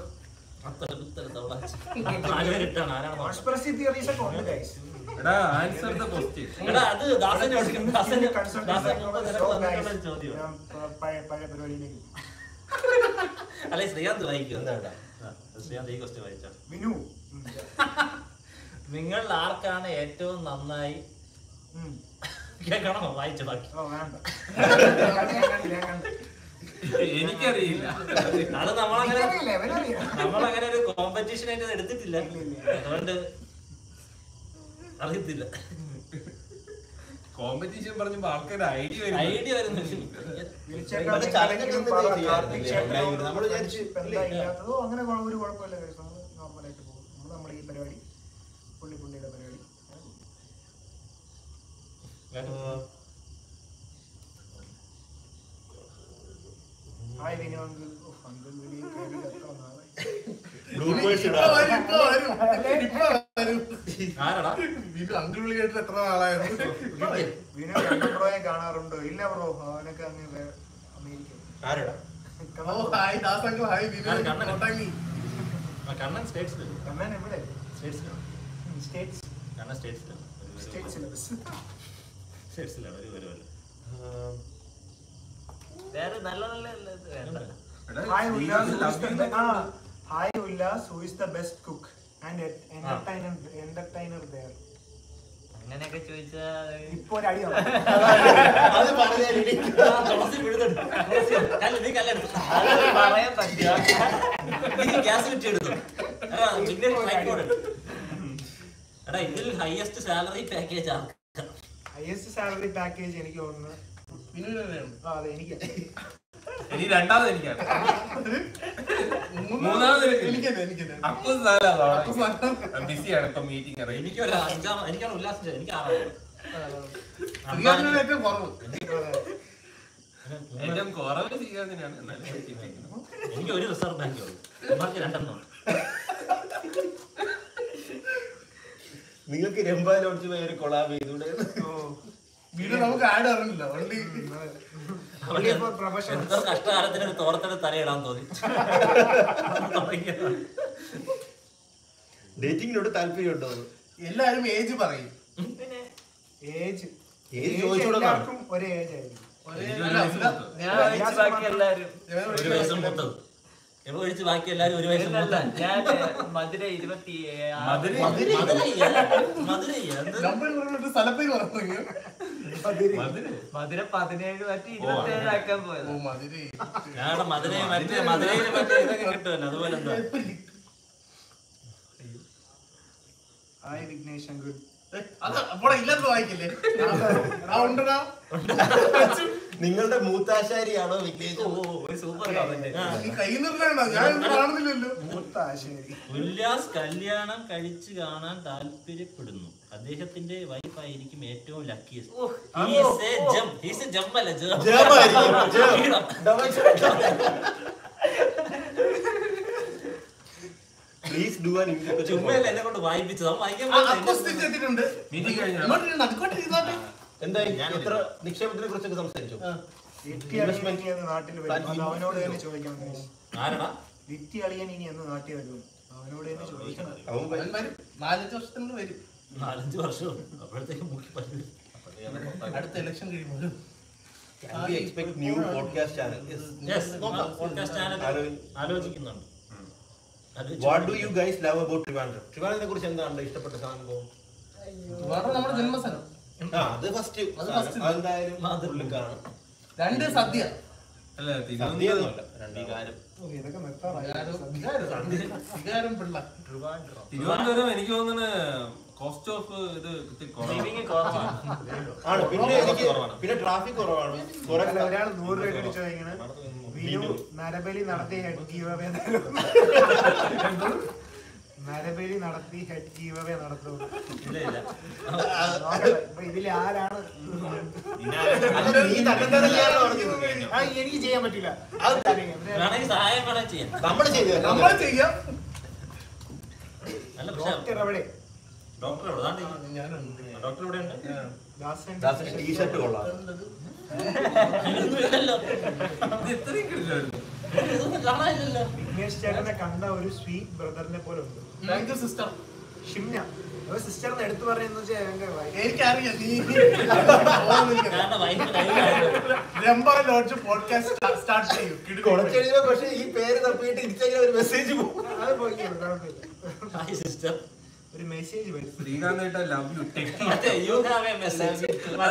ആരുപേരിട്ടാണ് ആരാണ് നോക്കുന്നത്? കോൺസ്പിറസി തിയറീസ് ഒക്കെ ഉണ്ട് ഗൈസ് എടാ ആൻസർ ദ ക്വസ്റ്റ്യൻ എടാ അത് ദാസനെ വിളിക്കും. ദാസന് ദാസൻ ഇപ്പൊ നിനക്ക് So, വന്നിട്ടുള്ള guys, ഒരു ചോദ്യം ഞാൻ പ- പഴയ പഴയ പരിപാടിയിലേക്ക് അല്ലെ ശ്രീകാന്ത് വായിക്കും എന്താ? ശ്രീകാന്ത് ഈ ക്വസ്റ്റ്യൻ വായിച്ചോ വിനു ഉം. നിങ്ങൾ ആർക്കാണ് ഏറ്റവും നന്നായി ഉം. കേൾക്കണോ വായിച്ചു ബാക്കി ഓ വേണ്ട ഞാൻ കണ്ടു, ഞാൻ കണ്ടു. എനിക്കറിയില്ല അത് നമ്മളങ്ങനെ എനിക്കറിയില്ല, ഇവനറിയാം. നമ്മളങ്ങനെ ഒരു കോമ്പറ്റീഷൻ ആയിട്ട് അത് എടുത്തിട്ടില്ല ഇല്ല, ഇല്ല. അതുകൊണ്ട് അറിയത്തില്ല കോമ്പറ്റീഷൻ പറഞ്ഞപ്പോ ആൾക്കാർ ഐഡിയ ഐഡിയ വരുന്നില്ല വിളിച്ചേക്കാം, അത് challenge എന്തെങ്കിലും ഒക്കെ പറ, എന്തെങ്കിലും കാർത്തിക് ചെയ്യാറില്ലേ? ചേട്ടനോട് നമ്മള് വിചാരിച്ചു, ഇപ്പൊ എന്താ ഇല്ലാത്തതോ അങ്ങനെ കുഴ- ഒരു കുഴപ്പമില്ല guys. നമ്മള് normal ആയിട്ട് പോകും. നമ്മള് നമ്മുടെ ഈ പരിപാടി പുള്ളി പുള്ളിയുടെ പരിപാടി ഹായ് വിനു അങ്കിൾ ഉഫ്, അങ്കിൾ വീഡിയോ കേറി എത്ര നാളായി ബ്ലൂപേഴ്സ് ഇപ്പൊ വരും, ഇപ്പൊ വരും. ഇപ്പൊ വരും. ആരടാ വീണ്ടും അങ്കിൾ വിളി കേട്ടിട്ട് എത്ര നാളായിരുന്നു വിനു കണ്ണൻ ബ്രോയെ കാണാറുണ്ടോ ഇല്ല ബ്രോ അവനൊക്കെ അങ്ങ് വേ- അമേരിക്ക ആരടാ ഓ hi Das uncle hi Vinu ആര് കണ്ണൻ? കോട്ടാങ്ങി ആ, കണ്ണൻ സ്റ്റേറ്റ്സിൽ കണ്ണൻ എവിടെ സ്റ്റേറ്റ്സിലാണ് സ്റ്റേറ്റ്സ് കണ്ണൻ സ്റ്റേറ്റ്സിലാണ് സ്റ്റേറ്റ് സിലബസ് സ്റ്റേറ്റ്സിലാണ് ഒരു ഒരു ഒരു വേറെ നല്ല നല്ല ഇത് വേണ്ട hi Ullas who is the be- ആ hi Ullas who is the best cook and entertainer entertainer there അങ്ങനെയൊക്കെ ചോദിച്ചാ ഇപ്പൊ ഒരു അടി നടന്നു. അത് പറഞ്ഞാൽ തുളസി വിഴുതുണ്ട് കല്ല് നീ കല്ലെടുത്തു അത് പറയാൻ പറ്റില്ല നീ ഗ്യാസ് കുറ്റി എടുത്തു എടാ, വിഘ്നേഷ് ട്രൈപോഡ് എടുത്തു. എടാ ഇതിൽ ഹയസ്റ്റ് സാലറി പാക്കേജ് ആർക്കാ ഹയസ്റ്റ് സാലറി പാക്കേജ് എനിക്ക് തോന്നുന്നു വിനുവിനാണ് ആ അതെ എനിക്ക് ഇനി രണ്ടാമത് എനിക്കാണ് മൂന്നാമത് എനിക്ക് എനിക്കെന്നെ എനിക്കെന്നെ അപ്പൊ ബിസിയാണ് ഇപ്പൊ മീറ്റിംഗ് അറിയാം എനിക്ക് ഒരു അഞ്ചാം എനിക്കാണ് ഉല്ലാസം ചെയ്തത്. എനിക്ക് ആറാം ശ്രീകാന്തിനാണ് ഏറ്റവും കുറവ് ഏറ്റവും കുറവ് ചെയ്യാതിനാണ് എന്നാലും ചിന്തിക്കുന്നത്. എനിക്ക് ഒരു റിസർവ് ബാങ്കേ ഉള്ളൂ ഇവർക്ക് രണ്ടെണ്ണം ഉണ്ട്. നിങ്ങൾക്ക് രമ്പാലോടിച്ച് പോയ ഒരു കൊളാബ് ചെയ്തൂടെ വീഡിയോ നമുക്ക് ആഡ് അറിഞ്ഞില്ല വണ്ടി അവൾക്ക് പ്രൊഫഷണൽ എന്തോ കഷ്ടകാലത്തിന് ഒരു തോർത്തിന് തലയിടാൻ തോന്നി തുടങ്ങിയതാണ്. ഡേറ്റിങ്ങിനോട് താല്പര്യമുണ്ടോ എല്ലാരും ഏജ് പറയും ഏജ് ഏജ് ചോദിച്ചോടാ എല്ലാവർക്കും ഒരേ ഏജ് ആയിരിക്കും ഒരേ എനിക്ക് അല്ല, ഒരു ഇല്ല. വയസ്സ് ഞാൻ ഒഴിച്ച് ബാക്കി എല്ലാരും ഇവനെ ഒരു വിളിച്ച് വയസ്സ് മൂത്തത് ഇവ ഒഴിച്ച് ബാക്കി എല്ലാരും ഒരു വയസ്സ് ഇല്ലല്ല, മൂത്തത് ഞാൻ മധുര ഇരുപത്തി മധുര മധുരയ്യ മധുരയ്യ എന്ത് നമ്പർ പറഞ്ഞിട്ട് സ്ഥലപ്പേര് പറഞ്ഞു മധുര മധുര പതിനേഴ് മറ്റേ ഇരുപത്തേഴ് ആക്കാൻ പോയത് ഓ മധുരേ ഞങ്ങളുടെ മധുരയിൽ മറ്റേ മധുരയിൽ മറ്റേ ഇതൊക്കെ കിട്ടുമല്ലോ അതുപോലെ എന്താ ഹായ് വിഘ്നേഷ് അങ്കിൾ അത് അപ്പോടെ ഇല്ലാത്ത വായിക്കില്ലേ ആ ഉണ്ടടാ നിങ്ങളുടെ മൂത്താശാരിയാണോ വിഘ്നേഷ് ഓ ഒരു സൂപ്പർ കമന്റ് നീ കൈ നിർത്തണ ഞാൻ ഒന്നും കാണുന്നില്ലല്ലോ മൂത്താശ്ശേരി ഉല്ലാസ് കല്യാണം കഴിച്ചു കാണാൻ താല്പര്യപ്പെടുന്നു അദ്ദേഹത്തിന്റെ വൈഫ് ആയിരിക്കും ഏറ്റവും ലക്കിയസ്റ്റ് ജമ്മല്ല ജയമായിരിക്കും, ജയം. പ്ലീസ് ഡു ആൻ ചുമ്മയല്ല എന്നെ കൊണ്ട് വായിപ്പിച്ചത് അവൻ വായിക്കാൻ ആ, പോലും അക്കോസ് തിരിച്ചെത്തിയിട്ടുണ്ട് മീറ്റിംഗ് കഴിഞ്ഞാ ഇങ്ങോട്ട് ഇരുന്ന് അതുകൊണ്ട് ഇരുന്നാട്ടെ. എന്തായി എത്ര നിക്ഷേപത്തിനെ കുറിച്ചൊക്കെ സംസാരിച്ചു എത്തിയാണെങ്കിൽ നാട്ടിൽ വരും അത് അവനോട് തന്നെ ചോദിക്കണം guys. ആരടാ വിറ്റി അളിയൻ ഇനി എന്ന് നാട്ടി വരും അവനോട് തന്നെ ചോദിക്കണം അവൻ അവൻ വരും നാലഞ്ച് വർഷത്തിനുള്ളിൽ വരും നാലഞ്ച് വർഷം അപ്പോഴത്തേക്ക് മുക്കി പല്ല് അടുത്ത ഇലക്ഷൻ കഴിയുമ്പോൾ Can we expect new podcast channel? Yes. Yes, നോക്കാം. podcast channel ആലോചി- ആലോചിക്കുന്നുണ്ട് What do you guys love about Trivandrum? ട്രിവാൻഡ്രത്തെ കുറിച്ച് എന്താണ് ഇഷ്ടപ്പെട്ട സംഭവം വേറെ നമ്മുടെ ജന്മസ്ഥലം ആ അത് ഫസ്റ്റ് അത് first. അതെന്തായാലും പുള്ളിക്കാണ് രണ്ട് സദ്യ അല്ല തിരുവനന്തപുരം സദ്യയൊന്നുമല്ല രണ്ടാമത് ഓ, ഇതൊക്കെ നിർത്താറായി വികാരം വികാരം വികാരം പിള്ള തിരുവനന്തപുരം എനിക്ക് തോന്നുന്നു കോസ്റ്റ് ഓഫ് ഇത് ഇത്തിരി കുറവാണ്. ലിവിങ് കുറവാണ് ആണ് പിന്നെ എനിക്ക് പിന്നെ ട്രാഫിക് കുറവാണ് കുറെ അല്ല, ഒരാൾ നൂറ് രൂപ അടിച്ചു ഇങ്ങനെ വിനു നരബലി നടത്തി ഹെഡ് ഗീവ് അവേ നരബലി നടത്തി ഹെഡ് ഗീവ് അവേ നടത്തും ഇല്ല ഇല്ല അപ്പൊ ഇതില് ആരാണ് അല്ല, നീ തന്നെത്താനെയാണോ പറഞ്ഞത്? ആ, എനിക്ക് ചെയ്യാൻ പറ്റില്ല വേണമെങ്കിൽ സഹായം വേണേ ചെയ്യാം നമ്മള് ചെയ്തു നമ്മൾ ചെയ്യാം അല്ല പക്ഷെ ഡോക്ടർ എവിടെ ഡോക്ടർ എവിടെ ദാണ്ട് ഇരിക്കുന്നു. ഡോക്ടർ ഇവിടെ ഉണ്ട് ദാസൻ ടീഷർട്ട് കൊള്ളാം ഇതൊന്നും ഇല്ലല്ലോ ഇത് ഇത്രയും കിട്ടില്ലായിരുന്നു ഇതൊന്നും കാണാനില്ലല്ലോ വിഘ്നേഷ് ചേട്ടനെ കണ്ട ഒരു സ്വീറ്റ് ബ്രദറിനെ പോലെ ഉണ്ട് താങ്ക് യു സിസ്റ്റർ ഷിംന ഒരു സിസ്റ്ററിനെ എടുത്തു പറയുന്ന വെച്ചാൽ എന്റെ wife. എനിക്കറിയാം നീ കാരണം വൈഫ് ലൈവായിരുന്നു രംബ ലോഡ്ജ് പോഡ്കാസ്റ്റ് സ്റ്റാർട്ട് ചെയ്യും കുറച്ചെഴുതുമ്പോ പക്ഷെ ഈ പേര് തപ്പിയിട്ട് ഇൻസ്റ്റാഗ്രാം ഒരു മെസ്സേജ് പോകും അത് പോയിക്കോട്ടെ, കുഴപ്പമില്ല ഹായ് സിസ്റ്റർ ഒരു മെസ്സേജ് വരും ശ്രീകാന്ത് ഏട്ടാ ലവ് യു ടെക്കി മറ്റേ you have a message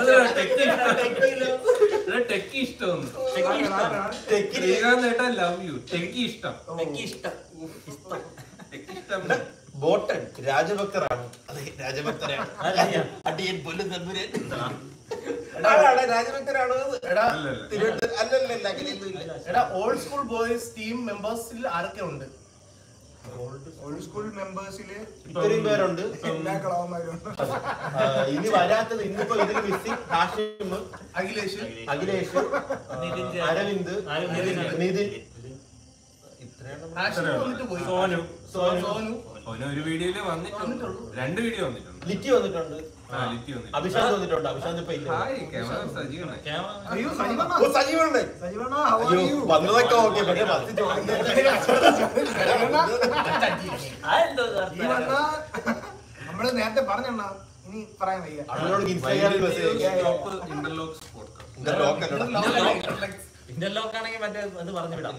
techie ഇഷ്ടം ടെക്കിന് ശ്രീകാന്ത് ഏട്ടാ ലവ് യു ടെക്കി ഇഷ്ടം എനിക്ക് ഇഷ്ടം ഇഷ്ടം ടെക്കി ഇഷ്ടം ബോട്ടൻ രാജഭക്തരാണ് അതെ രാജഭക്തരാണ് അതറിയാം. അടിയൻ പൊല്ലും തമ്പുരാൻ എടാ, എടാ, രാജഭക്തരാണോ എടാ അല്ലല്ല തിരുവനന്തപുരം അല്ലല്ല അങ്ങനെയൊന്നും ഇല്ല എടാ ഓൾഡ് സ്കൂൾ ബോയ്സ് ടീം മെമ്പേഴ്സിൽ ആരൊക്കെ ഉണ്ട് ഓൾഡ് സ്കൂൾ മെമ്പേഴ്സില് ഇത്രയും പേരുണ്ട് എല്ലാ കളവന്മാരും ഉണ്ട് ആ, ഇനി വരാത്തത് ഇന്നിപ്പോ ഇതിൽ മിസ്സിംഗ് ഹാഷിം അഖിലേഷ് അഖിലേഷ് നിതിൻ അരവിന്ദ് അരവിന്ദ്. നിതിൻ ആഷിഖ് വന്നിട്ട് പോയി സോനു സോനു സോനു സോനു ഒരു വീഡിയോയില് വന്നിട്ടുണ്ട് വന്നിട്ടുള്ളൂ. രണ്ട് വീഡിയോ വന്നിട്ടുണ്ട് ലിറ്റി വന്നിട്ടുണ്ട് ആ ലിറ്റി വന്നിട്ടുണ്ട് അഭിഷാന്ത് വന്നിട്ടുണ്ട് അഭിഷാന്ത് ഇപ്പൊ ഇല്ല ഹായ് ക്യാമറ സജീവനായി ക്യാമറ അയ്യോ സജീവണ്ണ ഓ, സജീവനുണ്ട് സജീവണ്ണ how are അയ്യോ you? വന്നതൊക്കെ ഓക്കെ പക്ഷെ ഫസ്റ്റ് അതെന്തോ സജീവണ്ണ നമ്മള് നേരത്തെ പറഞ്ഞണ്ണ ഇനി പറയാൻ വയ്യ അവനോട് ഇൻസ്റ്റാഗ്രാമിൽ മെസ്സേജ് ഇന്റർലോക്സ് പോഡ്കാസ്റ്റ് ഇന്റർലോക്ക് ആണെങ്കിൽ മറ്റേ അത് പറഞ്ഞു വിടാം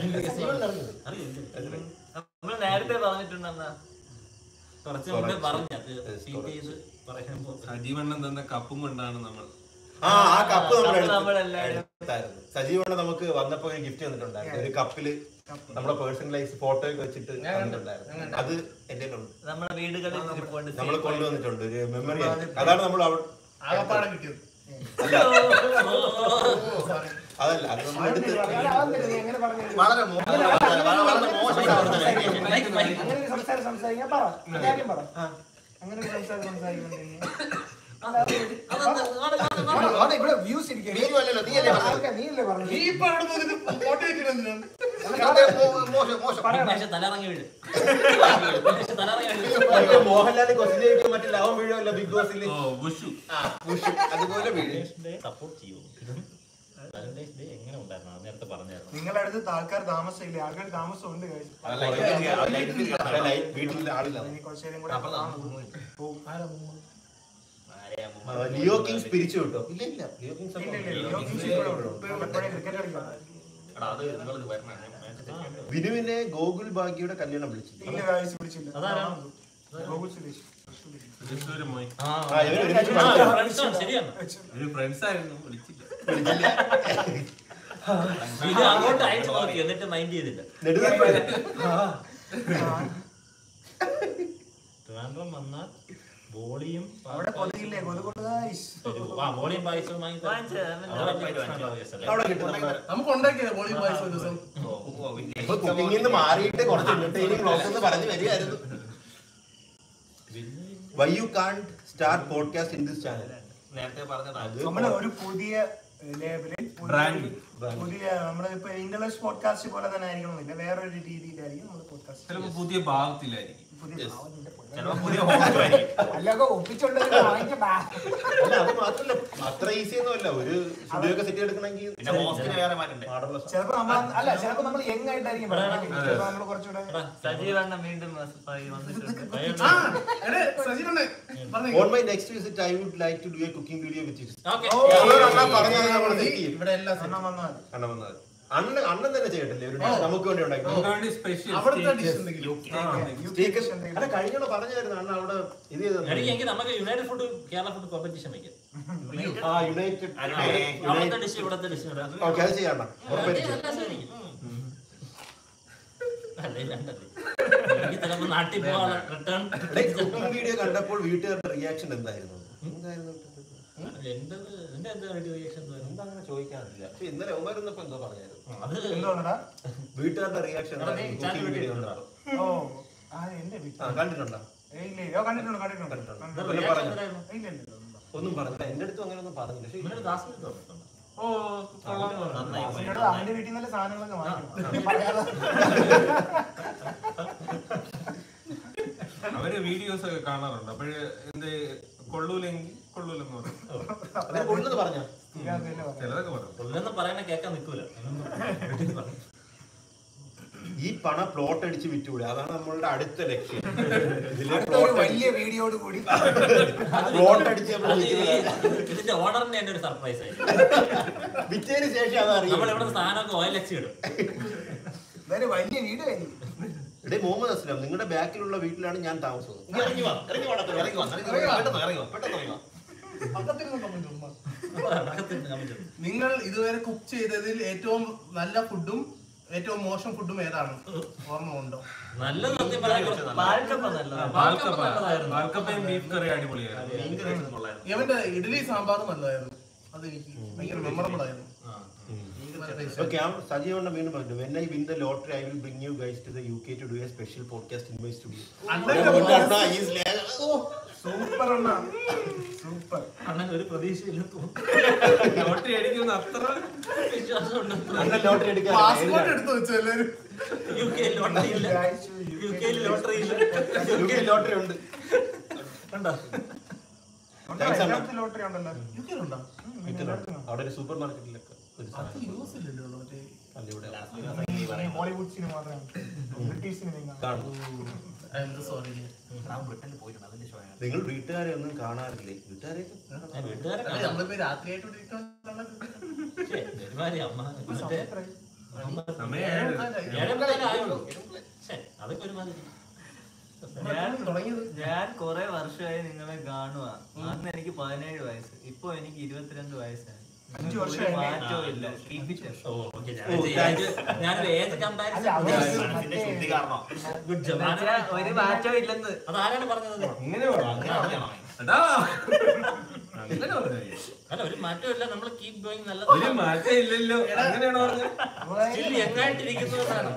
നമ്മൾ നേരത്തെ പറഞ്ഞിട്ടുണ്ടെന്നാ കുറച്ച് മുമ്പേ പറഞ്ഞു അത് ഫീറ്റ് ചെയ്ത് പറയുമ്പോ സജീവണ്ണൻ തന്ന കപ്പും കൊണ്ടാണ് നമ്മൾ ആ ആ കപ്പ് നമ്മൾ കപ്പ് നമ്മളെല്ലാവരും എടുത്തായിരുന്നു സജീവണ്ണ നമുക്ക് വന്നപ്പോ ഒരു ഗിഫ്റ്റ് തന്നിട്ടുണ്ടായിരുന്നു ഒരു കപ്പില് നമ്മുടെ പേഴ്സണലൈസ് ഫോട്ടോ ഒക്കെ വെച്ചിട്ട് തന്നിട്ടുണ്ടായിരുന്നു അത് എന്റെ ഉണ്ട് നമ്മുടെ വീടുകളിൽ ഇരിപ്പുണ്ട് നമ്മൾ കൊണ്ടുവന്നിട്ടുണ്ട് ഒരു മെമ്മറി അതാണ് നമ്മൾ അവിടെ ആകപ്പാടെ കിട്ടിയത് അതല്ല അത് നമ്മൾ എടുത്ത് നീ എങ്ങനെ പറഞ്ഞു വളരെ മോ- വളരെ വളരെ മോശം പ്രവർത്തനം. അങ്ങനെ ഒരു സംസാരം സംസാരിക്കാൻ പറ കാര്യം പറ അങ്ങനെ ഒരു സംസാരം സംസാരിക്കുന്നുണ്ടെങ്കിൽ ഇവിടെ വ്യൂസ് നീയും അല്ലല്ലോ, നീ അല്ലേ പറഞ്ഞത്? നീയല്ലേ പറഞ്ഞു നീ ഇപ്പൊ അവിടെ നിന്ന് ഫോട്ടോ വെച്ചിട്ടുണ്ട് അതെ, മോ- മോശം മോശം വിഘ്നേഷ് തലറങ്ങി വീഴും വിഘ്നേഷ് തലറങ്ങി വീഴും മറ്റേ മോഹൻലാൽ ക്വസ്റ്റ്യൻ ചോദിക്കും മറ്റേ ലവം വീഴുമല്ലോ ബിഗ് ബോസിൽ ഓ ബുഷു അതുപോലെ വീഴും സപ്പോർട്ട് ചെയ്യൂ വാലന്റൈൻസ് ഡേ എങ്ങനെ ഉണ്ടായിരുന്നു അത് നേരത്തെ പറഞ്ഞായിരുന്നു നിങ്ങളുടെ അടുത്ത് ആൾക്കാർ താമസമില്ല ആൾക്കാർ താമസമുണ്ട് guys. വീട്ടിൽ ആളില്ല ഇനി കുറച്ച് നേരം കൂടെ പോകും. ആ, ലിയോ കിങ്സ് പിരിച്ചു വിട്ടോ ഇല്ല ഇല്ല ലിയോ കിങ്സ് ഇല്ല, ഇല്ല, ലിയോ കിങ്സ് ഇപ്പോഴും ഉണ്ട്. ഇപ്പോഴും എപ്പോഴും cricket കളിക്കാം. വിനുവിനെ ഗോകുൽ ഭാഗ്യയുടെ കല്യാണം വിളിച്ചു ഇല്ല, guys, പിടിച്ചില്ല. അതാരാ? ഗോകുൽ സുരേഷ്. തൃശ്ശൂര് പോയി ആ ആ, ഇവര് ഒരുമിച്ച് ആ, പഠിച്ചതാ. friends ആണ്, ശരിയാണ് ഒരു ഫ്രണ്ട്സ് ആയിരുന്നു വിളിച്ചില്ല ഇത് അങ്ങോട്ട് അയച്ചു നോക്കി എന്നിട്ട് മൈൻഡ് ചെയ്തില്ല നെടുങ്കണ്ടം. ട്രിവാൻഡ്രം വന്നാൽ ബോളിയും അവിടെ കൊതുകില്ലേ കൊതു കൊണ്ട് guys. ആ ബോളിയും പായസവും വാങ്ങി തരാം. വാങ്ങിച്ചു തരാം. അത് വലിയ പ്രശ്നമുള്ള കേസല്ല. അവിടെ കിട്ടും നമ്മുടെ നമുക്ക് ഉണ്ടാക്കിയത് വോളി ബോയ്സ് ഒരു ദിവസം ഇപ്പൊ കുക്കിംഗിൽ നിന്ന് മാറിയിട്ട് കുറച്ച് എന്റർടൈനിങ് ബ്ലോഗ്സ് എന്ന് പറഞ്ഞു വരികയായിരുന്നു why you can't start podcast in this channel നേരത്തെ പറഞ്ഞതാണ് അത് നമ്മള് ഒരു പുതിയ ലേബലിൽ ബ്രാൻഡ് പുതിയ നമ്മുടെ ഇപ്പൊ ഇന്റർനെറ്റ് പോഡ്കാസ്റ്റ് പോലെ തന്നെ ആയിരിക്കണമെന്നില്ല വേറൊരു രീതിയിലായിരിക്കും നമ്മൾ പോഡ്കാസ്റ്റ് ചിലപ്പോ പുതിയ ഭാഗത്തിലായിരിക്കും പുതിയ ഭാവത്തിന്റെ പോലെ. ചിലപ്പോ പുതിയ ഹോസ്റ്റ് ആയിരിക്കും അല്ലൊക്കെ ഒപ്പിച്ചോണ്ട് വാങ്ങിക്കണ്ടാ അല്ല അത് മാത്രല്ല അത്ര ഈസി ഒന്നും അല്ല ഒരു സ്റ്റുഡിയോ ഒക്കെ സെറ്റ് എടുക്കണമെങ്കിൽ പിന്നെ ഹോസ്റ്റിന് വേറെ മാറ്റണ്ടേ പാടുള്ള ചിലപ്പോ നമ്മൾ അല്ല ചിലപ്പോ നമ്മൾ യങ് ആയിട്ടായിരിക്കും പറയുന്നത്. ചിലപ്പോ നമ്മൾ കുറച്ചുകൂടെ സജീവണ്ണ വീണ്ടും മസ്സായി വന്നിട്ടുണ്ട് ആ, എടേ, സജീവണ്ണേ, പറഞ്ഞേ. On my next visit I would like to do a cooking video with okay പറഞ്ഞത് നമ്മൾ സെറ്റ് ചെയ്യും ഇവിടെ എല്ലാം set. അണ്ണൻ വന്നാൽ മതി. അണ്ണൻ വന്നത് അണ്ണൻ അണ്ണൻ തന്നെ ചെയ്യട്ടില്ലേ ഒരു dish നമുക്ക് വേണ്ടി ഉണ്ടാക്കി നമുക്ക് വേണ്ടി സ്പെഷ്യൽ അവിടുത്തെ ഡിഷ് എന്തെങ്കിലും സ്റ്റേക്ക് അല്ല കഴിഞ്ഞോട് പറഞ്ഞായിരുന്നു അണ്ണ അവിടെ ഇത് ചെയ്തത് എനിക്ക് എങ്കിൽ നമുക്ക് united food Kerala food competition വെക്കാം ആ യുണൈറ്റഡ് അവിടുത്തെ ഡിഷ് ഇവിടുത്തെ ഡിഷ് ഓക്കെ അത് ചെയ്യാം അണ്ണ ഉറപ്പായിട്ടും അല്ലേ രണ്ടല്ലേ എനിക്ക് ചിലപ്പോ നാട്ടിൽ പോകാൻ റിട്ടേൺ കുക്കിംഗ് വീഡിയോ കണ്ടപ്പോൾ വീട്ടുകാരുടെ റിയാക്ഷൻ എന്തായിരുന്നു എന്തായിരുന്നു എന്റെ എന്റെ എന്താ റിയാക്ഷൻ എന്താ അങ്ങനെ ചോദിക്കാറില്ല പക്ഷെ ഇന്നലെ ഉമാരുന്നപ്പോ എന്തോ പറഞ്ഞായിരുന്നു അത് എന്തുകൊണ്ടാ വീട്ടുകാരുടെ റിയാക്ഷൻ എടാ, നീ ചാനൽ കുക്കിംഗ് വീഡിയോ വീഡിയോ കണ്ടോ ഓ ആ എന്റെ വീട്ടിൽ ആ കണ്ടിട്ടുണ്ടോ ഏയ് ഇല്ല ഇല്ല. ഓ, കണ്ടിട്ടുണ്ട് കണ്ടിട്ടുണ്ട് കണ്ടിട്ടുണ്ട്. കണ്ടിട്ടുണ്ട്. വല്ലതും പറഞ്ഞോ? ഇല്ല ഇല്ല ഇല്ല, ഒന്നും പറഞ്ഞില്ല. ഒന്നും പറഞ്ഞില്ല എന്റെ അടുത്തും അങ്ങനെ ഒന്നും പറഞ്ഞില്ല പക്ഷെ ഇവനൊരു ദാസിന് തോന്നിട്ടുണ്ട് ഓ കൊള്ളാം കൊള്ളാം. നന്നായി പോയി. എന്നോട് അവന്റെ വീട്ടിൽ നിന്നല്ല സാധനങ്ങളൊക്കെ വാങ്ങിക്കണം പറയാതെ അവര് വീഡിയോസ് ഒക്കെ കാണാറുണ്ട് അപ്പോഴ് എന്ത് കൊള്ളൂലെങ്കിൽ കൊള്ളൂലെന്ന് പറയും അതിനെ കൊള്ളുന്നത് പറഞ്ഞോ ഇതിനകത്ത് തന്നെ പറയാം. ചിലതൊക്കെ പറയും കൊല്ലെന്ന് പറയണ കേൾക്കാൻ നിൽക്കൂല ഈ പണ പ്ലോട്ട് അടിച്ച് വിറ്റുകൂടെ അതാണ് നമ്മളുടെ അടുത്ത ലക്ഷ്യം ഇതിലെ അടുത്ത ഒരു പ്ലോട്ട് വലിയ വീഡിയോട് കൂടി പ്ലോട്ട് അടിച്ച് നമ്മൾ അത് ഈ- വിൽക്കുന്നത്. ഇതിന്റെ ഓർഡറിന്റെ തന്നെ ഒരു സർപ്രൈസ് ആയി വിറ്റതിന് ശേഷം അതറിയാം നമ്മൾ ഇവിടെ സാധനമൊക്കെ ഓയിൽ ലക്ഷ്യം ഇടും ഇതൊരു വലിയ വീഡിയോ ആയിരിക്കും ഇടേ മുഹമ്മദ് അസ്ലാം നിങ്ങളുടെ ബാക്കിലുള്ള വീട്ടിലാണ് ഞാൻ താമസം നീ ഇറങ്ങി വാ, ഇറങ്ങി വാ, ഇറങ്ങി വാ, ഇറങ്ങി വാ, പെട്ടെന്ന് ഇറങ്ങി വാ, പെട്ടെന്ന് ഇറങ്ങി വാ. പക്കത്തിരുന്ന് comment ഉമ്മ. അകത്ത് comment ഇടും. നിങ്ങൾ ഇതുവരെ കുക്ക് ചെയ്തതിൽ ഏറ്റവും നല്ല ഫുഡും ഏറ്റവും മോശം ഫുഡും ഏതാണ് ഓർമ്മ ഉണ്ടോ നല്ലത് സത്യം പറയാൻ പാൽക്കപ്പ നല്ലതാ പാൽക്കപ്പ പാൽക്കപ്പയും ബീഫ് കറി അടിപൊളിയായിരുന്നു മീൻ കറി വെച്ചത് കൊള്ളായിരുന്നു. ഇവന്റെ ഇഡ്ഡലി സാമ്പാറും നല്ലതായിരുന്നു അതെനിക്ക് ഭയങ്കര മെമ്മറബിൾ ആയിരുന്നു നല്ല taste ഓക്കെ ആ സജീവണ്ണ വീണ്ടും പറഞ്ഞു when I win the lottery I will bring you guys to the U K to do a special podcast in my studio super അണ്ണ സൂപ്പർ അണ്ണൻ ഒരു പ്രതീക്ഷയില്ല തോന്നുന്നു ലോട്ടറി അടിക്കുന്ന അത്ര വിശ്വാസം ലോട്ടറി എടുക്കാൻ പാസ്പോർട്ട് എടുത്തു വെച്ചു എല്ലാരും യു കെ ലോട്ടറി ഇല്ല യു കെയിൽ ലോട്ടറി ഇല്ല ലോട്ടറി ഉണ്ട് കണ്ടോ Thanks, അണ്ണ. ലോട്ടറി ഉണ്ടല്ലോ യുകെയിലുണ്ടോ അവിടെ ഒരു സൂപ്പർ മാർക്കറ്റിലൊക്കെ ഒരു അത് സാധനം യൂസ് ഇല്ലല്ലോ മറ്റേ അല്ല ഇവിടെ ഹോളിവുഡ് സിനിമ മാത്രമേ ബ്രിട്ടീഷ് സിനിമ കാണും എന്ത് സോറി ഞാൻ ബ്രിട്ടനിൽ പോയിട്ടുണ്ട് അതിന്റെ ഷോ ആണ് നിങ്ങൾ വീട്ടുകാരെ ഒന്നും കാണാറില്ലേ വീട്ടുകാരെ വീട്ടുകാരൊക്കെ നമ്മളിപ്പോ രാത്രിയായിട്ട് ഇവിടെ ഇരിക്കണോണ്ടാണ് ഛെ, ഒരുമാതിരി അമ്മ മറ്റേ സമയം ഏഴ്. ഏഴെമ്പതല്ലേ ആയുള്ളൂ ഛെ, അതൊക്കെ ഒരുമാതിരി ഞാൻ തുടങ്ങിയത് ഞാൻ കുറെ വർഷമായി നിങ്ങളെ കാണുക അന്ന് എനിക്ക് പതിനേഴ് വയസ്സ് ഇപ്പൊ എനിക്ക് ഇരുപത്തിരണ്ട് വയസ്സായി അഞ്ച് ഒരു വർഷമായി. മാറ്റവും ഇല്ല Keep it up. ഓ ഓക്കെ ഞാനൊരു ഏജ് അല്ല, കമ്പാരിസൺ അവര് മനസ്സിന്റെ ശുദ്ധി കാരണം ഗുഡ് ജോബ് എന്നുവെച്ചാ ഒരു മാറ്റവും ഇല്ലെന്ന് അതാരാണ് പറഞ്ഞത് ഇങ്ങനെ പറഞ്ഞു അങ്ങനെ അറിയണം എടാ അങ്ങനെ പറഞ്ഞു അല്ല ഒരു മാറ്റവും ഇല്ല നമ്മൾ കീപ് ഗോയിങ് നല്ല ഒരു മാറ്റം ഇല്ലല്ലോ അങ്ങനെയാണോ പറഞ്ഞത് സ്റ്റിൽ യങ്ങായിട്ടിരിക്കുന്നു എന്നാണ്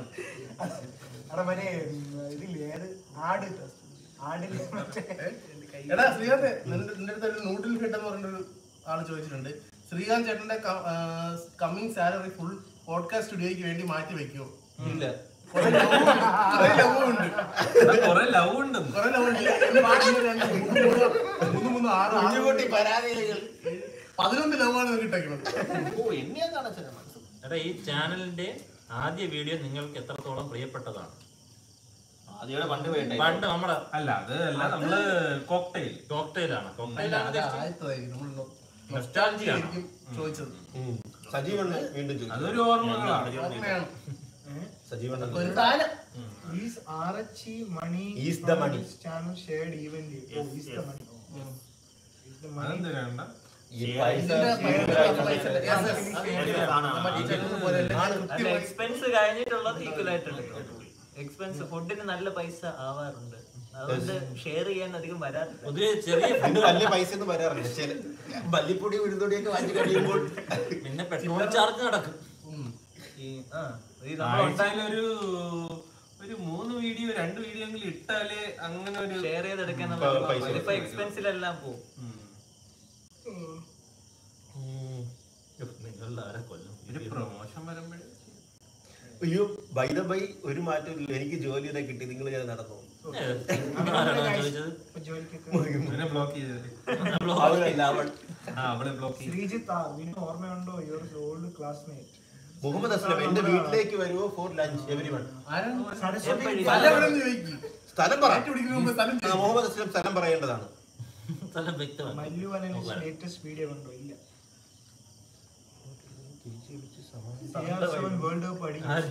അവിടെ മറ്റേ ഉം, ഇതില്ലേ ഏത് ആട് ആടില്ലേ മറ്റേ എടാ ശ്രീകാന്ത് നിന്റെ നിന്റെ അടുത്ത് ഒരു നൂഡിൽ ഹെഡ് എന്ന് പറഞ്ഞൊരു ആള് ചോദിച്ചിട്ടുണ്ട് ശ്രീകാന്ത് ചേട്ടന്റെ കമ്മിങ് സാലറി ഫുൾ പോഡ്കാസ്റ്റ് സ്റ്റുഡിയോയ്ക്ക് വേണ്ടി മാറ്റി വെക്കുമോ ഇല്ല കുറെ ലവ് ഉണ്ട് എടാ, കുറെ ലവ് ഉണ്ടെന്ന് കുറെ ലവ് ഉണ്ട് എന്റെ പാട്ടിന് രണ്ട് മൂന്ന് മൂന്ന് മൂന്ന് മൂന്ന് ആറ് ആറ് കുഞ്ഞുകുട്ടി പരാതികൾ പതിനൊന്ന് ലവാണ് കിട്ടേക്കുന്നത് ഓ എന്നെയാ കാണിച്ചത് എടാ ഈ ചാനലിന്റെ ആദ്യ വീഡിയോ നിങ്ങൾക്ക് എത്രത്തോളം പ്രിയപ്പെട്ടതാണ് ആദ്യയുടെ പണ്ട് വേണ്ടേ പണ്ട് നമ്മുടെ അല്ല അത് അല്ല നമ്മള് കോക്ടെയിൽ കോക്ടെയിലാണ് കോക്ടെയിലാണ് ആദ്യത്തേതായിരിക്കും നമ്മൾ Nostalgia ആണ്. ആയിരിക്കും ചോദിച്ചത് സജീവണ്ണ വീണ്ടും ചോദിച്ചു അതൊരു ഓർമ്മകളാണ് ഓർമ്മയാണ് സജീവണ്ണ ഒരു താരം ഈസ് ആറച്ചി money Is the money. Channel shared event is the money is the money അതെന്തിനാ ഈ പൈസ ഇതിന്റെ പൈസ ഇല്ല. Yes, yes. ആണ്. മറ്റേ ചെലവ് പോലെ അല്ല. അല്ല കൃത്യമായി എക്സ്പെൻസ് കഴിഞ്ഞിട്ടുള്ളത് ഈക്വൽ ആയിട്ടുണ്ട് എക്സ്പെൻസ് ഫുഡിന് നല്ല പൈസ ആവാറുണ്ട് അതുകൊണ്ട് ഷെയർ ചെയ്യാൻ അധികം വരാറില്ല പൊതുവെ ചെറിയ ഇതിന് വലിയ പൈസ ഒന്നും വരാറില്ല ചില മല്ലിപ്പൊടി ഉഴുതൊടിയൊക്കെ വാങ്ങി കഴിയുമ്പോൾ പിന്നെ പെട്രോൾ ചാർജ് നടക്കും ഈ ആ ഈ നമ്മൾ ആഴ്ചയിൽ ഒരു ഒരു മൂന്ന് വീഡിയോ രണ്ട് വീഡിയോ എങ്കിലും ഇട്ടാലേ അങ്ങനെ ഒരു ഷെയർ ചെയ്തെടുക്കാൻ പ- പൈസ ഇപ്പൊ എക്സ്പെൻസിലെല്ലാം പോകും ഉം. നിങ്ങളുടെ ആരെ കൊല്ലും ഒരു പ്രൊമോഷൻ വരുമ്പോഴേ അയ്യോ ബൈ ദ ബൈ ഒരു മാറ്റമില്ല എനിക്ക് ജോലി ഇതാ കിട്ടി നിങ്ങൾ ഞാൻ നടന്നു ആരാണോ ചോദിച്ചത് ഇപ്പൊ ജോലിക്കൊക്കെ ഇവനെ ബ്ലോക്ക് ചെയ്തത് അവളല്ല അവൾ ആ അവളെ ബ്ലോക്ക് ചെയ്തു ശ്രീജിത്ത് ആ വിനു ഓർമ്മയുണ്ടോ your old classmate Muhammad Aslam എന്റെ വീട്ടിലേക്ക് വരുമോ ഫോർ ലഞ്ച് എവരി വൺ ആരാണ് സരസ്വതി സ്ഥലം എവിടെയെന്ന് ചോദിക്കും സ്ഥലം പറ മാറ്റി പിടിക്കുന്നതിന് മുമ്പ് സ്ഥലം ആ, മുഹമ്മദ് അസ്ലം സ്ഥലം പറയേണ്ടതാണ് സ്ഥലം വ്യക്തമാണ് മല്ലു അനലിസ് ലേറ്റസ്റ്റ് വീഡിയോ കണ്ടോ ഇല്ല വേൾഡ് കപ്പ്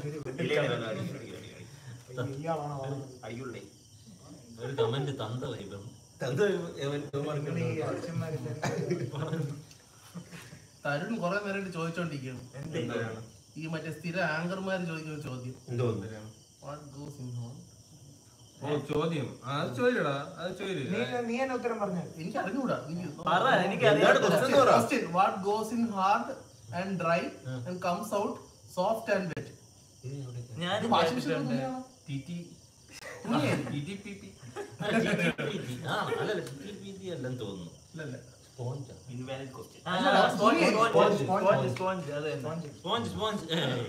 ഇയാളാണോ അയ്യുള്ളേ ഒരു കമന്റ് തന്ത വൈബം അത് എവൻ- ഇവന്മാർക്ക് ഈ അച്ഛന്മാരെല്ലാം തരുൺ കുറെ നേരമായിട്ട് ചോദിച്ചോണ്ടിരിക്കുകയാണ് ഈ മറ്റേ സ്ഥിര ആങ്കർമാർ ചോദിക്കുന്ന ചോദ്യം എന്തോന്ന് വാട്ട് ഗോസ് ഇൻ ഹോൺ ഓ ചോദ്യം ആ, അത് ചോദിക്കടാ അത് ചോദ്യം നീ നീ എന്നെ ഉത്തരം പറഞ്ഞു എനിക്ക് അറിഞ്ഞൂടാ പറ എനിക്കറിയാം question പറ. What goes in hard and dry and comes out soft and wet ഞാൻ വാഷിംഗ് മെഷീൻ കേട്ടിട്ടുണ്ട് T T T T P P ആ അല്ലല്ല TPP അല്ലെന്ന് തോന്നുന്നു സ്പോഞ്ച് ഇൻവാലിഡ് ക്വസ്റ്റ്യൻ ആ, അല്ല, sponge, sponge, sponge, sponge, sponge, അത് തന്നെ. സ്പോഞ്ച് സ്പോഞ്ച്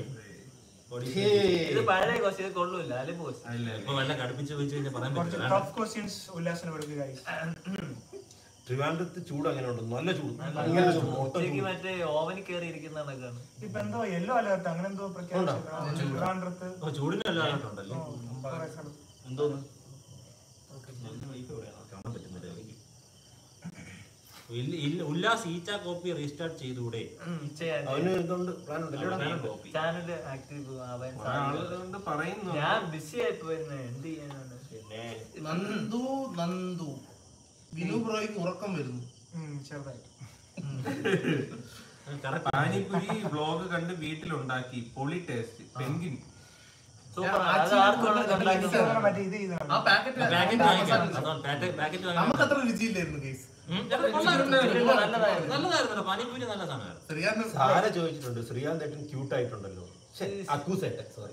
ഇത് പഴയ ക്വസ്റ്റ്യൻ ഇത് കൊള്ളൂല അലിപ്പ് ക്വസ്റ്റ്യൻ അല്ല ഇപ്പൊ വല്ല കടുപ്പിച്ച് വെച്ച് കഴിഞ്ഞാൽ പറയാൻ കുറച്ച് പറ്റില്ല ടഫ് ക്വസ്റ്റ്യൻസ് ഉല്ലാസിന് പഠിക്കുക guys. ട്രിവാൻഡ്രത്ത് ചൂട് അങ്ങനെ ഉണ്ട് നല്ല ചൂട് അങ്ങനെ ചൂട് മൊത്തം ഉച്ചയ്ക്ക് ചൂട്. മറ്റേ ഓവനിൽ കയറി ഇരിക്കുന്ന കണക്കാണ് ഇപ്പൊ എന്തോ യെല്ലോ അലേർട്ട് അങ്ങനെ എന്തോ പ്രഖ്യാപിച്ചു ട്രിവാൻഡ്രത്ത് ഓ ചൂടിന് വല്ല ഉണ്ടല്ലേ കുറെ സ്ഥലത്ത് എന്തോന്ന് കാണാൻ പറ്റുന്നില്ല എനിക്ക്. ഇല്ല- ഇല്ല- ഉല്ലാസ് ഈച്ച കോപ്പി റീസ്റ്റാർട്ട് ചെയ്തുകൂടെ അവന് ഇതുണ്ട് പ്ലാൻ ഉണ്ടല്ലോ കോപ്പി ചാനല് ആക്റ്റീവ് ആവാൻ കുറെ സാധ്യത ആളുകളുണ്ട് പറയുന്നു ഞാൻ ബിസി ആയി പോയിരുന്നു എന്ത് ചെയ്യാനാണ് പിന്നെ നന്ദു നന്ദു വിനു ബ്രോയ്ക്ക് ഉറക്കം വരുന്നു ഉം, ചെറുതായിട്ട് കറക്റ്റ് പാനിപുരി വ്ലോഗ് കണ്ട് വീട്ടിലുണ്ടാക്കി പൊളി ടേസ്റ്റ് പെൻഗിൻ സൂപ്പർ അത് ആർക്കുള്ള ഇതാണ് മറ്റേ ഇത് ഇതാണ് ആ പാക്കറ്റ് പാക്കറ്റ് വാങ്ങിക്കാം അതാണ് പാക്കറ്റ് പാക്കറ്റ് വാങ്ങിക്കാം നമുക്ക് അത്ര രുചിയില്ലായിരുന്നു കേസ് ഉം, കൊള്ളാമായിരുന്നു. നല്ലതായിരുന്നു. നല്ലതായിരുന്നു പാനിപ്പൂരി നല്ല സാധനമായിരുന്നു ശ്രീകാന്ത് സാര ചോദിച്ചിട്ടുണ്ട് ശ്രീകാന്ത് ഏട്ടൻ ക്യൂട്ട് ആയിട്ടുണ്ടല്ലോ അക്കൂസേട്ടൻ സോറി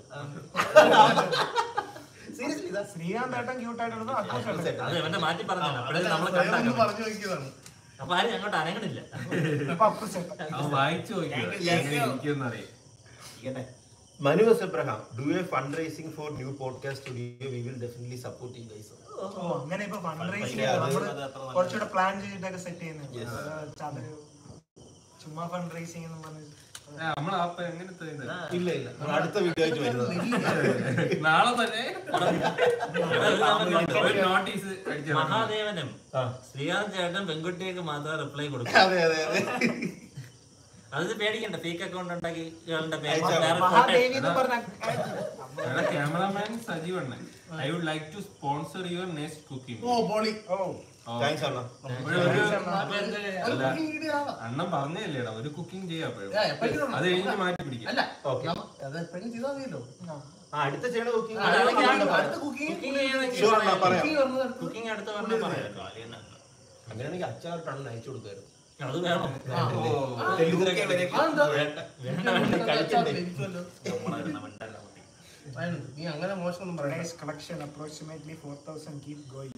സീരിയസ്ലി ശ്രീകാന്ത് ഏട്ടൻ ക്യൂട്ട് ആയിട്ടുള്ളത് അക്കൂസ് ഏട്ടൻ അത് ഇവന്റെ മാറ്റി പറഞ്ഞാണ് അപ്പോഴേ നമ്മളെ സ്വയം ഒന്ന് കണ്ടാക്കണം പറഞ്ഞു നോക്കിയതാണ് അപ്പൊ ആരും അങ്ങോട്ട് അനങ്ങണില്ല ഇപ്പൊ അക്കൂസ് ഏട്ടൻ അവൻ വായിച്ചു നോക്കിയത് എങ്ങനെ ഇരിക്കുമെന്നറിയാം Manu S Abraham do a fund raising for new podcast studio we will definitely support you guys ഓ അങ്ങനെ ഇപ്പൊ ഫണ്ട് റൈസിംഗ് അത് നമ്മള് അത് അത്ര നല്ല കുറച്ചുകൂടെ പ്ലാൻ ചെയ്തിട്ടൊക്കെ സെറ്റ് ചെയ്യുന്നത് അതൊരു ചുമ്മാ ഫണ്ട് റൈസിംഗ് എന്നും പറഞ്ഞു നമ്മൾ അപ്പൊ എങ്ങനത്തെ ഇത് ഇല്ല ഇല്ല നമ്മൾ അടുത്ത വീഡിയോ ആയിട്ട് വരുന്നത് നാളെ തന്നെ ഒരു നോട്ടീസ് അടിച്ചു മഹാദേവനും ആ. ശ്രീകാന്ത് ചേട്ടൻ പെൺകുട്ടികൾക്ക് മാത്രമേ റിപ്ലൈ കൊടുക്കും അതെ അതെ അതെ അത് പേടിക്കണ്ട ഫേക്ക് അക്കൗണ്ട് ഉണ്ടാക്കി ഇയാളുടെ പേര് അയച്ചാ വേറെ മഹാദേവി എന്ന് പറഞ്ഞ ക്യാമറമാൻ സജീവ് അണ്ണൻ I would like to sponsor your next cooking ഓ പൊളി ഓ താങ്ക്സ് അണ്ണ ഒരു cooking video ആവാം. അണ്ണൻ പറഞ്ഞല്ലേടാ ഒരു കുക്കിംഗ് ചെയ്യാം അപ്പോഴും ഏ, എപ്പോഴും ഉണ്ടോ? അത് കഴിഞ്ഞ് മാറ്റി പിടിക്കാം അല്ല Okay. നമ്മ- അത് എപ്പോഴും ചെയ്താൽ മതിയല്ലോ ആ അടുത്ത ചെയ്യണ കുക്കിംഗ് അടുത്ത കുക്കിംഗ് Sure അണ്ണാ, പറയാം. കുക്കിംഗ് അടുത്ത് പറഞ്ഞാൽ പറയാം കാര്യം എന്നാ. അങ്ങനെയാണെങ്കിൽ അച്ചാർ ടണ്ണ് അയച്ചു കൊടുക്കായിരുന്നു അത് വേണം തെലുങ്കിലൊക്കെ അതെന്താ? വേണ്ട വേണ്ട വേണ്ട കഴിക്കണ്ടേ? നീ അങ്ങനെ മോശമൊന്നും പറയണ്ട Guys, collection approximately 4000 keep going.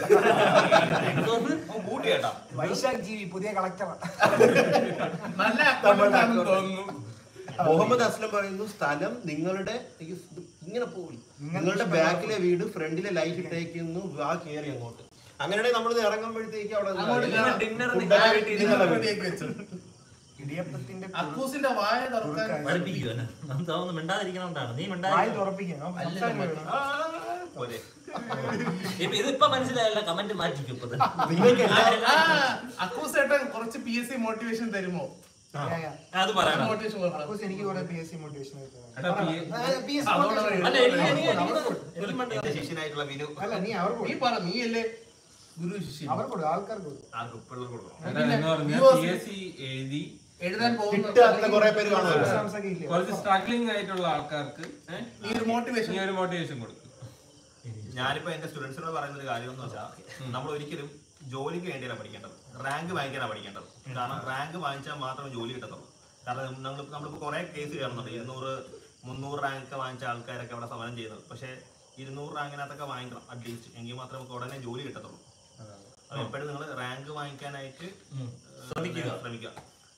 കൂട്ടി കേട്ടാ വൈശാഖ് ജീവി പുതിയ കളക്ടറാ നല്ല account ആണെന്ന് തോന്നുന്നു മുഹമ്മദ് അസ്ലം പറയുന്നു സ്ഥലം നിങ്ങളുടെ ഈ ഇത് ഇങ്ങനെ പോയി നിങ്ങളുടെ ബാക്കിലെ വീട് ഫ്രണ്ടിലെ ലൈറ്റ് ഇട്ടേക്കുന്നു വാ കേറി അങ്ങോട്ട് അങ്ങനെയാണെങ്കിൽ നമ്മൾ ഇറങ്ങുമ്പോഴത്തേക്ക് അവിടെ അങ്ങോട്ട് നിന്നാ മതി. ഡിന്നർ Food നിങ്ങളെ ഒക്കെ വീട്ടിൽ നിങ്ങളുടെ വീട്ടിൽ. റെഡിയാക്കി വെച്ചു ഇടിയപ്പത്തിന്റെ അക്കൂസിന്റെ വായ തുറക്കാൻ പഠിപ്പിക്കുക നമുക്ക് മിണ്ടാതിരിക്കണോണ്ടാണ് നീ വായി മിണ്ടാതി തുറപ്പിക്കാം അവൻ സംസാരിക്കണം. പോലെ ഇതിപ്പോ മനസ്സിലായല്ല കമന്റ് മാറ്റിക്കും ഇപ്പൊ തന്നെ. നിങ്ങൾക്ക് എല്ലാ- ആ, അക്കൂസ് ഏട്ടൻ കുറച്ച് പി എസ് സി മോട്ടിവേഷൻ തരുമോ Yeah, yeah. അത് പറയണം മോട്ടിവേഷൻ കൊടുക്കണം അപ്പൂസ് എനിക്ക് കുറെ പി എസ് സി മോട്ടിവേഷൻ എടാ, പി- അതുകൊണ്ട് അല്ല എനിക്ക് എനിക്ക് എനിക്ക് മണ്ടേ. എന്റെ ശിഷ്യനായിട്ടുള്ള വിനു അല്ല നീ അവർ നീ പറ നീ അല്ലേ ഗുരു ശിഷ്യൻ അവർ കൊടുക്കും ആൾക്കാർക്ക് കൊടുക്കും ആ ഗ്രൂപ്പുകളിൽ കൊടുക്കണം എടാ, എന്ന് പറഞ്ഞാൽ US പി എസ് സി എഴുതി എഴുതാൻ കിട്ടാത്ത കുറെ പേര് കാണുമല്ലോ എക്സാംസ് ഒക്കെ ഇല്ലേ കുറച്ച് സ്ട്രഗ്ലിംഗ് ആയിട്ടുള്ള ആൾക്കാർക്ക് ഏഹ്, നീ ഒരു മോട്ടിവേഷൻ നീ ഒരു മോട്ടിവേഷൻ കൊടുക്കും ഞാനിപ്പോ എന്റെ സ്റ്റുഡൻസിനോട് പറയുന്ന ഒരു കാര്യം എന്ന് വെച്ചാൽ നമ്മൾ ഒരിക്കലും ജോലിക്ക് വേണ്ടിയല്ല പഠിക്കേണ്ടത് റാങ്ക് വാങ്ങിക്കാനാണ് പഠിക്കേണ്ടത് കാരണം റാങ്ക് വാങ്ങിച്ചാൽ മാത്രമേ ജോലി കിട്ടത്തുള്ളൂ കാരണം നമ്മൾ നമ്മളിപ്പോ കുറെ കേസ് കാണുന്നുണ്ട് ഇരുന്നൂറ് മുന്നൂറ് റാങ്ക് വാങ്ങിച്ച ആൾക്കാരൊക്കെ അവിടെ സമരം ചെയ്യുന്നത് പക്ഷേ ഇരുന്നൂറ് റാങ്കിനകത്തൊക്കെ വാങ്ങിക്കണം അറ്റ്ലീസ്റ്റ് എങ്കിൽ മാത്രമേ നമുക്ക് ഉടനെ ജോലി കിട്ടത്തുള്ളൂ അത് എപ്പോഴും നിങ്ങൾ റാങ്ക് വാങ്ങിക്കാനായിട്ട് ഉം. ശ്രമിക്കുക ശ്രമിക്കുക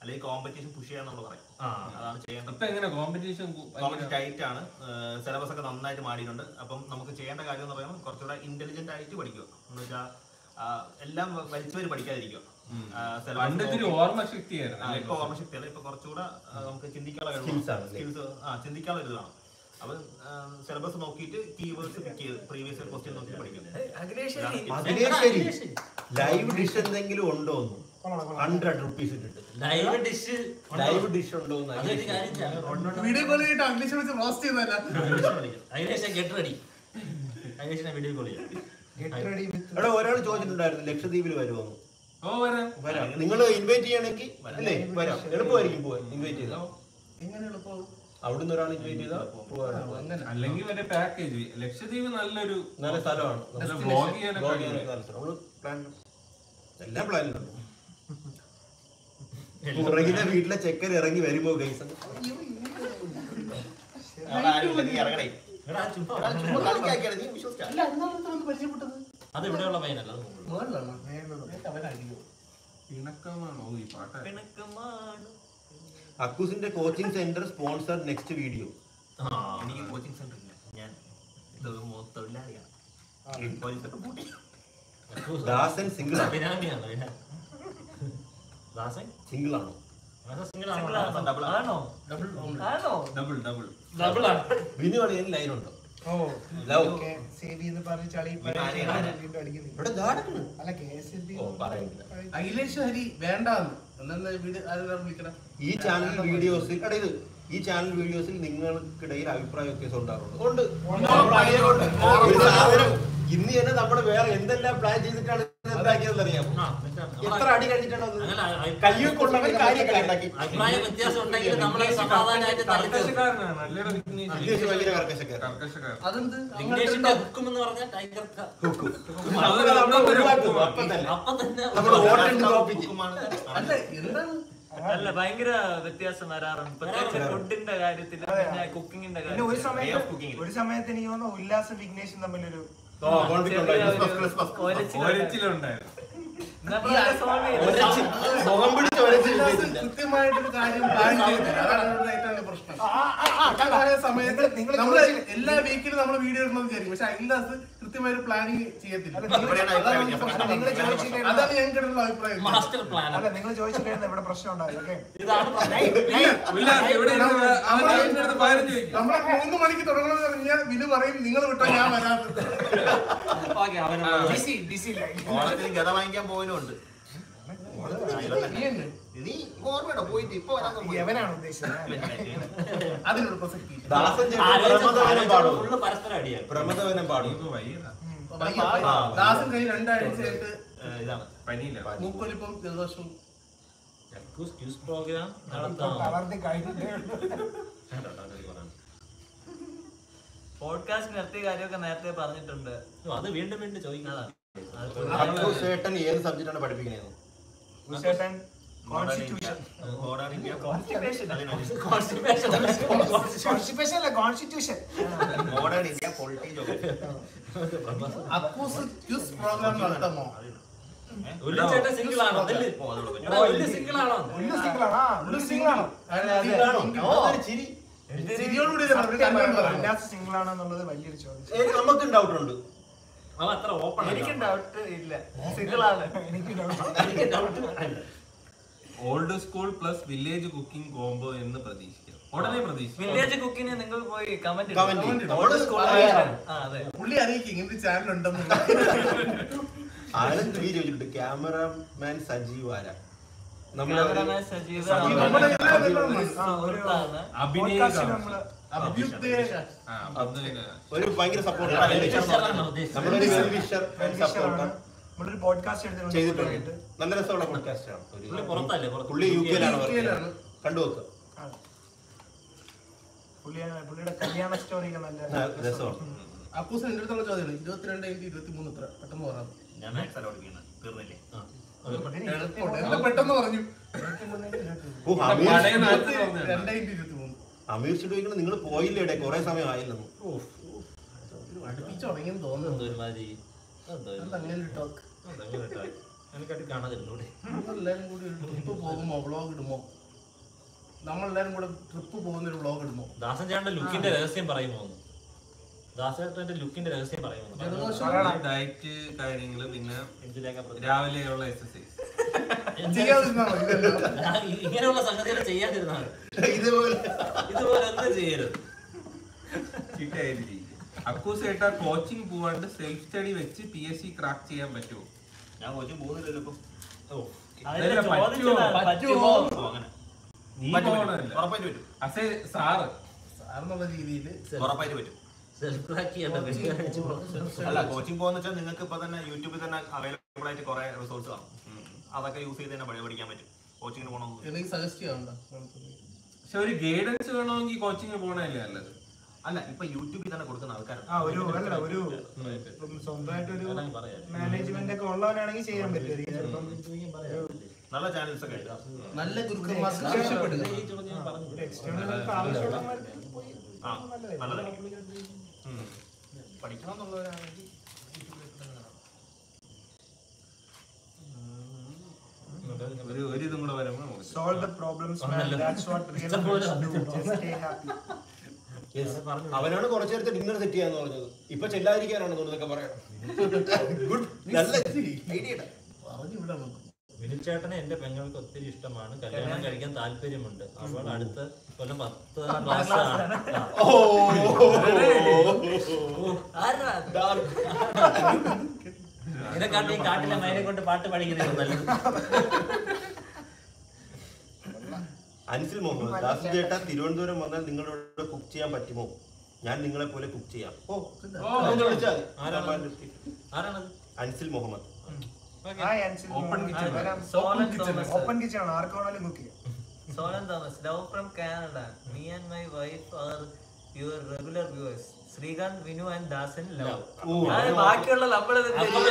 അല്ലെങ്കിൽ കോമ്പറ്റീഷൻ പുഷ് ചെയ്യാൻ നമ്മൾ പറയും ആ. അതാണ് ചെയ്യേണ്ടത് ഇപ്പൊ എങ്ങനെ കോമ്പറ്റീഷൻ കോമ്പറ്റീഷൻ ടൈറ്റ് ആണ് സിലബസ് ഒക്കെ നന്നായിട്ട് മാറിയിട്ടുണ്ട് അപ്പം നമുക്ക് ചെയ്യേണ്ട കാര്യം എന്ന് പറയുമ്പോൾ കുറച്ചുകൂടെ ഇന്റലിജന്റ് ആയിട്ട് പഠിക്കുക എന്ന് വെച്ചാൽ എല്ലാം വലിച്ചുവരി പഠിക്കാതിരിക്കുക ആ, syllabus പണ്ട് ഇത്തിരി നോക്കി- ഓർമ്മ ശക്തിയായിരുന്നു ആ, അല്ലേ? ഇപ്പൊ ഓർമ്മശക്തിയല്ല ഇപ്പൊ കുറച്ചുകൂടെ ആ, നമുക്ക് ചിന്തിക്കാനുള്ള Skills കഴിവ് ആണല്ലേ? സ്കിൽസ് ആ ചിന്തിക്കാനുള്ള ഒരു ഇതാണ് അപ്പൊ സിലബസ് നോക്കിയിട്ട് കീവേഡ്സ് പിക്ക് ചെയ്ത് പ്രീവിയസ് ഇയർ ക്വസ്റ്റ്യൻ നോക്കി പഠിക്കുന്നത് അഖിലേഷ് അതിലേ ശരി ലൈവ് ഡിഷ് എന്തെങ്കിലും ഉണ്ടോ ഹൺഡ്രഡ് റുപ്പീസ് ഇട്ടിട്ട് ലൈവ് ഡിഷ് ലൈവ് ഡിഷ് ഉണ്ടോ അതൊരു കാര്യം ചെയ്യാം. വീഡിയോ കോൾ ചെയ്തിട്ട് അഗ്നിഷ് വെച്ച് റോസ്റ്റ് ചെയ്തല്ല അഖിലേഷ് ഗെറ്റ് റെഡി അഖിലേഷിനെ വീഡിയോ കോൾ ചെയ്യാം ഗെറ്റ് റെഡി വിത്ത് എടാ ഒരാൾ ചോദിച്ചിട്ടുണ്ടായിരുന്നു ലക്ഷദ്വീപിൽ വരുമോ ഓ വരാം വരാം നിങ്ങൾ ഇൻവൈറ്റ് ചെയ്യണമെങ്കിൽ അല്ലേ വരാം എളുപ്പമായിരിക്കും പോവാൻ ഇൻവൈറ്റ് ചെയ്താൽ എങ്ങനെ എളുപ്പം അവിടുന്ന് ഒരാൾ ഇൻവൈറ്റ് ചെയ്താൽ പോവാൻ അങ്ങനെ അല്ലെങ്കിൽ വരെ പാക്കേജ് ലക്ഷദ്വീപ് നല്ലൊരു നല്ല സ്ഥലമാണ് നല്ല vlog ചെയ്യാനൊക്കെ Vlog അടിപൊളി. ചെയ്യാനൊക്കെ നല്ല സ്ഥലം. നമ്മള് plan എല്ലാം പ്ലാനിലുണ്ട് പുറകിലെ വീട്ടിലെ ചെക്കൻ ഇറങ്ങി വരുമ്പോ ഗൈസ് അവിടെ ആരുമില്ല, നീ ഇറങ്ങണേ എടാ, ചുമ്മാ എടാ, ചുമ്മാ കളിക്കാക്കിയാണ് നീ വിശ്വസിച്ചാ അല്ല എന്നാണ് പരിചയപ്പെട്ടത് അത് ഇവിടെയുള്ള പയ്യനല്ല അത് മുകളിൽ. മുകളിലാണ് അവനടിയോ ഇണക്കമാണോ ഓ, ഈ പാട്ട പിണക്കമാണ് അക്കൂസിന്റെ coaching centre sponsor next video ആ, എനിക്ക് കോച്ചിങ് സെന്റർ ഇല്ല ഞാൻ ഇതൊരു മൊ- തൊഴിലാളിയാണ് കോച്ചിങ് സെന്റർ പൂട്ടി അക്കൂസ്. ദാസൻ സിംഗിൾ ആണ് ബിനാമിയാണ് ബിനാ- ദാസൻ സിംഗിൾ ആണോ ദാസൻ സിംഗിൾ ആണോ Single ആണോ? Double ആണ്. ആണോ ഡബിൾ ആണോ ഡബിൾ ഡബിൾ ഡബിൾ ആണ് വിനു കളിയിൽ ലൈൻ ഉണ്ടോ ഓ ലവ് ഓക്കെ സേവ് ചെയ്ത് പറഞ്ഞ് ചളി ഇത് ആരെയാണ്? വീണ്ടും അടിക്കുന്നില്ല ഇവിടെ ദാടക്കുന്നു അല്ല കെ എസ് എൽ ബി ഓ, പറയുന്നില്ല. അഖിലേഷ് ഹരി വേണ്ടാന്ന് എന്നാ വീട് ആരെല്ലാം വിളിക്കണം ഈ ചാനൽ വീഡിയോസിൽ എടാ ഇത് ഈ ചാനൽ വീഡിയോസിൽ നിങ്ങൾക്കിടയിൽ അഭിപ്രായ വ്യത്യാസം ഉണ്ടാറുണ്ട് ഉണ്ട് ഒരു സാധനം ഇന്ന് തന്നെ നമ്മൾ വേറെ എന്തെല്ലാം പ്ലാൻ ചെയ്തിട്ടാണ് ഇത് ഉണ്ടാക്കിയതെന്ന് അറിയാമോ ആ, എന്നിട്ട് എത്ര അടി കഴിഞ്ഞിട്ടാണ് അത് അങ്ങനെ അഭി- കയ്യിൽ കൊണ്ടവർ കാര്യമൊക്കെ ഉണ്ടാക്കി അഭിപ്രായ വ്യത്യാസം ഉണ്ടെങ്കിൽ നമ്മളെ സമാധാനമായിട്ട് തള്ളിത്തരും കർക്കശക്കാരനാണ് നല്ലൊരു വിഘ്നേശ്. വിഘ്നേഷ് ഭയങ്കര കർക്കശക്കാരൻ. കർക്കശക്കാരൻ അതെന്ത് വിഘ്നേഷിന്റെ ഹുക്കും എന്ന് പറഞ്ഞാൽ ടൈഗർ ക- നമ്മളെ നമ്മൾ ഒഴിവാക്കും അപ്പം തന്നെ അപ്പം തന്നെ നമ്മൾ ഓട്ടേണ്ട ടോപ്പിക്ക് അല്ല എന്താണ് അല്ല ഭയങ്കര വ്യത്യാസം വരാറുണ്ട് പ്രത്യേകിച്ച് ഫുഡിന്റെ കാര്യത്തിൽ പിന്നെ കുക്കിങ്ങിന്റെ പിന്നെ ഒരു കാര്യത്തിൽ Way of സമയത്ത് cooking. ഒരു സമയത്ത് എനിക്ക് തോന്നുന്നു ഉല്ലാസും വിഘ്നേഷും തമ്മിലൊരു ഓ, conflict ഉണ്ടായിരുന്നു. ഒരച്ചിലുണ്ടായിരുന്നു എന്നാ പിന്നെ അത് solve ചെയ്തു. ഒരച്ച് മുഖം പിടിച്ച് ഒരച്ച് ഉല്ലാസ് കൃത്യമായിട്ടൊരു കാര്യം പ്ലാൻ ചെയ്തില്ല അതാണ് ഇവിടുത്തെ ഏറ്റവും വലിയ പ്രശ്നം കൃത്യമായ സമയത്ത് നിങ്ങൾ- നിങ്ങൾ നമ്മള് ചോദിച്ചില്ല. എല്ലാ വീക്കിലും നമ്മൾ വീഡിയോ ഇടണമെന്ന് വിചാരിക്കും പക്ഷെ അഖിലാസ് കൃത്യമായ ഒരു പ്ലാനിങ് ചെയ്യത്തില്ല അല്ല, നിങ്ങൾ- ഇവിടെയാണ് അഭിപ്രായ വ്യത്യാസം. അല്ല, നിങ്ങൾ ചോദിച്ചില്ലായിരുന്നു അതാണ് ഞങ്ങളുടെ അഭിപ്രായം മാസ്റ്റർ പ്ലാൻ അല്ല നിങ്ങൾ ചോദിച്ചില്ലായിരുന്നു ഇവിടെ പ്രശ്നം ഉണ്ടായി ഓക്കെ ഇതാണ് പ്രശ്നം. ഉല്ലാസ് ഇവിടെ ഇരുന്ന് അവൻ അവന്റെ അടുത്ത് പതിനഞ്ച് ചോദിക്കും നമ്മളെ മൂന്ന് മണിക്ക് തുടങ്ങണമെന്ന് പറഞ്ഞാൽ വിനു പറയും നിങ്ങൾ വിട്ടോ ഞാൻ വരാതെ ഓക്കേ, അവനെ ബിസി ബിസി ഓണത്തിന് ഗത വാങ്ങിക്കാൻ പോയതിനുണ്ട് നീ ഓർമ്മയുണ്ടോ പോയിട്ട് ഇപ്പൊ വരാൻ നോക്ക്. എവനാണ് ഉദ്ദേശിച്ചത് അതിനൊരു പ്രസക്തി ദാസൻ ചേട്ടൻ ആലോചിച്ച് പ്രമദവനം ആലോചിച്ച് പാടും ഫുള്ള് പരസ്പരം അടിയാണ് പ്രമദവനം പാടും ഇപ്പൊ വയ്യതാ വയ്യ, വയ്യ. ദാസൻ കഴിഞ്ഞ് രണ്ടാഴ്ചയായിട്ട് ഏ, ഇതാണ് പനിയില്ല മൂക്കൊലിപ്പും ജലദോഷവും ക്യൂസ് ക്യൂസ് പ്രോഗ്രാം നടത്താം തളർത്തി കഴിഞ്ഞിട്ടേ ഉള്ളൂ പോഡ്കാസ്റ്റ് നിർത്തിയ കാര്യമൊക്കെ നേരത്തെ പറഞ്ഞിട്ടുണ്ട് ഓ, അത് വീണ്ടും വീണ്ടും ചോദിക്കുന്നതാണ് അപ്പു ചേട്ടൻ ഏത് സബ്ജക്റ്റാണ് പഠിപ്പിക്കുന്നത് ഉഷേട്ടൻ modern India constitution modern India അതിനനുസരിച്ച് കോൺസ്റ്റിപ്പേഷൻ കോൺസ്റ്റിറ്റ്യൂഷൻ അല്ല constitution modern India polity geography Akkus quiz program നടത്തമോ ഉള്ളി ചേട്ടൻ സിംഗിൾ ആണോ അതല്ലേ ഓ, അതോട് പറ്റും. എടാ, ഉള്ളി സിംഗിൾ ആണോ ഉള്ളു സിംഗിളാണോ ഉള്ളു സിംഗിളാണോ ഇതാണോ? അതൊരു ചിരി ചിരിയോടുകൂടി ഇത് പറഞ്ഞു. കണ്ടുകൊണ്ട് പറഞ്ഞു. ഉല്ലാസ് സിംഗിളാണോ എന്നുള്ളത് വലിയൊരു ചോദ്യം ഏ, നമുക്കും ഡൗട്ട് ഉണ്ട് അവൻ അത്ര ഓപ്പൺ എനിക്കും ഡൗട്ട് ഇല്ല സിംഗിൾ ആണ് എനിക്ക് doubt. എനിക്ക് doubt old school plus village cooking combo എന്ന് പ്രതീക്ഷിക്കാം ഉടനെ പ്രതീക്ഷിക്കാം വില്ലേജ് കുക്കിന് നിങ്ങൾ പോയി കമന്റ് Comment ചെയ്യ്. ഇടും. ഓൾഡ് സ്കൂൾ ആയാലാണ്. ആ അതെ പുള്ളി അറിയിക്കും ഇങ്ങനത്തെ ചാനൽ ഉണ്ടെന്ന് ആനന്ദ് വി ചോദിച്ചിട്ടുണ്ട് ക്യാമറമാൻ സജീവ് ആരാ നമ്മുടെ ക്യാമറമാൻ സജീവ് സജീവ് നമ്മുടെ നമ്മുടെ ഇതിലെ ഇതിലുള്ള ആ, ഒരു സുഹൃത്താണ് അഭിനയ podcast നമ്മള് അഭ്യുദയ ആ, അഭിനയ ഒരു ഭയങ്കര സപ്പോർട്ട് നമ്മളൊരു വെൽ വിഷർ ആൻഡ് സപ്പോർട്ടർ നമ്മളൊരു പോഡ്കാസ്റ്റ് എടുത്തിട്ടുണ്ട് ചെയ്തിട്ടുണ്ട് നല്ല രസമുള്ള പോഡ്കാസ്റ്റ് ആണ് പുള്ളി ഒരു- പുറത്തല്ലേ പുറത്ത് പുള്ളി യു കെയിലാണ് വർക്ക് യിലാണ്. ചെയ്യുന്നത് കണ്ടു നോക്കുക ആ. പുള്ളിയാണ് പുള്ളിയുടെ കല്യാണ സ്റ്റോറിയൊക്കെ നല്ല നല്ല രസമാണ് അക്കൂസ് എന്റെ അടുത്തുള്ള ചോദ്യമാണ് ഇരുപത്തിരണ്ട് ഇൻറ്റു ഇരുപത്തി മൂന്ന് എത്ര പെട്ടെന്ന് പറയാം ഞാൻ മാത്സ് അല്ല പഠിക്കുന്നത് തീർന്നില്ലേ എളുപ്പമുണ്ട്. എന്താ പെട്ടെന്ന് പറഞ്ഞു ഓ അമീർ പഴയ നാട്ടിൽ പറഞ്ഞതാണ്. രണ്ട് ഇൻറ്റു ഇരുപത്തി മൂന്ന് അമീർ ചോദിക്കുന്നത് നിങ്ങൾ പോയില്ലേ ഇടേ കുറെ സമയം ആയില്ലെന്ന് അടുപ്പിച്ച് തുടങ്ങിയെന്ന് തോന്നുന്നു എന്തോ ഒരുമാതിരി എന്തോ ഒരു- എന്താ അങ്ങനെ ഒരു ടോക്ക് എന്തോ ഒരു talk. എനിക്കായിട്ട് കാണാതിരുന്നൂടെ നമ്മളെല്ലാരും കൂടി ഒരു ട്രിപ്പ് പോകുമ്പോ വ്ളോഗ് ഇടുമോ നമ്മളെല്ലാരും കൂടെ ട്രിപ്പ് പോകുന്ന ഒരു വ്ളോഗ് ഇടുമോ ദാസൻ ചേട്ടന്റെ ലുക്കിന്റെ രഹസ്യം പറയുമോ എന്ന്? ദാസൻ ചേട്ടന്റെ ലുക്കിന്റെ രഹസ്യം പറയുമോ എന്ന്? ജലദോഷം ഡയറ്റ് കാര്യങ്ങള് പിന്നെ എന്തിലേക്കാ പ്രതി- രാവിലെയുള്ള എക്സസൈസ് ചെയ്യാതിരുന്നാ മതി ഇതെല്ലാം. ഞാൻ ഇ- ഇങ്ങനെയുള്ള സംഗതികൾ ചെയ്യാതിരുന്നാണ് ഇതുപോലെ ഇതുപോലെ ഒന്നും ചെയ്യരുത് അക്കൂസ് ഏട്ടാ കോച്ചിങ് പോവാണ്ട് സെൽഫ് സ്റ്റഡി വെച്ച് പി എസ് സി ക്രാക്ക് ചെയ്യാൻ പറ്റുമോ ഞാൻ കോച്ചിങ് പോകുന്നില്ലല്ലോ ഇപ്പൊ ഓ അതിനെ അതല്ല, ചോദിച്ചതാ, പറ്റുമോ ഓ, അങ്ങനെ നീ പറ്റും, പോകണമല്ല പറ്റും. ഉറപ്പായിട്ട് പറ്റും അസേ സാറ് സാറിനുള്ള രീതിയിൽ ഉറപ്പായിട്ട് പറ്റും സെൽഫ് ട്രാക്ക് ചെയ്യേണ്ട വലിയ അടിച്ചു പോകും. അല്ല കോച്ചിങ് പോകുന്ന വെച്ചാൽ നിങ്ങൾക്ക് ഇപ്പൊ തന്നെ യൂട്യൂബിൽ തന്നെ അവൈലബിൾ ആയിട്ട് കുറെ റിസോഴ്സ് കാണും അതൊക്കെ യൂസ് ചെയ്ത് തന്നെ പഠി- പഠിക്കാൻ പറ്റും കോച്ചിങ്ങിന് പോകണമെന്ന് എനിക്ക് സജസ്റ്റ് ചെയ്യാറുണ്ടോ പക്ഷെ ഒരു ഗൈഡൻസ് വേണമെങ്കിൽ കോച്ചിങ് പോകണല്ലേ നല്ലത് അല്ല ഇപ്പൊ യൂട്യൂബിൽ തന്നെ കൊടുക്കുന്ന ആൾക്കാരുണ്ട് ആ ഒരു അല്ല ഒരു ഇപ്പം സ്വന്തമായിട്ടൊരു അതാണ് പറയാം. മാനേജ്മെന്റ് ഒക്കെ ഉള്ളവനാണെങ്കിൽ ചെയ്യാൻ പറ്റും ചിലപ്പം നല്ല ചാനൽസ് ഒക്കെ ഉണ്ട് നല്ല ഗുരുക്കന്മാർക്ക് ആവശ്യപ്പെടുക ഈ ചോദ്യം ഞാൻ പറഞ്ഞു. ഒരു external ഒക്കെ ആവശ്യമുള്ളവന്മാർക്ക് പോയി ആ നല്ലതാണ് പഠിക്കണം എന്നുള്ളവരാണെങ്കിൽ ഒരു ഒരു ഇതും കൂടെ വരുമ്പോൾ നമുക്ക് solve the problems man that's what real ഇഷ്ടംപോലെ friends do just stay happy അവനാണ് കുറച്ചു നേരത്തെ ഡിന്നർ സെറ്റ് ചെയ്യാന്ന് പറഞ്ഞത് ഇപ്പൊ ചെല്ലാതിരിക്കാനാണ് തോന്നുന്നതൊക്കെ പറയണം ഗുഡ് നല്ല ഐഡിയ പറഞ്ഞു വിടാൻ നമുക്ക് വിനുചേട്ടനെ എന്റെ പെങ്ങൾക്ക് ഒത്തിരി ഇഷ്ടമാണ് കല്യാണം കഴിക്കാൻ താല്പര്യമുണ്ട് അവൾ അടുത്ത കൊല്ലം പത്ത് ക്ലാസ് ആണ് ആ. ഇതിനെക്കാട്ടി ഈ കാട്ടിലെ മൈനെ കൊണ്ട് പാട്ട് പഠിക്കുന്നത് നല്ലത് അൻസിൽ മുഹമ്മദ് ദാസു ചേട്ടാ തിരുവനന്തപുരം വന്നാൽ നിങ്ങളോട് കുക്ക് ചെയ്യാൻ പറ്റുമോ ഞാൻ നിങ്ങളെ പോലെ കുക്ക് ചെയ്യാം ഓ അതെന്നെ വിളിച്ചാൽ മതി. ആരാണത് Ansil Muhammad hi Ansil Open kitchen. വരാം സോളൻ തോമസ് ഓപ്പൺ കിച്ചൺ ആണ് ആർക്ക് വേണമെങ്കിലും കുക്ക് ചെയ്യാം Solan Thomas love from Canada me and my wife are your regular viewers Srikanth Vinu and Dasan love ഓ, ബാക്കിയുള്ള നമ്മളിത്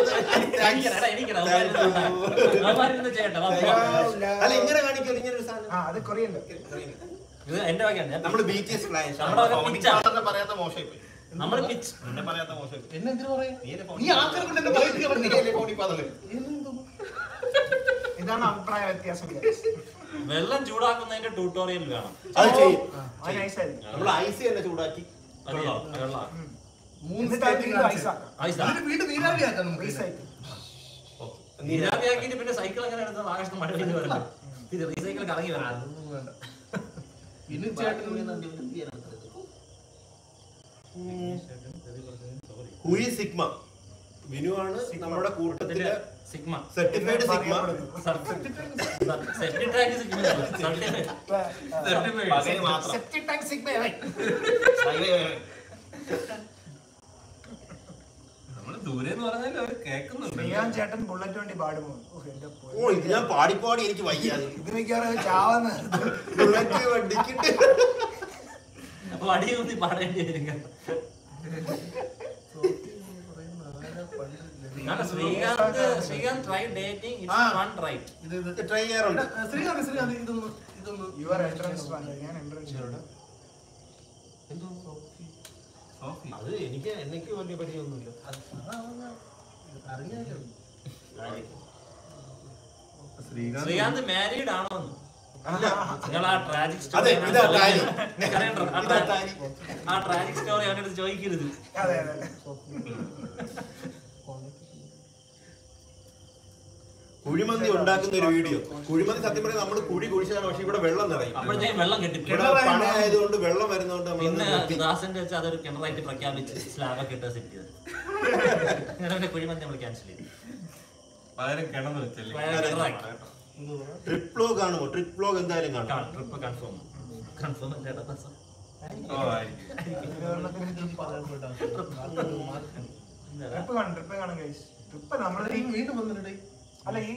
ചേട്ടാ അല്ല ഇങ്ങനെ കാണിക്കല്ലോ ഇങ്ങനെ ഒരു സാധനം ആ അത് കൊറിയല്ലോ ഇത് എന്റെ വകയാണ് ഞാൻ നമ്മുടെ ബി ടി എസ് ക്ലാസ് നമ്മുടെ വക പിച്ചാ പറയാത്ത മോശമായി പോയി നമ്മുടെ പിച്ച് എന്നെ പറയാത്ത മോശമായി പോയി എന്നെ എന്തിനു പറയാ നീ എന്നെ നീ ആൾക്കാരെ കൊണ്ട് എന്നെ പറയിപ്പിക്കാൻ പറ്റില്ല. ഇതാണ് അഭിപ്രായ വ്യത്യാസം guys. വെള്ളം ചൂടാക്കുന്നതിന്റെ ട്യൂട്ടോറിയൽ വേണം അത് ചെയ്യും ആ nice ആയിരുന്നു. നമ്മൾ ഐസ് തന്നെ ചൂടാക്കി അറിയോ വെള്ളം മൂന്ന് എന്നിട്ട് അത് സ്റ്റേറ്റ് വീണ്ടും കാണിച്ചു. ice ആക്കാം. ഐസാ എന്നിട്ട് വീണ്ടും നീരാവിയാക്കാം നമുക്ക് Recycle. നീരാവിയാക്കിയിട്ട് പിന്നെ സൈക്കിൾ അങ്ങനെ എടുത്ത് ആകാശത്ത് മഴ പെയ്ത് വരണ്ടേ ഇത് റീസൈക്കിൾ കറങ്ങി വരണം അതൊന്നും വേണ്ട വിനു ചേട്ടൻ ഹുയി സിഗ്മ വിനു ആണ് നമ്മുടെ കൂട്ടത്തിലെ sigma certified sigma safety track sigma certified പകല് മാത്രം Septic tank sigma ആയി. നമ്മള് ദൂരെ എന്ന് പറഞ്ഞാൽ അവർ കേൾക്കുന്നുണ്ട് ശ്രീകാന്ത് ചേട്ടൻ ബുള്ളറ്റ് വണ്ടി പാടുമോ ഓ, എന്റെ പൊന്നേ. ഓ ഇത് ഞാൻ പാടി പാടി എനിക്ക് വയ്യാതെ ഇത് മിക്കവാറും ചാവുന്ന ബുള്ളറ്റ് വണ്ടിക്കിട്ട് അപ്പൊ അടി കുത്തി പാടേണ്ടി വരും കേട്ടോ. കാരണം ശ്രീകാന്ത് ശ്രീകാന്ത് ട്രൈ ഡേറ്റിംഗ് ആ. ഇറ്റ്സ് വൺ റൈറ്റ് ഇത് ഇത് ട്രൈ ചെയ്യാറുണ്ട് ശ്രീകാന്ത് ശ്രീകാന്ത് ഇതൊന്ന് ഇതൊന്ന് യുവർ എൻട്രൻസ് ഞാൻ എൻട്രൻസ് ചെയ്തോട്ടെ സോഫി അത് എനിക്ക് എനിക്ക് വലിയ പരിചയമൊന്നുമില്ല അറിഞ്ഞാലോ ശ്രീകാന്ത് ശ്രീകാന്ത് മാരീഡ് ആണോ എന്ന്? നിങ്ങൾ ആ ട്രാജിക് അതെ, സ്റ്റോറി ഇതാ കാര്യം. ഇതാ ആ കാര്യം. ട്രാജിക് സ്റ്റോറി അവനടുത്ത് ചോദിക്കരുത് അതെ അതെ കുഴിമന്തി ഉണ്ടാക്കുന്ന ഒരു വീഡിയോ കുഴിമന്തി സത്യം പറഞ്ഞാൽ നമ്മൾ കുഴി കുഴിച്ചതാണ് പക്ഷെ ഇവിടെ വെള്ളം നിറയും അപ്പോഴത്തേക്കും വെള്ളം കെട്ടി ഇവിടെ പണമായതുകൊണ്ട് വെള്ളം വരുന്നതുകൊണ്ട് നമ്മൾ പിന്നെ ദാസന്റെ വെച്ച് അതൊരു കിണറായിട്ട് പ്രഖ്യാപിച്ച് സ്ലാബൊക്കെ ഇട്ട് സെറ്റ് ചെയ്തത് അങ്ങനെ പിന്നെ കുഴിമന്തി നമ്മൾ ക്യാൻസൽ ചെയ്തു പകരം കിണന്ന് വെച്ചല്ലേ കിണറാക്കി ട്രിപ്പ് വ്ലോഗ് കാണുമോ ട്രിപ്പ് വ്ലോഗ് എന്തായാലും കാണും ട്രിപ്പ് കൺഫേം കൺഫേം ചേട്ടാ ബസ് ഓ ആയിരിക്കും ട്രിപ്പ് കാണും ട്രിപ്പ് കാണും ഗൈസ് ട്രിപ്പ് നമ്മുടെ ഈ വീണ്ടും വന്നിട്ടേ അല്ല ഈ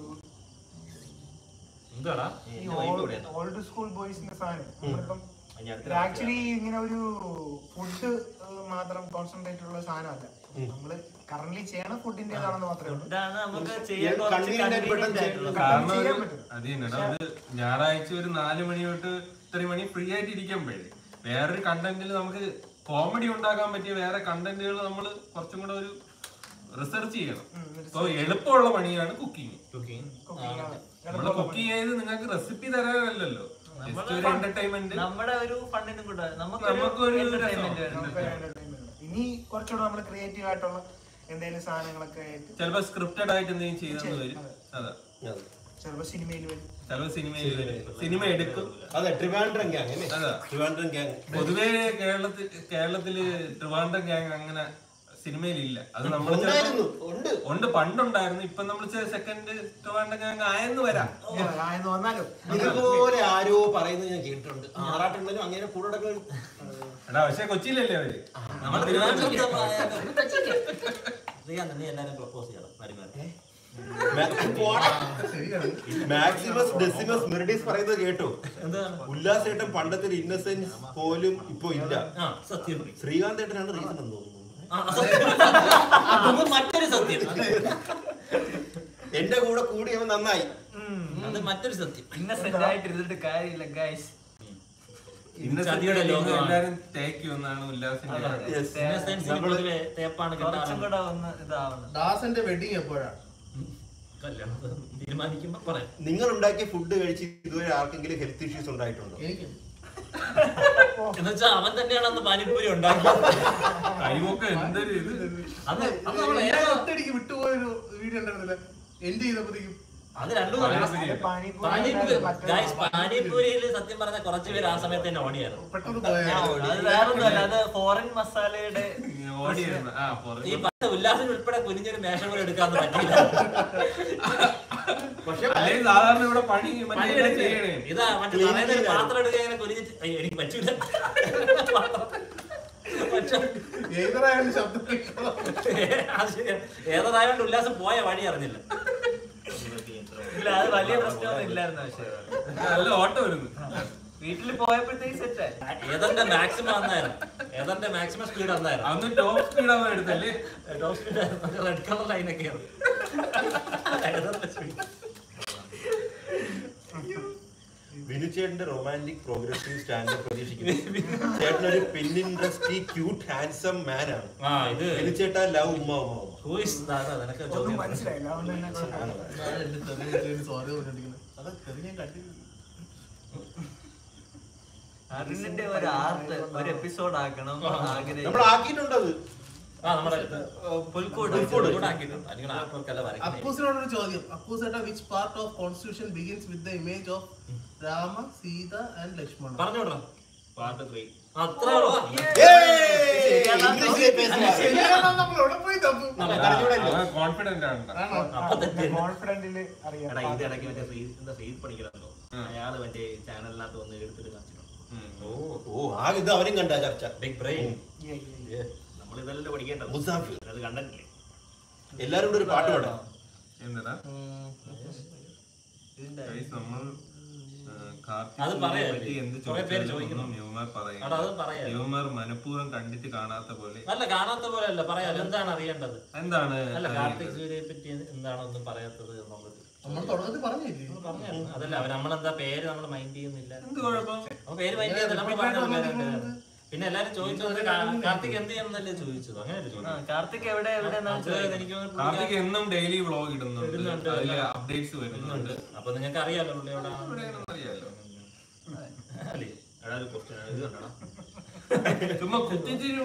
എന്താടാ ഈ ഓൾഡ് സ്കൂൾ ബോയ്സിന്റെ സാധനം നമ്മളിപ്പം ഇനി അടുത്ത ആക്ച്വലി ഇങ്ങനെ ഒരു ഫുഡ് മാത്രം കോൺസെൻട്രേറ്റ് ഉള്ള സാധനമല്ല നമ്മള് കറന്റ് ചെയ്യണ ഫുഡിന്റേതാണെന്ന് മാത്രമേ ഉള്ളൂ ഇതാണ് നമുക്ക് ചെയ്യാൻ കുറച്ച് convenient ആയിട്ട് convenient പെട്ടെന്ന് ആയിട്ടുള്ള കാരണം ചെയ്യാൻ ഒരു- പറ്റും. അത് തന്നെടാ ഒരു ഞായറാഴ്ച ഒരു നാല് മണി തൊട്ട് ഇത്ര മണി ഫ്രീ ആയിട്ട് ഇരിക്കുമ്പോഴേ വേറൊരു കണ്ടന്റിൽ നമുക്ക് കോമഡി ഉണ്ടാക്കാൻ പറ്റിയ വേറെ കണ്ടന്റുകൾ നമ്മൾ കുറച്ചും കൂടെ ഒരു റിസർച്ച് ചെയ്യണം അപ്പൊ എളുപ്പമുള്ള പണിയാണ് കുക്കിംഗ് കുക്കിംഗ് Cooking ആണ്. നമ്മള് കുക്ക് ചെയ്ത് നിങ്ങൾക്ക് റെസിപ്പി തരാനല്ലല്ലോ ജസ്റ്റ് ഒരു എന്റർടൈൻമെന്റ് നമ്മുടെ ഒരു ഫണ്ടിനും കൂടെ നമുക്കൊരു നമുക്കൊരു രസം. എന്റർടൈൻമെന്റ് നമുക്ക് ഒരു entertainment ഉണ്ട്. ഇനി കുറച്ചുകൂടെ നമ്മൾ ക്രിയേറ്റീവ് ആയിട്ടുള്ള എന്തെങ്കിലും സാധനങ്ങളൊക്കെ ആയിട്ട് ചിലപ്പോ സ്ക്രിപ്റ്റഡ് ആയിട്ട് എന്തെങ്കിലും ചെയ്തെന്ന് വരും അതാ ചിലപ്പോ സിനിമയിൽ വരും ചിലപ്പോ സിനിമയിൽ വരും സിനിമ എടുക്കും അതെ ട്രിവാൻഡ്രം ഗ്യാങ് അല്ലേ അതാ ട്രിവാൻഡ്രം ഗ്യാങ് പൊതുവേ കേരളത്തിൽ കേരളത്തില് ട്രിവാൻഡ്രം ഗ്യാങ് അങ്ങനെ സിനിമയിലില്ല അത് നമ്മൾ ഉണ്ടായിരുന്നു ഉണ്ട് ഉണ്ട് പണ്ടുണ്ടായിരുന്നു ഇപ്പൊ നമ്മൾ സെക്കൻഡ് ട്രിവാൻഡ്രം ഗ്യാങ് ആയെന്ന് വരാം ആയെന്ന് വന്നാലും ഇതുപോലെ ആരോ പറയുന്നത് ഞാൻ കേട്ടിട്ടുണ്ട് ആറാട്ടെണ്ണനും അങ്ങനെ കൂടെ നടക്കുന്ന എടാ പക്ഷെ കൊച്ചിയിലല്ലേ അവര് നമ്മൾ തിരുവനന്തപുരത്ത് ശ്രീകാന്ത് നീ എല്ലാരും പ്രപ്പോസ് ചെയ്യണം പരിമാറി മാക്സിമസ് ഡെസിമസ് മെറിഡീസ് പറയുന്നത് കേട്ടോ എന്താണ് ഉല്ലാസേട്ടൻ പണ്ടത്തെ ഒരു ഇന്നസെൻസ് പോലും ഇപ്പൊ ഇല്ല ആ സത്യം ശ്രീകാന്ത് ഏട്ടനാണ് റീസൺ എന്ന് തോന്നുന്നു ആ, സത്യം. അത് മറ്റൊരു സത്യം എന്റെ കൂടെ കൂടി അവൻ നന്നായി അത് മറ്റൊരു സത്യം ഇന്നസെന്റ് ആയിട്ട് ഇരുന്നിട്ട് കാര്യമില്ല ഗൈസ് ചതിയുടെ ലോകമാണ്. എല്ലാരും തേക്കും എന്നാണ് ഉല്ലാസിന്റെ Yes. Innocence ന് പൊതുവെ തേപ്പാണ് കുറച്ചും കിട്ടാറ് കൂടെ ഒന്ന് ഇതാവണം ദാസന്റെ വെഡിങ് എപ്പോഴാണ് കല്യാണം തീരുമാനിക്കുമ്പോ പറയാം നിങ്ങൾ ഉണ്ടാക്കിയ ഫുഡ് കഴിച്ച് ഇതുവരെ ആർക്കെങ്കിലും ഹെൽത്ത് ഇഷ്യൂസ് ഉണ്ടായിട്ടുണ്ടോ എനിക്ക് എന്നുവെച്ചാ അവൻ തന്നെയാണ് അന്ന് പാനിപ്പൂരി ഉണ്ടാക്കിയത് കഴിവൊക്കെ എന്തൊരു ഇത് അന്ന് അന്ന് നമ്മൾ ഞാൻ ഒറ്റയടിക്ക് വിട്ടുപോയൊരു വീഡിയോ ഉണ്ടായിരുന്നില്ല എൻഡ് ചെയ്തപ്പോഴത്തേക്കും അത് രണ്ടും പാനിപ്പൂരി. പാനിപ്പൂരി പാനിപ്പൂരി മറ്റേ ഗൈസ് പാനിപ്പൂരിയിൽ സത്യം പറഞ്ഞ കുറച്ച് പേര് ആ സമയത്ത് തന്നെ ഓടിയായിരുന്നു പെട്ടെന്ന് പോയാൽ അത് വേറൊന്നുമല്ല അത് ഫോറിൻ മസാലയുടെ ഓടിയായിരുന്നു ആ ഈ പുറത്ത് പണ്ട് ഉല്ലാസിന് ഉൾപ്പെടെ കുനിഞ്ഞൊരു മേശ പോലും എടുക്കാന്ന് പറ്റില്ല പക്ഷെ അല്ലെങ്കിൽ സാധാരണ ഇവിടെ പണി മറ്റേ പണി എല്ലാം എടുക്കേ. ചെയ്യണേ ഇതാ മറ്റേ Clean തലേന്ന് ഒരു ചെയ്യാൻ. പാത്രം എടുക്കുക ഇങ്ങനെ കുനിഞ്ഞിട്ട് അയ്യോ, എനിക്ക് പറ്റൂല പക്ഷെ ഏതൊരായാലും ശബ്ദം കേൾക്കണം. അത് ശരിയാ. ഏതായതുകൊണ്ട് ഉല്ലാസം പോയ വഴി അറിഞ്ഞില്ല ഇല്ല അത് വലിയ പ്രശ്നമൊന്നും ഇല്ലായിരുന്നു പക്ഷേ നല്ല ഓട്ടം വരുന്നു വീട്ടിൽ പോയപ്പോഴത്തേക്ക് സെറ്റായി ഏതന്റെ മാക്സിമം അന്നായിരുന്നു ഏതന്റെ മാക്സിമം സ്പീഡ് അന്നായിരുന്നു അന്ന് ടോപ്പ് സ്പീഡ് ആവാൻ എടുത്തല്ലേ ടോപ്പ് സ്പീഡ് റെഡ് കളർ ലൈനൊക്കെ വിനുചേട്ടന്റെ റൊമാൻറ്റിക് പ്രോഗ്രസീവ് സ്റ്റാൻഡപ്പ് പ്രതീക്ഷിക്കുന്നു ചേട്ടൻ ഒരു പിന്നിൻട്രസ്റ്റി ക്യൂട്ട് ഹാൻസം മാൻ ആണ് ആ ഇത് വിനുചേട്ട ലവ് ഉമ്മ ഉമ്മ ഉമ്മ Who is that? നിനക്ക് ഒന്നും ചോദ്യം മനസ്സിലായില്ല അതുകൊണ്ട് തന്നെ കുഴപ്പമില്ല. ഞാൻ എന്റെ തെറി വെച്ച് സോറി പറഞ്ഞിരിക്കുന്നത് അത് തെറി ഞാൻ കണ്ടില്ല അതിന്റെ ഒരു ആർട്ട് ഒരു എപ്പിസോഡ് ആക്കണം നമ്മൾ ആഗ്രഹിക്കുന്നു ആക്കിയിട്ടുണ്ട് അത് ആ നമ്മുടെ പുൽക്കൂട് പുൽക്കൂട് ആക്കിയിട്ടുണ്ട് അല്ലെങ്കിൽ ആർക്കൊക്കെ വരയ്ക്കുന്നത് അപ്പൂസിനോടൊരു ചോദ്യം അപ്പൂസേട്ട which part of constitution begins with the image of Rama Sita and Lakshmana പറഞ്ഞു വിടണം പാർട്ട് ത്രീ അത്രേ ഉള്ളൂ ഇംഗ്ലീഷിലെ പേசுவாங்க. ശരിയാണോ നമ്മൾ എവിടെ പോയി തപ്പും കോൺഫിഡന്റ് ആണ് ആണോ അപ്പൊ തെറ്റ് കോൺഫിഡന്റില് അറിയാം എടാ ഇത് ഇടയ്ക്ക് മറ്റേ ശ്രീ എന്താ ശ്രീ പഠിക്കണല്ലോ അയാള് മറ്റേ ചാനലിനകത്ത് വന്ന് എടുത്തിട്ട് കാണിച്ചിട്ടുണ്ട് ഓ ഓ ആ ഇത് അവരും കണ്ട ചർച്ച big brain Yeah, yeah, yeah. നമ്മൾ ഇതല്ലേ പഠിക്കേണ്ടത് മുസാഫിർ അത് കണ്ടിട്ടില്ലേ എല്ലാരും കൂടെ ഒരു പാട്ട് പാടാം എന്താ ഇതിന്റെ Guys, നമ്മൾ ആ, കാർത്തിക് അത് സൂര്യയെ പറയാം. പറ്റി എന്ത് കുറേ പേര് ചോദിച്ചാലും ചോദിക്കുന്നു. ഒന്നും യുവമാർ പറയും എടാ, അത് പറയാം. യുവമാർ മനഃപൂർവ്വം കണ്ടിട്ട് കാണാത്ത പോലെ അല്ല കാണാത്ത പോലെ അല്ല പറയാലോ എന്താണ് അറിയേണ്ടത് എന്താണ് അല്ല കാർത്തിക് സൂര്യയെ പറ്റി എന്താണ് ഒന്നും പറയാത്തത് എന്നുള്ളത് നമ്മൾ തുടക്കത്തിൽ പറഞ്ഞില്ലേ നമ്മൾ പറഞ്ഞായിരുന്നു. അതല്ല അവര് നമ്മളെന്താ പേര് നമ്മൾ മൈൻഡ് ചെയ്യുന്നില്ല എന്ത് കുഴപ്പം അപ്പൊ പേര് മൈൻഡ് ചെയ്യുന്നില്ല നമ്മൾ പറഞ്ഞ പിന്നെ എല്ലാരും ചോദിച്ചത് കാ- കാർത്തിക് എന്ത് ചെയ്യണമെന്നല്ലേ ചോദിച്ചത് അങ്ങനെ ആ, ചോദിച്ചു കാർത്തിക് എവിടെ എവിടെ അത് എനിക്ക് തോന്നുന്നു കാർത്തിക് എന്നും ഡെയിലി വ്ളോഗ് ഇടുന്നുണ്ട് ഇടുന്നുണ്ട്. അതില് അപ്ഡേറ്റ്സ് വരുന്നുണ്ട് അപ്പൊ നിങ്ങൾക്ക് അറിയാലോ പുള്ളി എവിടെ എവിടെയാണെന്ന് അറിയാലോ അല്ലേ എടാ ഒരു ക്വസ്റ്റ്യൻ ഇത് കണ്ടടാ ചുമ്മാ കുത്തിച്ചിരി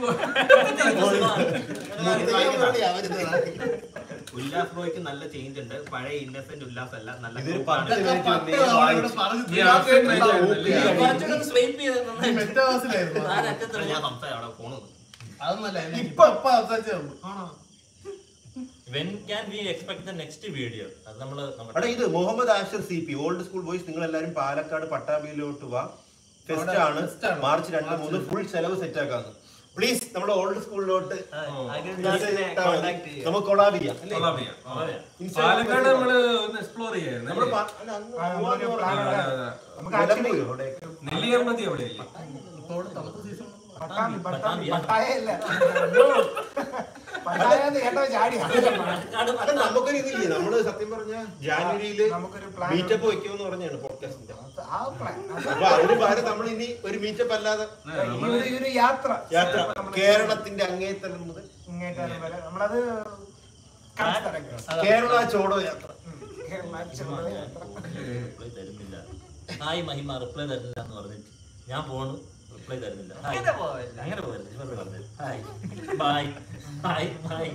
ഉല്ലാസ് ബ്രോയ്ക്ക് നല്ല ചേഞ്ച് ഉണ്ട് പഴയ ഇന്നസെന്റ് ഉല്ലാസ് അല്ല നല്ല ഇതൊരു group ആണ്. പത്ത് മിനിറ്റ് പത്ത് നേരെ തവണ വായിച്ചു. പറഞ്ഞ് ഈ ആൾക്കാര് try ചെയ്യാറുണ്ടല്ലേ? കുറച്ചുകൂടെ സ്വൈപ്പ് ചെയ്ത് ഈ നന്നായിട്ട് മെറ്റാവേഴ്സിലായിരുന്നു എടാ, ആരറ്റത്തുള്ള ഞാൻ സംസാരം അവിടെ പോണത് അതൊന്നല്ല എന്നെ ഇപ്പൊ ഇപ്പൊ സംസാരിച്ചേ ഉള്ളൂ when can we expect the next video അത് നമ്മള് എടാ നമ്മുടെ ഇത് Muhammad Asher C P old school boys നിങ്ങൾ എല്ലാരും പാലക്കാട് പട്ടാമ്പിയിലോട്ട് വാ ഫെസ്റ്റ് അവിടെ ആണ് fest ആണ്. മാർച്ച് രണ്ട് മൂന്ന് ഫുൾ ചെലവ് സെറ്റ് ആക്കാന്ന് പ്ലീസ് നമ്മുടെ ഓൾഡ് സ്കൂളിലോട്ട് കോണ്ടാക്ട് ചെയ്യാം നമുക്ക് കൊളാബ് ചെയ്യാം അല്ലേ? കൊള്ളാം ചെയ്യാം. പറയാം. പാലക്കാട് നമ്മള് ഒന്ന് എക്സ്പ്ലോർ ചെയ്യായിരുന്നു നമ്മള് അല്ലേ? പാ- അല്ല, അങ്ങ് ആ, നമ്മളൊരു പോവാന്ന് plan പറഞ്ഞാ ഇടാം. അതെ, അതെ. നമുക്ക് actually നിലമ്പൂര് അവിടെ. നെല്ലിയാമ്പതി എവിടെയല്ലേ ഇപ്പൊ അവിടെ തണുപ്പ് സീസൺ പട്ടാമ്പി പട്ടാമ്പി പട്ടാമ്പി. പട്ടായല്ല പട്ടായെന്ന് കേട്ടോ ചാടി പാലക്കാട് അല്ല നമുക്കൊരു ഇതില്ലേ നമ്മള് സത്യം പറഞ്ഞ ജാനുവരിയില് നമുക്കൊരു plan മീറ്റപ്പ് വെക്കുമെന്ന് പറഞ്ഞാണ് പോഡ്കാസ്റ്റിന്റെ ആ പ്ലാൻ അപ്പൊ അതിന് പകരം നമ്മൾ ഇനി ഒരു മീറ്റപ്പ് അല്ലാതെ ഈ ഒരു- ഈ ഒരു യാത്ര യാത്ര നമ്മള് കേരളത്തിന്റെ അങ്ങേത്തലം മുതൽ ഇങ്ങേറ്റം വരെ നമ്മളത് കേരള ചോടോ യാത്ര റിപ്ലൈ തരുന്നില്ല ഹായ് മഹിമ റിപ്ലൈ തരുന്നില്ല എന്ന് പറഞ്ഞിട്ട് ഞാൻ പോണു റിപ്ലൈ തരുന്നില്ല ഹായ്. അങ്ങനെ പോവല്ല. അങ്ങനെ പോകരുത് ഇവരുടെ പറഞ്ഞത് hi bye hi bye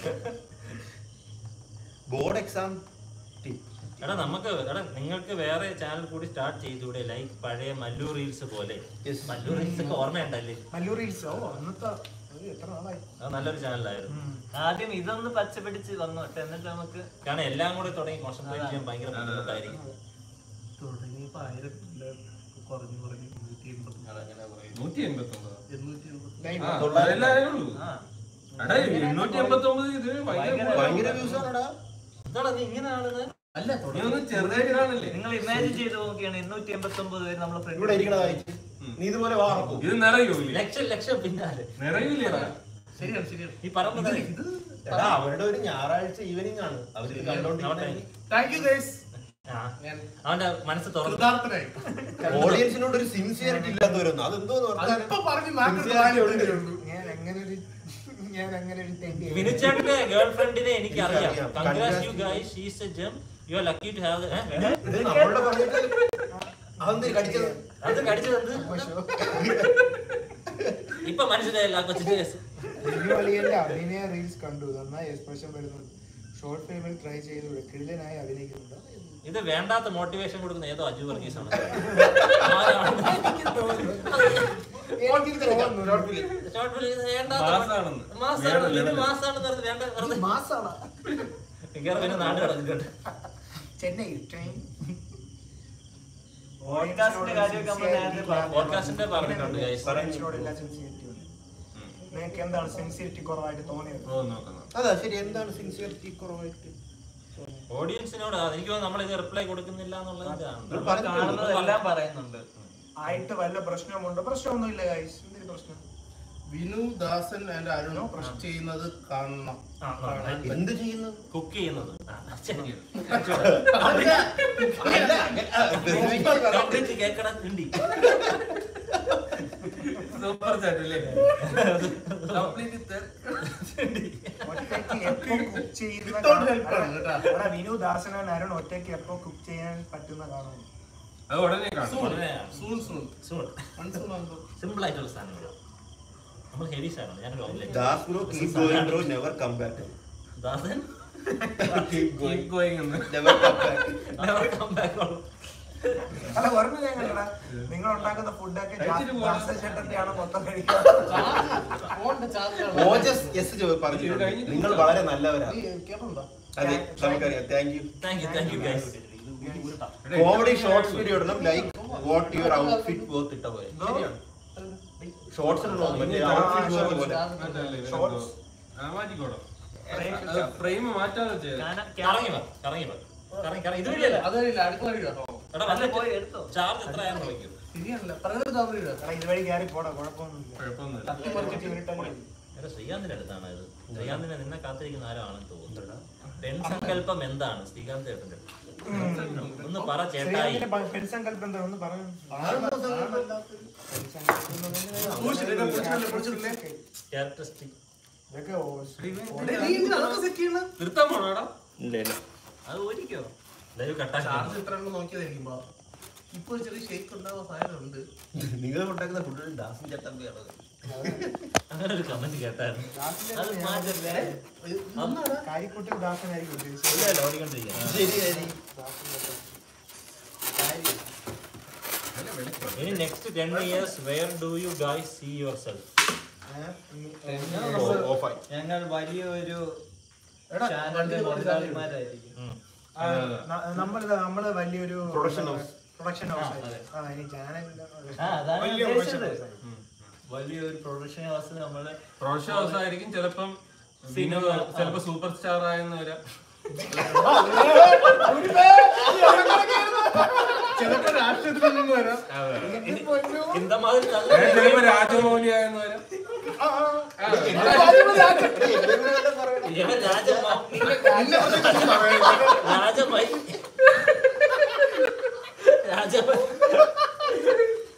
board exam tip എടാ നമുക്ക് എടാ നിങ്ങൾക്ക് വേറെ ചാനൽ കൂടി സ്റ്റാർട്ട് ചെയ്തൂടെ ലൈക്ക് പഴയ മല്ലു റീൽസ് പോലെ Yes. മല്ലു റീൽസ് ഒക്കെ ഓർമ്മയുണ്ടല്ലേ മല്ലൂർ റീൽസ് ഓ അന്നത്തെ ഒരു എത്ര നാളായി അത് നല്ലൊരു ചാനലായിരുന്നു ആദ്യം ഇതൊന്ന് പച്ച പിടിച്ച് വന്നോട്ടെ എന്നിട്ട് നമുക്ക് കാരണം എല്ലാം കൂടി തുടങ്ങി കോൺസെൻട്രേറ്റ് ചെയ്യാൻ ഭയങ്കര ബുദ്ധിമുട്ടായിരിക്കും തുടങ്ങിയപ്പോ ആയിരം കുറഞ്ഞു കുറഞ്ഞു നൂറ്റി എൺപത്തി നൂറ്റി എൺപത്തി ഒമ്പത് എണ്ണൂറ്റി എൺപത്തി ലൈവ് ആ അതെല്ലാരേ ഉള്ളൂ ആ എടാ എണ്ണൂറ്റി എൺപത്തി ഒമ്പത് ഇത് ഭയങ്കര ഭയങ്കര വ്യൂസ് ആണടാ എന്താടാ നീ ഇങ്ങനെ ആണെന്ന് അല്ല നീ ഒന്ന് ചെറുതായിട്ട് കാണല്ലേ നിങ്ങൾ ഇമാജിൻ ചെയ്ത് നോക്കിയാണ് എണ്ണൂറ്റി എൺപത്തി ഒമ്പത് പേര് നമ്മളെ ഇവിടെ ഫ്രണ്ട് ഇരിക്കണ വായിച്ച് നീ ഇതുപോലെ വാർക്കും ഇത് നിറയൂലേ ലക്ഷം ലക്ഷം പിന്നാലെ നിറയൂലേടാ ശരിയാണ് ശരിയാണ് ഈ പറയുന്നത് എടാ അവരുടെ ഒരു ഞായറാഴ്ച ഈവനിങ് ആണ് അവർക്ക് കണ്ടോണ്ടിരിക്കുന്നത് താങ്ക് യു ഗൈസ് ആ, അവന്റെ മനസ്സ് തുറന്നു കൃതാർത്ഥനായി ഓഡിയൻസിനോട് ഒരു സിൻസിയറിറ്റി ഇല്ലാത്തവരൊന്നും അതെന്തോന്ന് അതിപ്പോ പറഞ്ഞാൽ പറഞ്ഞ് നാട്ടിൽ Sincerity ഉണ്ട്. ഉള്ളൂ ഞാൻ അങ്ങനെ ഒരു ഞാൻ അങ്ങനെ ഒരു തെണ്ടി വിനിച്ചേട്ടന്റെ ഗേൾ ഫ്രണ്ടിനെ എനിക്ക് അറിയാം അറിയാം. Congrats you guys she's a gem you are lucky to have ഇത് നമ്മളുടെ പറഞ്ഞിട്ട് അതെന്ത് കടിച്ചത് അത് കടിച്ചത് എന്ത് ഇപ്പൊ മനസ്സിലായല്ല ആ കൊച്ചിന്റെ കേസ് വലിയല്ല അഭിനയ റീൽസ് കണ്ടു നന്നായി എക്സ്പ്രഷൻ വരുന്നുണ്ട് ഷോർട്ട് ഫിലിമിൽ ട്രൈ ചെയ്തു കിടിലനായി അഭിനയിക്കുന്നുണ്ട് ഇത് വേണ്ടാത്ത മോട്ടിവേഷൻ കൊടുക്കുന്ന ഏതോ അജു വർഗീസ് ആണ് എനിക്ക് തോന്നുന്നു ഷോർട്ട് ഫിലിം വേണ്ടാത്ത മാസാണെന്ന്. മാസാണ് വേറെ ഇത് level. മാസാണെന്ന് പറഞ്ഞ് വേണ്ട വെറുതെ മാസാണ് മിക്കവാറും പിന്നെ നാട് കിടക്കട്ടെ ചെന്നൈ ട്രെയിൻ പോഡ്കാസ്റ്റിന്റെ കാര്യമൊക്കെ നമ്മൾ നേരത്തെ പറഞ്ഞു. പോഡ്കാസ്റ്റിന്റെ പറഞ്ഞിട്ടുണ്ട് guys. പറയൻസിനോട് എല്ലാ സെൻസിറ്റിവിറ്റി ഉണ്ട് നിങ്ങൾക്ക് എന്താണ് സെൻസിറ്റിവിറ്റി കുറവായിട്ട് തോന്നിയത് ഓ നോക്കാം അതാ ശരി എന്താണ് സിൻസിയറിറ്റി കുറവായിട്ട് ഓഡിയൻസിനോട് എനിക്ക് തോന്നുന്നു നമ്മളിത് റിപ്ലൈ കൊടുക്കുന്നില്ല എന്നുള്ളത് ഇത് പറഞ്ഞിട്ടുണ്ട്. കാണുന്നതെല്ലാം പറയുന്നുണ്ട് ആയിട്ട് വല്ല പ്രശ്നമുണ്ടോ പ്രശ്നമൊന്നുമില്ല ഗൈസ് എന്തൊരു പ്രശ്നം വിനു ദാസൻ ആൻഡ് അരുണോ പ്രശ്നം ചെയ്യുന്നത് കാണണം എന്ത് ചെയ്യുന്നു കുക്ക് ചെയ്യുന്നത് ആ, ശരി. അല്ല, അല്ല, ആ, specific ആയി പറ. കംപ്ലീറ്റ് കേക്കട തിണ്ടി സൂപ്പർ ചാറ്റ് അല്ലേ കംപ്ലീറ്റ് ഒറ്റയ്ക്ക് എപ്പോ കുക്ക് ചെയ്യുന്ന Without help ആണ് കേട്ടാ. എടാ, വിനു ദാസൻ ആൻഡ് അരുൺ ഒറ്റയ്ക്ക് എപ്പോ കുക്ക് ചെയ്യാൻ പറ്റുന്ന കാണുന്നു അത് ഉടനെ കാണും സൂൺ സൂൺ സൂൺ മൺസൂൺ ആകുമ്പോ സിമ്പിൾ ആയിട്ടുള്ള സാധനങ്ങൾ നമ്മൾ ഹെവി സാധനമാണ് ഞാനൊരു omelette Das bro keep going bro never come back Dasan keep going going എന്ന് never come back never come back ഉള്ളൂ. അല്ല പറഞ്ഞു ഞാൻ കണ്ടടാ നിങ്ങൾ ഉണ്ടാക്കുന്ന ഫുഡൊക്കെ കഴിച്ചിട്ട് പോവാം. ദാസൻ ചേട്ടന്റെയാണ് മൊത്തം കഴിക്കുക ഫോണിന്റെ ചാർജ് ഓജസ് യെസ് പറഞ്ഞു നിങ്ങൾ വളരെ നല്ലവരാണ് കേട്ടോ അതെ നമുക്കറിയാം thank you Thank you, thank you guys. Comedy shorts video ഇടണം like what your outfit worth ഇട്ട പോലെ ഷോർട്സ് ഇടണം മറ്റേ ഔട്ട്ഫിറ്റ് വർത്ത് പോലെ Shorts. മാറ്റിക്കോളാം ഫ്രെയിം മാറ്റാതെ ചെയ്യാം കാന- കറങ്ങി വാ, കറങ്ങി വാ. കറങ്ങി, കറങ്ങി. ഇത് വഴിയല്ല. അതല്ല അടുക്കള വീടാ എടാ, അല്ല, വന്നിട്ട് പോയി എടുത്തോ ചാർജ് എത്രയാന്ന് നോക്കിയോ ശരിയാണല്ലോ പറയുന്നത് ചാർജ് വീടാ എടാ, ഇതുവഴി കയറി പോടാ കുഴപ്പമൊന്നുമില്ല കുഴപ്പമൊന്നുമില്ല തട്ടി മറിച്ചിട്ട് ഇവരിട്ടല്ലേ മതി. എടാ ശ്രീകാന്തിന്റെ അടുത്താണ് ഇത് ശ്രീകാന്തിനെ നിന്നെ കാത്തിരിക്കുന്ന ആരോ ആണെന്ന് തോന്നുന്നു പെൺസങ്കല്പം എന്താണ് ശ്രീകാന്ത് ചേട്ടന്റെ ഒന്ന് പറ ചേട്ടായി ശ്രീകാന്തിന്റെ പ- പെൺസങ്കല്പം എന്താ ഒന്ന് പറഞ്ഞു ക്യാരക്ടറിസ്റ്റിക് ഇതൊക്കെ ഓ- നിർത്താൻ പോണോടാ അത് ഓടിക്കോ ലൈവ് കട്ടാക്കി ചാർജ് എത്ര ഉണ്ടെന്ന് നോക്കിയതായിരിക്കുമ്പോ ഇപ്പൊ ഒരു ചെറിയ ഷേക്ക് ഉണ്ടാവാൻ സാധ്യതയുണ്ട് നിങ്ങൾ ഉണ്ടാക്കുന്ന ഫുഡ് ദാസും ചട്ടമ്പിയാണ് അങ്ങനെ ഒരു കമന്റ് കേട്ടായിരുന്നു ദാസിന്റെ അത് മാറ്റല്ലേ കാരിക്കുട്ടിൽ ദാസനായിരിക്കും ഉദ്ദേശിച്ചത് ഇല്ലല്ലോ ഓടിക്കൊണ്ടിരിക്കുന്നത് ശരി ശരി ഇനി next ten years where do you guys see yourself ഓഫായി ഞങ്ങൾ വലിയൊരു എടാ, ചാനലിന്റെ വണ്ടിയിൽ പോയി മുതലാളിമാരായിരിക്കും നമ്മൾ നമ്മള് വലിയൊരു Production house. പ്രൊഡക്ഷൻ ഹൗസ് ആ ഇനി ചാനലിന്റെ ആ അതാണ് വലിയ ഉദ്ദേശിച്ചത് production house. വലിയൊരു പ്രൊഡക്ഷൻ ഹൗസ് നമ്മള് പ്രൊഫഷണൽ ഹൗസ് ആയിരിക്കും ചിലപ്പം സിനിമ ചിലപ്പോ സൂപ്പർ സ്റ്റാർ ആയെന്ന് വരാം ചിലപ്പോ രാഷ്ട്രീയത്തിൽ നിന്ന് വരാം ഇന്ത മാതിരി ഏ, ചിലപ്പോ രാജമൗലി ആയെന്ന് വരാം ഇവൻ രാജമ്മ രാജമായി രാജമ്മ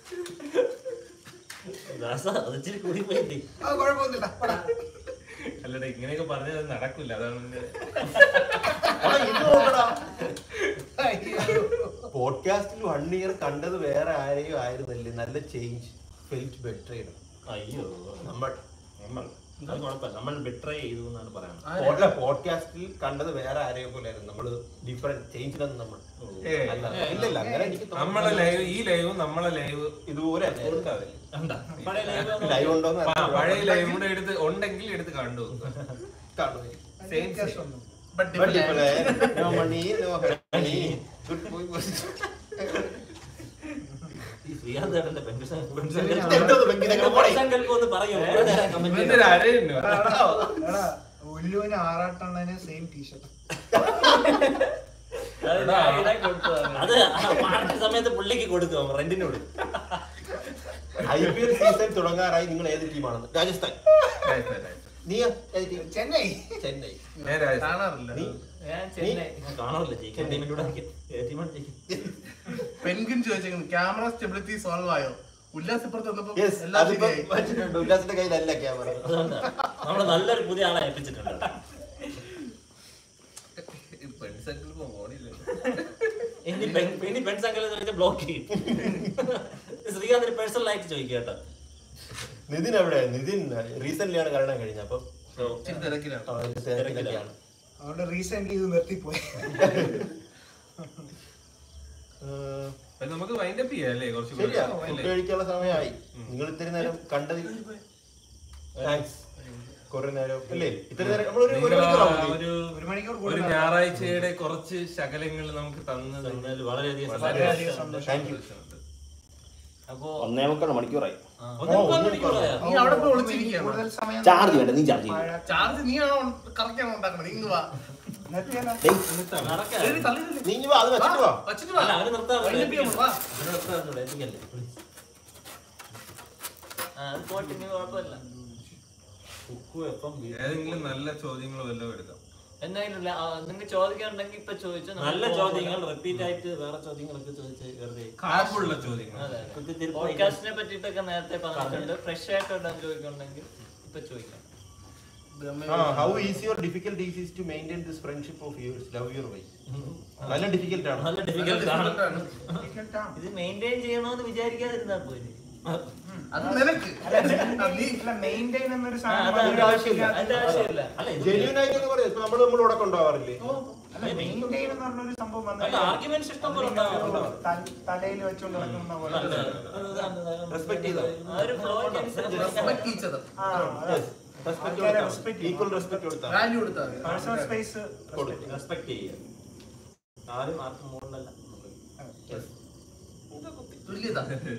ദാസ അത് ഇച്ചിരി കൂടി പോയില്ലേ ആ കുഴപ്പമൊന്നുമില്ല പോടാ. അല്ല അല്ലടാ ഇങ്ങനെയൊക്കെ പറഞ്ഞത് അത് നടക്കില്ല അതാണ് എന്റെ എടാ, ഇത് നോക്കടാ പോഡ്കാസ്റ്റിൽ വൺ ഇയർ കണ്ടത് വേറെ ആരെയും ആയിരുന്നല്ലേ നല്ല ചേഞ്ച് ഫെൽറ്റ് ബെറ്റർ ചെയ്യണം അയ്യോ നമ്മൾ നമ്മൾ അത് കുഴപ്പമില്ല നമ്മൾ ബെട്രേ ചെയ്തു എന്നാണ് പറയുന്നത് പോഡ്ല പോഡ്കാസ്റ്റിൽ കണ്ടത് വേറെ ആരെയും പോലെ ആയിരുന്നു നമ്മള് ഡിഫറെന്റ് ചേഞ്ച് തന്നെ നമ്മൾ ഏയ്. അല്ല ഇല്ല ഇല്ല അങ്ങനെ എനിക്ക് നമ്മളെ ലൈവ് ഈ ലൈവും നമ്മളെ ലൈവ് ഇതുപോലെ കൊടുക്കാതെ കണ്ടാ? പഴയ live ലൈവ് ഉണ്ടോന്ന് പ- പഴയ ലൈവ് കൂടെ എടുത്ത് ഉണ്ടെങ്കിൽ എടുത്ത് കണ്ടു same But But different. different. No money, no honey. Good boy was- ഈ ശ്രീകാന്ത് ഏട്ടന്റെ പെൻഷൻ എന്തോന്ന് പെങ്കിനൊക്കെ പോടെ? സങ്കല്പം ഒന്ന് പറയൂ കുറെ നേരം comment ഇവന്റെ ഒരു അരയുണ്ട് എടാ ഉല്ലുവിന് ആറാട്ടെണ്ണന് സെയിം ടീഷർട്ട് അത് ഞാൻ ഇടാൻ കൊടുത്തതാണ്. അത് പാർട്ടി സമയത്ത് പുള്ളിക്ക് കൊടുക്കും റെന്റിന് കൊടുക്കും ഐ പി എൽ സീസൺ തുടങ്ങാറായി നിങ്ങൾ ഏത് ടീമാണെന്ന് രാജസ്ഥാൻ നീ ഏത് ടീം ചെന്നൈ ചെന്നൈ ഞാൻ രാജസ്ഥാൻ. കാണാറില്ല നീ ഞാൻ ചെന്നൈ ഞാൻ കാണാറില്ല ജയിക്കാൻ ടീമിന്റെ കൂടെ ടീമാണ് ജയിക്കും പെൻഗിൻ ചോദിച്ചേക്കുന്നു ക്യാമറ സ്റ്റെബിലിറ്റി സോൾവ് ആയോ ഉല്ലാസ് ഇപ്പുറത്ത് വന്നപ്പോ യെസ് എല്ലാം അതിപ്പോ ശരിയായി വെച്ചിട്ടുണ്ട് ഉല്ലാസിന്റെ കയ്യിലല്ല ക്യാമറ അതുകൊണ്ട് നമ്മള് നല്ലൊരു പുതിയ ആളെ ഏൽപ്പിച്ചിട്ടുണ്ട് ഈ പെൺസെറ്റിൽ ഓടില്ല ഇനി പെൺ- ഇനി പെൺ സംഘം ബ്ലോക്ക് ചെയ്യും ശ്രീകാന്തിന് പേഴ്സണൽ ആയിട്ട് ചോദിക്കുക കേട്ടോ നിതിൻ എവിടെ നിതിൻ റീസെന്റ് ആണ് കല്യാണം കഴിഞ്ഞ അപ്പൊ ഇച്ചിരി തിരക്കിലാണ് ആ, ഒരു തിരക്കിലൊക്കെയാണ് അതുകൊണ്ട് റീസെന്റ് ഇത് നിർത്തിപ്പോയി ഏഹ്, അപ്പൊ നമുക്ക് വൈൻഡപ്പ് ചെയ്യാം അല്ലേ കുറച്ച് കൂടെ? ശരിയാ അല്ലേ? ഫുഡ് കഴിക്കാനുള്ള സമയമായി നിങ്ങൾ ഇത്തിരി നേരം കണ്ടതിൽ താങ്ക്സ് കുറെ നേരം അല്ലേ ഇത്തിരി നേരം നമ്മൾ ഒരു ഒരു നിങ്ങൾ ആ മണിക്കൂറാവും ഒരു ഒരു മണിക്കൂർ ഒരു കൂടുതൽ ഞായറാഴ്ചയുടെ കുറച്ച് ശകലങ്ങൾ നമുക്ക് തന്നത് തന്നതിൽ വളരെയധികം വളരെയധികം സന്തോഷം. താങ്ക് യു സന്തോഷമുണ്ട്. അപ്പോ ഒന്നേ മുക്കാൽ മണിക്കൂറായി ഒന്നേ മുക്കാൽ മണിക്കൂറായോ? നീ അവിടെ പോയി ഒളിച്ചിരിക്കുകയാണ് കൂടുതൽ സമയം ചാർജ് വേണ്ട നീ ചാർജ് ചെയ്യും ചാർജ് നീയാണോ കറക്റ്റ് ആണോ ഉണ്ടാക്കുന്നത് നീ ഇങ്ങ് വാ നിർത്തിയാലോ നടക്കാം. ശരി, തള്ളിയില്ലേ? നീ ഇങ്ങ് വാ അത് വെച്ചിട്ട് വാ വച്ചിട്ട് വാ അല്ല, അവന് നിർത്താറുണ്ട്. Wind up ചെയ്യാം, വാ. അവന് നിർത്താറുണ്ട്. എത്തിക്കല്ലേ? ആ, അത് പോട്ടെ ഇനി കുഴപ്പമില്ല കുക്കു എപ്പം വീ- ഏതെങ്കിലും നല്ല ചോദ്യങ്ങൾ വല്ലതും എടുക്കാം എന്തായാലും നിങ്ങൾക്ക് ചോദിക്കാനുണ്ടെങ്കിൽ ഇപ്പൊ ചോദിച്ചോ നമുക്ക് നല്ല പോകാം. ചോദ്യങ്ങൾ റിപ്പീറ്റ് ആയിട്ട് വേറെ ചോദ്യങ്ങളൊക്കെ ചോദിച്ച് വെറുതെ കാപ്പുള്ള ചോദ്യങ്ങൾ അതെ കുത്തിത്തിരിപ്പ് പോഡ്കാസ്റ്റിനെ പറ്റിയിട്ടൊക്കെ നേരത്തെ പറഞ്ഞിട്ടുണ്ട് ഫ്രഷ് ആയിട്ട് ഇടാൻ ചോദിക്കുന്നുണ്ടെങ്കിൽ ഇപ്പൊ ചോദിക്കാം how easy or difficult is to maintain this friendship of yours love your why നല്ല ഡിഫിക്കൽട്ട് ആണ് നല്ല ഡിഫിക്കൽട്ട് ആണ് ഇത് മെയിൻറ്റെയിൻ ചെയ്യണമെന്ന് വിചാരിക്കാതിരുന്നാൽ പോയി അത് നിനക്ക് നീ മെയിൻറ്റെയിൻ എന്നൊരു ആ, സാധനം അതാണ് അതിന്റെ ആവശ്യമില്ല. അതിന്റെ ആവശ്യമില്ല അല്ല ഇത് ജെന്യൂൻ ആയിട്ട് പറയാം ഇപ്പൊ നമ്മൾ നമ്മൾ ഇവിടെ കൊണ്ടുപോകാറില്ലേ മെയിൻറ്റെയിൻ എന്ന് പറഞ്ഞൊരു സംഭവം അല്ല വന്നിട്ട് ആർഗ്യുമെന്റ്സ് ഇഷ്ടം പോലെ ഉണ്ടാവാറുണ്ട് തലയിൽ വെച്ചോണ്ട് നടക്കുന്ന പോലെ അല്ല, അത് ഇതാണ്, ഇതാണ്. Respect ചെയ്തോ? ആ ഒരു ഫ്ലോയ്ക്ക് അനുസരിച്ച് റെസ്പെക്ട് ഈച്ച് അതർ ആ, അതെ. റെസ്പെക്ട് ആൾക്കാരെ കൊടുത്താൽ respect ചെയ്യും. ഈക്വൽ റെസ്പെക്ട് കൊടുത്താൽ വാല്യൂ കൊടുത്താൽ മതി. പേഴ്സണൽ സ്പേസ് കൊടുക്കും റെസ്പെക്ട് ചെയ്യുക ആരും ആർക്കും മുകളിലല്ല തുല്യത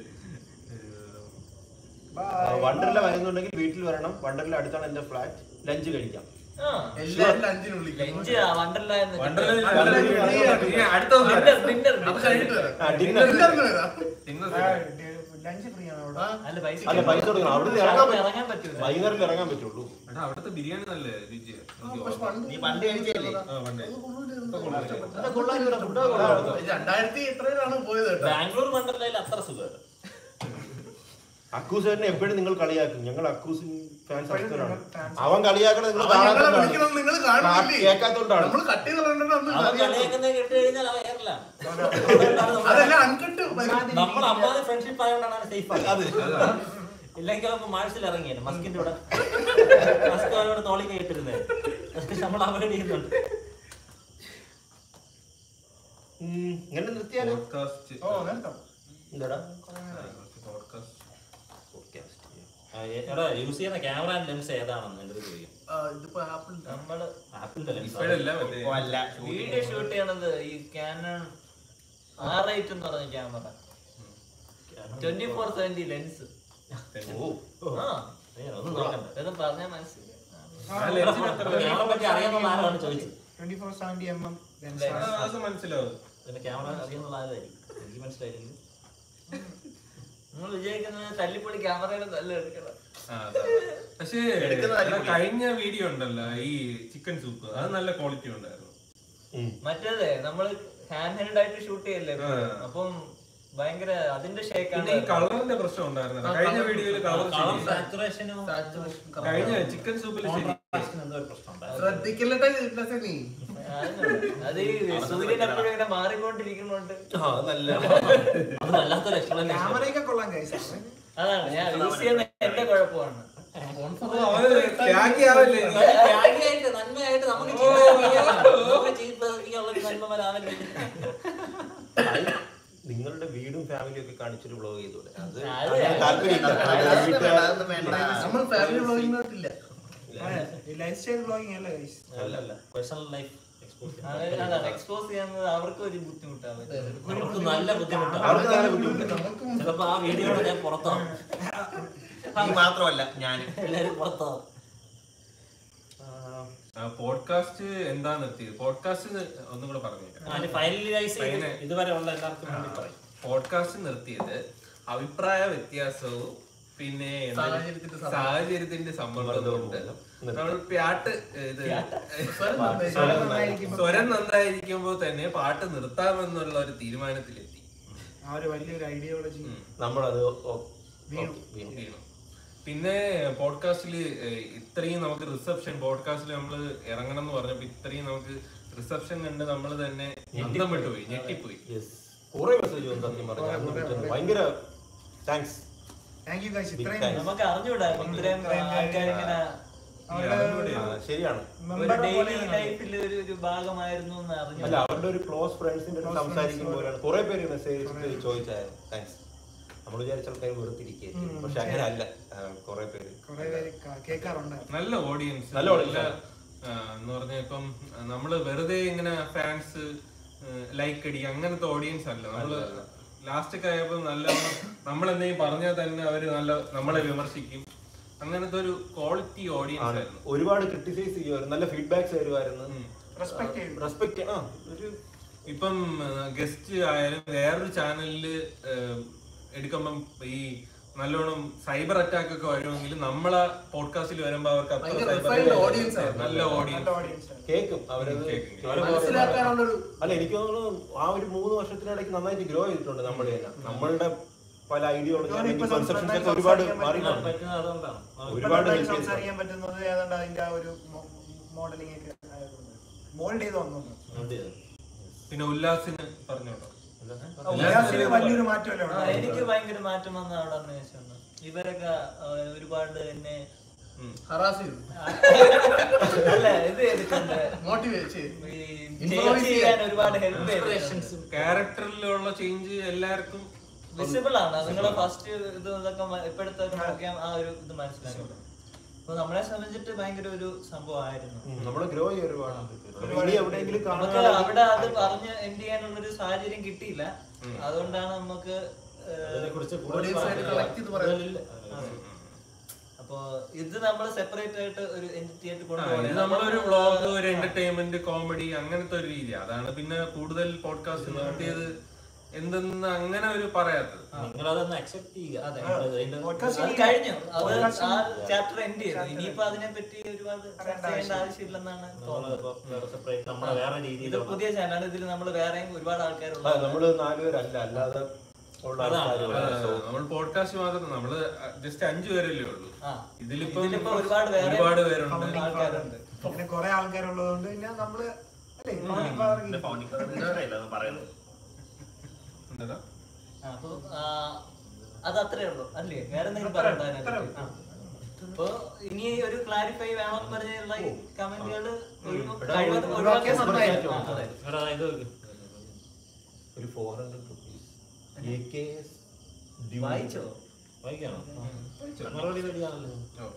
വണ്ടർല വരുന്നുണ്ടെങ്കിൽ വീട്ടിൽ വരണം വണ്ടർല അടുത്താണ് എന്റെ ഫ്ലാറ്റ് ലഞ്ച് കഴിക്കാം ആ എല്ലാവരും ലഞ്ചിനുള്ളിൽ ലഞ്ച് വണ്ടർലാ എന്ന് വണ്ടർലയിൽ വണ്ടർലയിൽ വണ്ടർലയിൽ free ആണ്. അടുത്ത ദിവസം ഡിന്നർ അത് കഴിഞ്ഞിട്ട് വരാം ആ, dinner. ഡിന്നറിന് വരാം ഇന്ന് ലഞ്ച് ഫ്രീ ആണ് അവിടെ ആ, അല്ല പൈസ അല്ല പൈസ കൊടുക്കണം അവിടുന്ന് ഇറങ്ങാൻ അവിടെ പറ്റും ഇറങ്ങാൻ പറ്റൂല വൈകുന്നേരം ഇറങ്ങാൻ പറ്റുള്ളൂ എടാ, അവിടുത്തെ ബിരിയാണി നല്ല രുചിയാ എനിക്ക് പക്ഷെ പണ്ട് നീ പണ്ട് കഴിച്ചതല്ലേ? ആ, പണ്ടേ. അല്ല, കൊള്ളാം ഇവിടെ, food ഒക്കെ കൊള്ളാം. രണ്ടായിരത്തി എത്രയിലാണ് പോയത് കേട്ടോ ബാംഗ്ലൂർ വണ്ടർലയിൽ അത്ര സുഖം അക്കൂസേട്ടനെ എപ്പോഴും നിങ്ങൾ കളിയാക്കും ഞങ്ങൾ അക്കൂസിൻ ഫാൻസ് എപ്പോഴും അക്കൂസാണ് ഞങ്ങൾ fans. അവൻ കളിയാക്കണത് നിങ്ങൾ അവൻ ഞങ്ങളെ കാണാത്തോണ്ടാണ്. വിളിക്കണം നിങ്ങൾ കാണുന്നില്ലേ കേൾക്കാത്തോണ്ടാണ് നമ്മൾ കട്ട് ചെയ്ത് പറയണ്ടെന്ന് അന്ന് അവൻ അറിയാം. കളിയാക്കുന്നത് കേട്ട് കഴിഞ്ഞാൽ അവൻ എയറില്ല അതെല്ലാം അൺകട്ട് നമ്മൾ അമ്മാതെ ഫ്രണ്ട്ഷിപ്പ് ആയതുകൊണ്ടാണ് സേഫ് അതെ ഇല്ലെങ്കിൽ അവർക്ക് മാഴ്സിൽ ഇറങ്ങിയാണ് മസ്കിന്റെ കൂടെ മസ്ക് അവരോട് തോളി കേട്ടിരുന്നേ നമ്മൾ അവോയ്ഡ് ചെയ്യുന്നുണ്ട് ഉം, ഇങ്ങനെ നിർത്തിയാലോ പോഡ്കാസ്റ്റ് ഓ നിർത്താം എന്താടാ പോഡ്കാസ്റ്റ് ആ, എ- എടാ യൂസ് ചെയ്യുന്ന ക്യാമറ ലെൻസ് ഏതാണെന്ന് എന്റെ ചോദിക്കും ഇതിപ്പോ ആപ്പിൾ നമ്മള് ആപ്പിളിന്റെ ലെൻസ് ഇപ്പോഴല്ല മറ്റേ വീഡിയോ ഷൂട്ട് ചെയ്യണത് ഈ ക്യാനൺ ആർ എയ്റ്റ് എന്ന് പറഞ്ഞ camera twenty four seventy lens ഓ ആ ഒന്നും നോക്കണ്ട ഇതൊന്നും പറഞ്ഞാൽ മനസ്സിലായി ക്യാമറ പറ്റി അറിയാവുന്ന ആരാണ് ചോദിച്ചത് twenty four seventy M M ആ, അത് മനസ്സിലാവും പിന്നെ ക്യാമറ അറിയാവുന്ന ആരായിരിക്കും എനിക്ക് മനസ്സിലായില്ലെങ്കിൽ നിങ്ങൾ വിചാരിക്കുന്നത് തല്ലിപ്പൊളി ക്യാമറയുടെ നല്ല എടുക്കണം ആ, അതാ. പക്ഷേ എടുക്കുന്ന എടാ, കഴിഞ്ഞ വീഡിയോ ഉണ്ടല്ലോ ഈ ചിക്കൻ സൂപ്പ് അത് നല്ല ക്വാളിറ്റി ഉണ്ടായിരുന്നു ഉം. മറ്റേത് നമ്മള് ഹാൻഡ് ഹെൽഡ് ആയിട്ട് ഷൂട്ട് ചെയ്യല്ലേ ആ. അപ്പം ഭയങ്കര അതിന്റെ ഷേക്കാണ് പിന്നെ ഈ കളറിന്റെ പ്രശ്നം ഉണ്ടായിരുന്നില്ല കഴിഞ്ഞ വീഡിയോയിൽ കളർ കളർ സാച്ചുറേഷനും കഴിഞ്ഞ ചിക്കൻ സൂപ്പിൽ ശരി എന്തോ ഒരു പ്രശ്നം ഉണ്ടായിരുന്നു ശ്രദ്ധിക്കലട്ടെ ഇല്ലത്തെ നീ അത് ഈ സൂര്യൻ എപ്പോഴും ഇങ്ങനെ മാറിക്കൊണ്ടിരിക്കുന്നുണ്ട് ആ, നല്ല അത് വല്ലാത്തൊരു എക്സ്പ്ലനേഷൻ ക്യാമറയൊക്കെ കൊള്ളാം കൈസ് അതാണ് ഞാൻ യൂസ് ചെയ്യുന്ന എന്റെ കുഴപ്പമാണ് അവന് ത്യാഗിയാവല്ലേ നീ? ത്യാഗിയായിട്ട് നന്മയായിട്ട് നമുക്ക് നമുക്ക് ചെയ്തിട്ടുള്ള ഒരു നന്മ വരാനല്ലേ നിങ്ങളുടെ വീടും ഫാമിലിയും ഒക്കെ കാണിച്ചൊരു വ്ളോഗ് ചെയ്തൂടെ അത് അത് അങ്ങനെ താല്പര്യമില്ല അതൊന്നും വീട്ടുകാർ- വേണ്ട, അതൊന്നും വേണ്ട. നമ്മൾ ഫാമിലി ബ്ലോഗിനോട്ടില്ല ലൈഫ് സ്റ്റൈൽ ബ്ലോഗിംഗ് അല്ലേ ഗൈസ് അല്ലല്ല പേഴ്സണൽ ലൈഫ് എക്സ്പോസ് അതാണ് എക്സ്പോസ് ചെയ്യുന്നത് അവർക്ക് ഒരു ബുദ്ധിമുട്ടാണ് നമുക്ക് നല്ല ബുദ്ധിമുട്ടാണ് അവർക്ക് നല്ല ബുദ്ധിമുട്ട് ചിലപ്പോ ആ വീഡിയോയുടെ ഞാൻ പുറത്താവും നീ മാത്രമല്ല ഞാനും എല്ലാരും പുറത്താവും പോഡ്കാസ്റ്റ് എന്താ നിർത്തിയത് പോഡ്കാസ്റ്റ് ഒന്നും കൂടെ പറഞ്ഞേക്കാം അതിന് ഫൈനലൈസ് ഫൈന- ഇതുവരെ ഉള്ള എല്ലാവർക്കും വേണ്ടി പറയും പോഡ്കാസ്റ്റ് നിർത്തിയത് അഭിപ്രായ വ്യത്യാസവും പിന്നെ എന്താണ് സാഹചര്യത്തിന്റെ സമ്മർദ്ദം. സാഹചര്യത്തിന്റെ സമ്മർദ്ദം കൊണ്ട് നമ്മൾ പാട്ട് ഇത് സ്വരം സ്വരം നന്നായിരിക്കുമ്പോൾ തന്നെ പാട്ട് നിർത്താമെന്നുള്ള ഒരു തീരുമാനത്തിലെത്തി ആ ഒരു വലിയൊരു ഐഡിയോളജി ഉം. നമ്മളത് ഓ- വീണു. ഓ, വീണു. വീണു. പിന്നെ പോഡ്കാസ്റ്റിൽ ഇത്രയും നമുക്ക് റിസപ്ഷൻ പോഡ്കാസ്റ്റിൽ നമ്മൾ ഇറങ്ങണം എന്ന് പറഞ്ഞപ്പോ ഇത്രയും നമുക്ക് റിസപ്ഷൻ കണ്ട് നമ്മൾ തന്നെ അന്തം വിട്ടുപോയി ഞെട്ടിപ്പോയി Yes. കുറെ മെസ്സേജ് വന്നു സത്യം പറഞ്ഞാൽ ഭയങ്കര thanks thank you guys Big ഇത്രയും thanks. നമുക്ക് അറിഞ്ഞൂടാ ഇത്രയും ആൾക്കാരിങ്ങനെ അവരുടെ ശരിയാണ് ഒരു മെമ്പർ ഡെയിലി ലൈഫിൽ ഒരു ഒരു ഭാഗമായിരുന്നു എന്ന് അറിഞ്ഞു അല്ല അവരുടെ ഒരു ക്ലോസ് ഫ്രണ്ട്സിന്റെ അടുത്ത് Close സംസാരിക്കുമ്പോഴാണ് കുറെ പേര് മെസ്സേജ് ചോദിച്ചായിരുന്നു താങ്ക്സ് നമ്മൾ വിചാരിച്ച ആൾക്കാർ വെറുത്തിരിക്കുകയായിരിക്കും പക്ഷെ അങ്ങനെ അല്ല കുറെ പേര് കുറെ പേര് ക- കേൾക്കാറുണ്ട് നല്ല ഓഡിയൻസ് നല്ല audience ആണ്. എന്ന് പറഞ്ഞാൽ ഇപ്പം നമ്മള് വെറുതെ ഇങ്ങനെ ഫാൻസ് ലൈക്ക് അടി അങ്ങനത്തെ ഓഡിയൻസ് അല്ല നമ്മള് ലാസ്റ്റ് ഒക്കെ ആയപ്പോ നല്ല നമ്മൾ എന്തെങ്കിലും പറഞ്ഞാൽ തന്നെ അവര് നല്ല നമ്മളെ വിമർശിക്കും അങ്ങനത്തെ ഒരു ക്വാളിറ്റി ഓഡിയൻസ് ആണ് ആയിരുന്നു ഒരുപാട് ക്രിട്ടിസൈസ് ചെയ്യുമായിരുന്നു നല്ല ഫീഡ്ബാക്സ് തരുമായിരുന്നു ഉം. റെസ്പെക്ട് ചെയ്യും റെസ്പെക്ട് ആ ഒരു ഇപ്പം ഗസ്റ്റ് ആയാലും വേറൊരു ചാനലില് എടുക്കുമ്പം ഈ നല്ലോണം സൈബർ അറ്റാക്ക് ഒക്കെ വരുമെങ്കിൽ നമ്മളെ പോഡ്കാസ്റ്റിൽ വരുമ്പോ അവർക്ക് അത്ര ഭയങ്കര cyber refined attack audience ആയിരുന്നു. നല്ല നല്ല ഓഡിയൻസ് ഓഡിയൻസ് കേൾക്കും അവരത് കേൾക്കും. അവരെ മനസ്സിലാക്കാനുള്ളൊരു അല്ല എനിക്ക് തോന്നുന്നു ആ ഒരു മൂന്ന് വർഷത്തിനിടയ്ക്ക് നന്നായിട്ട് ഗ്രോ ചെയ്തിട്ടുണ്ട് നമ്മൾ തന്നെ നമ്മളുടെ പല ഐഡിയോളജി ഇപ്പൊ അല്ലെങ്കിൽ സംസാരിക്കാൻ കൺസെപ്ഷൻസ് ഒക്കെ ഒരുപാട് പറ്റുന്ന മാറിയിട്ടുണ്ട് പറ്റുന്നത് അതുകൊണ്ടാണ് ഒരുപാട് ഇപ്പൊ help ചെയ്തിട്ടുണ്ട്. സംസാരിക്കാൻ പറ്റുന്നത് ഏതാണ്ട് അതിന്റെ ആ ഒരു മോഡലിംഗ് ഒക്കെ ആയതുകൊണ്ട് മോൾഡ് ചെയ്ത് വന്നു അതെ. പിന്നെ ഉല്ലാസിന് പറഞ്ഞോട്ടോ ഉല്ലാസിന് വലിയൊരു മാറ്റമല്ലേ ആ, ഉണ്ടായത്? എനിക്ക് ഭയങ്കര മാറ്റം വന്ന അവിടെ അന്വേഷിച്ചു ഇവരൊക്കെ ആ, ഒരുപാട് എന്നെ ഹറാസ് ചെയ്തു അല്ല ഇത് എടുക്കണ്ട മോട്ടിവേറ്റ് ചെയ്തു ഈ Improvise change ചെയ്യാൻ ഒരുപാട് ഹെൽപ്പ് Inspirations. ക്യാരക്ടറിലുള്ള ചേഞ്ച് എല്ലാവർക്കും വിസിബിൾ ആണ് നിങ്ങളെ ഫസ്റ്റ് ഇത് ഇതൊക്കെ മ- ഇപ്പോഴത്തെ ഒക്കെ നോക്കിയാൽ ആ ഒരു ഇത് മനസ്സിലാക്കും അപ്പൊ നമ്മളെ സംബന്ധിച്ചിട്ട് ഭയങ്കര ഒരു സംഭവമായിരുന്നു നമ്മള് ഗ്രോ ചെയ്യും ഒരുപാട് ഇനി എവിടെയെങ്കിലും നമുക്ക് കാണുകയാണെങ്കിൽ അവിടെ അത് പറഞ്ഞ് എൻഡ് ചെയ്യാനുള്ള ഒരു സാഹചര്യം കിട്ടിയില്ല അതുകൊണ്ടാണ് നമുക്ക് ഏഹ്, അതിനെക്കുറിച്ച് Audience ആയിട്ട് connect ചെയ്ത് പറയാം. കൂടുതൽ അപ്പൊ ഇത് നമ്മൾ സെപ്പറേറ്റ് ആയിട്ട് ഒരു എൻറ്റിറ്റി ആയിട്ട് ആ, കൊണ്ടുപോകണം ഇത് നമ്മളൊരു വ്ളോഗ് ഒരു എന്റർടൈൻമെന്റ് കോമഡി അങ്ങനത്തെ ഒരു രീതി അതാണ് പിന്നെ കൂടുതൽ പോഡ്കാസ്റ്റ് നിർത്തിയത് എന്തെന്ന് അങ്ങനെ ഒരു പറയാത്തത് നിങ്ങളതൊന്ന് അക്സെപ്റ്റ് ചെയ്യുക അതെ. അതിന്റെ- Podcast അത് ഇനി- കഴിഞ്ഞു അത് podcast ആ ഇനി- ചാപ്റ്റർ എൻഡ് ചെയ്തു ഇനിയിപ്പോ അതിനെ പറ്റി ഒരുപാട് ചർച്ച ചെയ്യേണ്ട ആവശ്യമില്ലെന്നാണ് തോന്നുന്നത് നമ്മളിപ്പോ വേറെ separate നമ്മളെ വേറെ ഇത് രീതിയിലുള്ള പുതിയ ചാനലാണ് ഇതിൽ നമ്മൾ വേറെയും ഒരുപാട് ആ, ആൾക്കാരുള്ളത് നമ്മള് നാലുപേരല്ല അല്ലാതെ ഉള്ള ആൾക്കാരും നമ്മൾ പോഡ്കാസ്റ്റ് മാത്രം നമ്മള് ജസ്റ്റ് അഞ്ചു പേരല്ലേ ഉള്ളൂ ആ ഇതിലിപ്പം ഇതിലിപ്പോ ഒരുപാട് പേരെ ഒരുപാട് പേരുണ്ട് ആൾക്കാരുണ്ട് പിന്നെ കുറെ ആൾക്കാരുള്ളതുകൊണ്ട് പിന്നെ നമ്മള് അല്ലേ ഇപ്പൊ എന്റെ ഫോണിൽ ഇഷ്ടമായില്ല അത് പറയുന്നത് എന്താ ആ, അപ്പൊ ആ, അത് അത്രേ ഉള്ളൂ അല്ലേ വേറെ എന്തെങ്കിലും പറയണ്ടോ അപ്പൊ ഇനി ഒരു ക്ലാരിഫൈ വേണമെന്ന് പറഞ്ഞുള്ള ഈ കമന്റുകൾ ഒഴിവാക്കിയാൽ നന്നായിരിക്കും. എടാ, ഇത് ഒരു ഫോർ ഹൺഡ്രഡ് റുപ്പീസ് വായിച്ചോ വായിക്കാണോ മറുപടി റെഡിയാണല്ലോ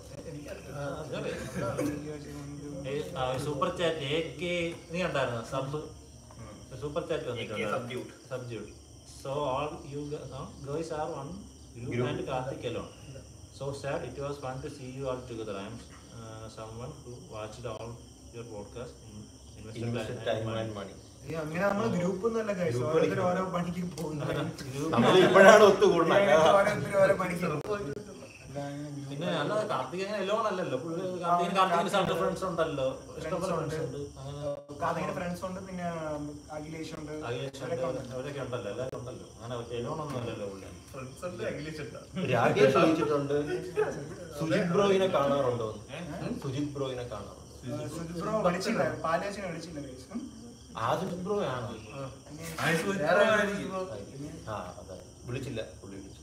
സൂപ്പർ ചാറ്റ് എ കെ നീ കണ്ടായിരുന്നു സബ് സൂപ്പർ ചാറ്റ് വന്നിട്ടുണ്ട് subdued. Subdued so all you guys are one group and Karthik alone so sad it was fun to see you all together I'm someone who watched all your podcast in invest time and money ഈ അങ്ങനെ നമ്മള് group ഒന്നുമല്ല കഴിച്ചു ഓരോരുത്തർ ഓരോ പണിക്ക് പോകുന്നു നമ്മൾ ഇപ്പോഴാണ് ഒത്തുകൂടുന്നത് ഓരോരുത്തർ ഓരോ പണിക്ക് പിന്നെ അല്ലാതെ കാർത്തിക് അങ്ങനെ എലോൺ അല്ലല്ലോ പുള്ളി കാർത്തികന് കാർത്തികിന് സെവൻ ഫ്രണ്ട്സ് ഉണ്ടല്ലോ ഇഷ്ടംപോലെ ഫ്രണ്ട്സ് ഉണ്ട് അങ്ങനെ കാർത്തികിന്റെ ഫ്രണ്ട്സ് ഉണ്ട് പിന്നെ അഖിലേഷ് ഉണ്ട് അഖിലേഷ് ഉണ്ട്, അവരൊക്കെ ഉണ്ടല്ലോ എല്ലാവരും ഉണ്ടല്ലോ അങ്ങനെ എലോൺ ഒന്നും അല്ലല്ലോ പുള്ളി ഫ്രണ്ട്സ് ഉണ്ട് അഖിലേഷ് ഉണ്ട് രാകേഷ് ചോദിച്ചിട്ടുണ്ട് സുജിത് ബ്രോയിനെ കാണാറുണ്ടോ സുജിത് ബ്രോയിനെ കാണാറുണ്ടോ സുജിത് ബ്രോ വിളിച്ചില്ല പാലാച്ചിനെ വിളിച്ചില്ല guys. ഉം. ആ സുജിത് ബ്രോ ആണോ വേറെ ആരെങ്കിലും ബ്രോ? ആ അതെ വിളിച്ചില്ല പുള്ളി വിളിച്ചില്ല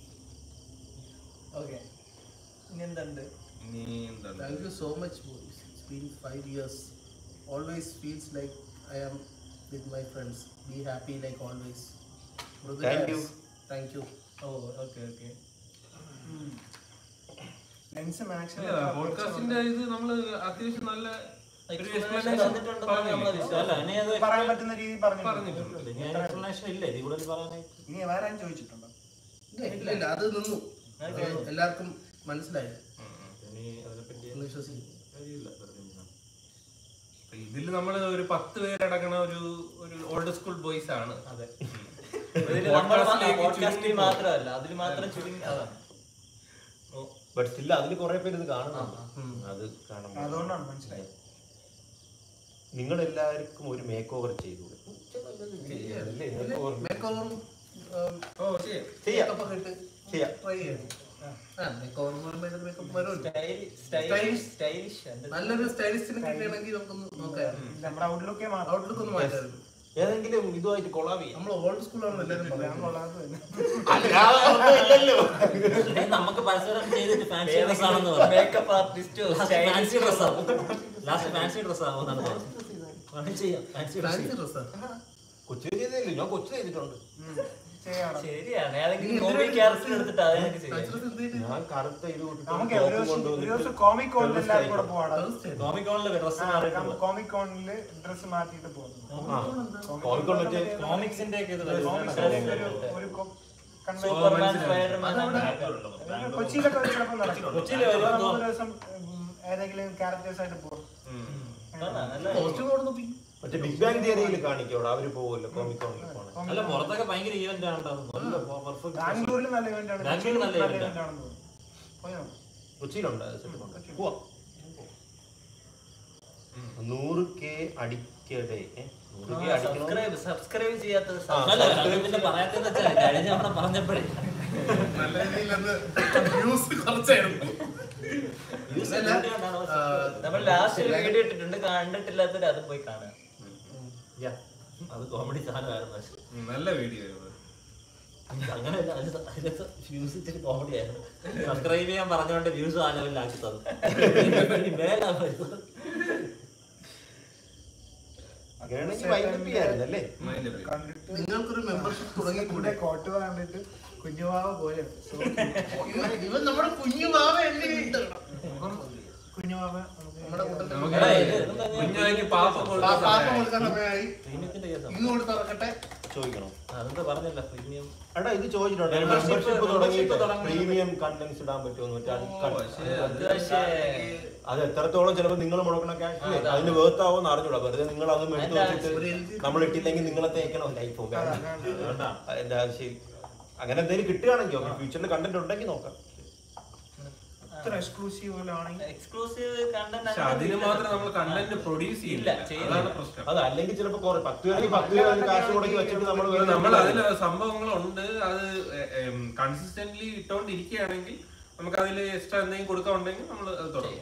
ഓക്കെ ഇനി എന്തുണ്ട് ഇനി എന്താണ് Thank you so much, boys. It's been five years. Always feels like I am with my friends. Be happy like always. Mrudu Thank guys, you. Thank you. ഓ ഓക്കെ ഓക്കെ ലെൻസ് മാക്സിമം പോഡ്കാസ്റ്റിന്റെ ഇത് നമ്മള് അത്യാവശ്യം നല്ല ഒരു Explanation explanation തന്നിട്ടുണ്ടെന്നാണ് നമ്മളെ പറഞ്ഞില്ലേ? വിശ്വാസം. അല്ല ഇനി അത് പറയാൻ പറ്റുന്ന രീതി പറഞ്ഞു പറഞ്ഞിട്ടുണ്ട്. ഇനി എക്സ്പ്ലനേഷൻ ഇല്ല ഇതിൽ കൂടുതൽ പറയാനായിട്ട് ഇനി വേറെ ആരും ചോദിച്ചിട്ടുണ്ടോ ഇല്ല ഇല്ല ഇല്ല അത് നിന്നു അത് എല്ലാവർക്കും മനസ്സിലായി ഇനി അതിനെപ്പറ്റി എന്ന് വിശ്വസിക്കുന്നു കാര്യമില്ല വെറുതെ ഇരുന്നാ. ഇതിൽ നമ്മള് ഒരു പത്ത് പേരടങ്ങണ ഒരു ഒരു ഓൾഡ് സ്കൂൾ ബോയ്സ് ആണ് അതെ ഒരു ഇതില് നമ്മള് പോഡ്കാസ്റ്റിലേക്ക് പോഡ്കാസ്റ്റിൽ ചുരുങ്ങി മാത്രമല്ല അതിൽ മാത്രം ചുരുങ്ങി അതാണ് ബട്ട് സ്റ്റിൽ അതിൽ കുറെ പേര് ഇത് കാണുന്നുണ്ട് അത് കാണുമ്പോൾ അതുകൊണ്ടാണ് മനസ്സിലായത് നിങ്ങൾ എല്ലാവർക്കും ഒരു മേക്ക് ഓവർ ചെയ്തു മേക്ക് ഓവർ ഓ ശരി ചെയ്യാം മേക്കപ്പ് ഒക്കെ ഇട്ട് ചെയ്യാം ട്രൈ ചെയ്യണം ആ മേക്ക് ഓവർ മേക്കപ്പ് വരുമല്ലോ സ്റ്റൈലിഷ് സ്റ്റൈലിഷ് നല്ലൊരു സ്റ്റൈലിസ്റ്റിനെ കിട്ടുകയാണെങ്കിൽ നമുക്കൊന്ന് നോക്കാം നമ്മുടെ ഔട്ട്ലുക്കേ മാറും ഔട്ട്ലുക്ക് ഒന്ന് മാറ്റാറുണ്ട് ഏതെങ്കിലും ഇതുമായിട്ട് കൊളാബ് ചെയ്യാം നമ്മൾ ഓൾഡ് സ്കൂളാണ് എല്ലാവരും ഞാൻ പറയുന്നത് കൊള്ളാതെ തന്നെ അല്ലാതെ ഒന്നുമില്ലല്ലോ അല്ലെങ്കിൽ നമുക്ക് പരസ്പരം ചെയ്തിട്ട് ഫാൻസി ഡ്രസ് ആണെന്ന് പറഞ്ഞു മേക്കപ്പ് ആർട്ടിസ്റ്റോ ഫാൻസി ഡ്രസ് ആവും ലാസ്റ്റ് ഫാൻസി ഡ്രസ് ആവും എന്നാണ് പറഞ്ഞത് വേണമെങ്കിൽ ചെയ്യാം ഫാൻസി ഡ്രസ് ഫാൻസി ഡ്രസ്സാ കൊച്ചു ചെയ്തില്ലേ ഞാൻ കൊച്ചു ചെയ്തിട്ടുണ്ട് ചെയ്യാറ് ശരിയാണ് ഏതെങ്കിലും മൂവി ക്യാരക്ടർ എടുത്തിട്ട് അതിനൊക്കെ ചെയ്യാം ഫാൻസി ഡ്രസ് എന്ത് ഞാൻ കറുത്ത ഇത് ഇട്ടിട്ട് നമുക്ക് top ഒരു ദിവസം ഒരു കൊണ്ടുവന്നിട്ട് ദിവസം കോമിക് കോണിൽ എല്ലാവരും കൂടെ പോവാടാ കോമിക്കോണിലെ ഡ്രസ് മാറിയിട്ടുള്ള കോമിക് കോണില് ഡ്രസ് മാറ്റിയിട്ട് പോകുന്നു ആ കോഴിക്കോട് മറ്റേ കോമിക്സിന്റെ ഒക്കെ ഇത് കോമിക്സ് ഒരു ഒരു കൊ- കൺവെൻഷൻ സൂപ്പർമാൻ സ്പൈഡർമാൻ കൊച്ചിയിലൊക്കെ വെച്ച് ചിലപ്പോൾ നടക്കും കൊച്ചിയില് വരും, അപ്പോൾ നമുക്ക് ഒരു ദിവസം ഉം, ഏതെങ്കിലും ക്യാരക്ടേഴ്സ് ആയിട്ട് പോകും നല്ല കോസ്റ്റ്യൂം അവിടെ നോക്കി മറ്റേ ബിഗ് ബാങ് തിയറിയിൽ കാണിക്കോടെ അവര് പോവുമല്ലോ കോമിക്കോണിൽ പോണേ അല്ല പുറത്തൊക്കെ ഭയങ്കര ഈവന്റ് ആണ് നല്ല പെർഫെക്റ്റ് ബാംഗ്ലൂരിൽ നല്ല ഇവന്റ് ആണ് ബാംഗ്ലൂരിൽ നല്ല നല്ല event ഇവന്റ് ആണെന്ന് തോന്നുന്നു പോയോ കൊച്ചിയിലുണ്ട് സെറ്റ് ഉണ്ട് പോവാം നൂറ് കെ അടിക്കട്ടെ ഏ? നൂറ് കെ അടിക്കണം സബ്സ്ക്രൈബ് സബ്സ്ക്രൈബ് ചെയ്യാത്തത് ആ, അല്ല പിന്നെ പറയാത്തെന്ന് വെച്ചാൽ കഴിഞ്ഞ തവണ പറഞ്ഞപ്പോഴേ നല്ല രീതിയിൽ അത് വ്യൂസ് കുറച്ചായിരുന്നു Views അല്ല, കൂടിയോണ്ടാണ് ആ, നമ്മൾ ലാസ്റ്റ് ഒരു വീഡിയോ ഇട്ടിട്ടുണ്ട് കണ്ടിട്ടില്ലാത്തവര് അത് പോയി കാണുക Yeah. അത് കോമഡി സാധനമായിരുന്നു പക്ഷേ ഉം, നല്ല വീഡിയോ ആയിരുന്നു അങ്ങനെയല്ല അതിന് അതിനകത്ത് വ്യൂസ് ഇച്ചിരി കോമഡി ആയിരുന്നു സബ്സ്ക്രൈബ് ചെയ്യാൻ പറഞ്ഞുകൊണ്ട് വ്യൂസ് ആ ലെവലിലാക്കി തന്നു ഇനി മേലാ വരുന്നത്. അങ്ങനെയാണെങ്കിൽ വൈൻഡപ്പ് ചെയ്യായിരുന്നു അല്ലേ മൈൻഡ് പോയി. കണ്ടിട്ട് നിങ്ങൾക്കൊരു മെമ്പർഷിപ്പ് തുടങ്ങിക്കൂടെ കോട്ട് കണ്ടിട്ട് കുഞ്ഞുമാവ പോലെ ഇവൻ- ഇവൻ നമ്മുടെ കുഞ്ഞുമാവ എന്നെ കിട്ടണം കുഞ്ഞുമാവ നമ്മുടെ കൂട്ടത്തിൽ നമുക്ക് എടാ, ഇത് ഇതെന്താ ഞാൻ- കുഞ്ഞായിക്ക് പാപ്പ പാ- കൊടുക്കാൻ പാപ്പ സമയമായി. കൊടുക്കാൻ സമയമായി പ്രീമിയത്തിന്റെ കേസാണ് ഇന്ന് കൊടുത്ത് ഇറക്കട്ടെ ചോദിക്കണം അതെന്താ പറഞ്ഞില്ല പ്രീമിയം എടാ ഇത് ചോദിച്ചിട്ടുണ്ട് Membership- മെമ്പർഷിപ്പ് തുടങ്ങിയിട്ട് membership തുടങ്ങി- പ്രീമിയം കണ്ടന്റ്സ് ഇടാൻ പറ്റുമോ മറ്റേ ഓ, പക്ഷേ അത് പക്ഷേ അത് എത്രത്തോളം ചിലപ്പോൾ നിങ്ങൾ മുടക്കണ ക്യാഷ് അതിന് വേർത്താവോ എന്ന് അറിഞ്ഞൂടാ വെറുതെ നിങ്ങൾ അത് എടുത്ത് വെച്ചിട്ട് നമ്മൾ ഇട്ടില്ലെങ്കിൽ നിങ്ങളെ തേക്കണം ലൈഫ് വേണ്ട അതിന്റെ ആവശ്യം അങ്ങനെ എന്തെങ്കിലും കിട്ടുകയാണെങ്കിൽ ഫ്യൂച്ചറിൽ കണ്ടന്റ് ഉണ്ടെങ്കിൽ നോക്കാം ഇത്ര എക്സ്ക്ലൂസീവ് പോലെ ആണെങ്കിൽ എക്സ്ക്ലൂസീവ് പക്ഷെ അതിന് മാത്രം നമ്മൾ കണ്ടന്റ് പ്രൊഡ്യൂസ് ചെയ്യില്ല ഇല്ല, ചെയ്യുന്നില്ല. അതാണ് പ്രശ്നം അത് അല്ലെങ്കിൽ ചിലപ്പോൾ കുറെ പത്ത് പേർക്ക് പത്ത് പേര് അതിന് കാശ് മുടക്കി വെച്ചിട്ട് നമ്മൾ ഇപ്പൊ നമ്മൾ അതിൽ സംഭവങ്ങളുണ്ട് അത് കൺസിസ്റ്റന്റ്ലി ഇട്ടോണ്ടിരിക്കുകയാണെങ്കിൽ നമുക്ക് അതിൽ എക്സ്ട്രാ എന്തെങ്കിലും കൊടുക്കാനുണ്ടെങ്കിൽ നമ്മൾ അത് തുടങ്ങാം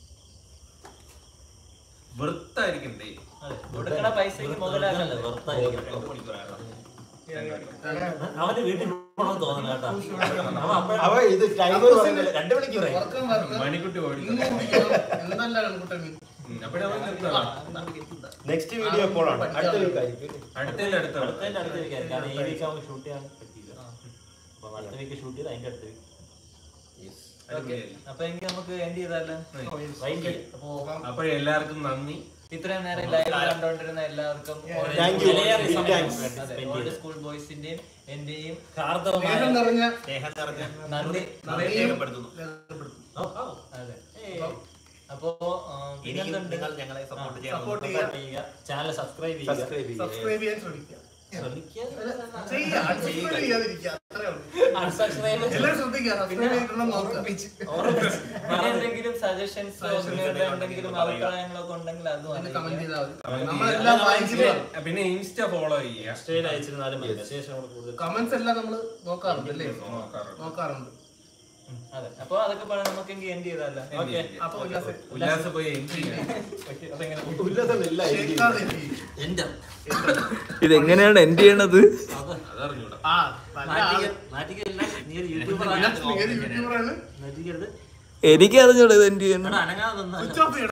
വെറുത്തായിരിക്കണ്ടേ കൊടുക്കണ പൈസക്ക് മുതലാക്കണ്ടത് വെറുത്തായിരിക്കും അവന്റെ വീട്ടിൽ പോകണമെന്ന് തോന്നുന്നു കേട്ടോ അവൻ അപ്പോഴ അവ ഇത് ടൈമർ പറയുന്നത് രണ്ട് മണിക്കൂർ ഉറക്കം വരണം മണിക്കുട്ടി ഓടി ഇന്ന് കുടിക്കണം എന്നല്ല കൺകുട്ടൻ അപ്പോഴേ നമ്മൾ നിർത്തണം നെക്സ്റ്റ് വീഡിയോ എപ്പോഴാണ് അടുത്ത വീക്ക് ആയിരിക്കും അടുത്തതിന്റെ അടുത്ത അടുത്തതിന്റെ അടുത്ത വീക്ക് ആയിരിക്കും കാരണം ഈ വീക്ക് അവൻ ഷൂട്ട് ചെയ്യാൻ പറ്റിയില്ല അപ്പൊ അടുത്ത വീക്ക് ഷൂട്ട് ചെയ്ത് അതിന്റെ അടുത്ത വീക്ക് അപ്പൊ എങ്കിൽ നമുക്ക് എൻഡ് ചെയ്താലോ വൈകി അപ്പോ അപ്പോഴേ എല്ലാവർക്കും നന്ദി ഇത്രയും നേരം ലൈവ് കണ്ടോണ്ടിരുന്ന എല്ലാവർക്കും Thank you. വിലയേറിയ Big സമയം thanks. spend ചെയ്തു. സ്കൂൾ ബോയ്സിന്റെയും എന്റെയും കാർത്തവമായ സ്നേഹം നിറഞ്ഞ സ്നേഹം നിറഞ്ഞ നന്ദി നന്ദി രേഖപ്പെടുത്തുന്നു ഓ, ഓ. അതെ ഏയ്. അപ്പോ ആ, ഇനിയും പിന്നെന്തുണ്ട് നിങ്ങൾ ഞങ്ങളെ സപ്പോർട്ട് ചെയ്യണം സപ്പോർട്ട് Support ചെയ്യുക ചാനൽ സബ്സ്ക്രൈബ് ചെയ്യുക സബ്സ്ക്രൈബ് ചെയ്യുക സബ്സ്ക്രൈബ് ചെയ്യാൻ ശ്രമിക്കുക ശ്രമിക്കുക ചെയ്യാ അൺസബ്സ്ക്രൈബ് ചെയ്യാതിരിക്കുക അത്രേ അത്രേ ഉള്ളൂ Unsubscribe എല്ലാവരും ശ്രദ്ധിക്കുക സബ്സ്ക്രൈബ് ചെയ്തിട്ടുണ്ടെന്ന് നോക്കുക പിന്നെ എന്തെങ്കിലും സജഷൻസോ നിങ്ങളുടെ എന്തെങ്കിലും അഭിപ്രായങ്ങളൊക്കെ ഉണ്ടെങ്കിൽ അതും കമന്റ് അറിയിക്കാം. ചെയ്താൽ മതി നമ്മളെല്ലാം വായിച്ചിട്ട് പിന്നെ ഇൻസ്റ്റ ഫോളോ ചെയ്യുക ഇൻസ്റ്റയിൽ അയച്ചിരുന്നാലും മതി മെസ്സേജ് നമ്മൾ കൂടുതൽ കമന്റ്സ് എല്ലാം നമ്മൾ നോക്കാറുണ്ട് അല്ലേ നോക്കാറുണ്ട്. നോക്കാറുണ്ട് അതെ അപ്പൊ അതൊക്കെ പറഞ്ഞ് നമുക്ക് എങ്കിൽ എൻഡ് ചെയ്തല്ലോ ഓക്കെ അപ്പൊ ഉല്ലാസ് ഉല്ലാസ് പോയി എൻട്രി ഉല്ലാസം ഇല്ല ഷേക്കാതെ ഇരി. എന്റെ ഇതെങ്ങനെയാണ് എൻഡ് ചെയ്യണത് അതറിഞ്ഞൂടാ ആ നല്ല ആള്. നാട്ടിക്കല്ല നീ ഒരു യൂട്യൂബർ ഉല്ലാസ് നീ ഒരു യൂട്യൂബറാണ് നാട്ടിക്കരുത് എനിക്കറിഞ്ഞൂടെ ഇത് എൻഡ് ചെയ്യണം എടാ, അനങ്ങാതെ നിന്നാ സ്വിച്ച് ഓഫ് ചെയ്യണം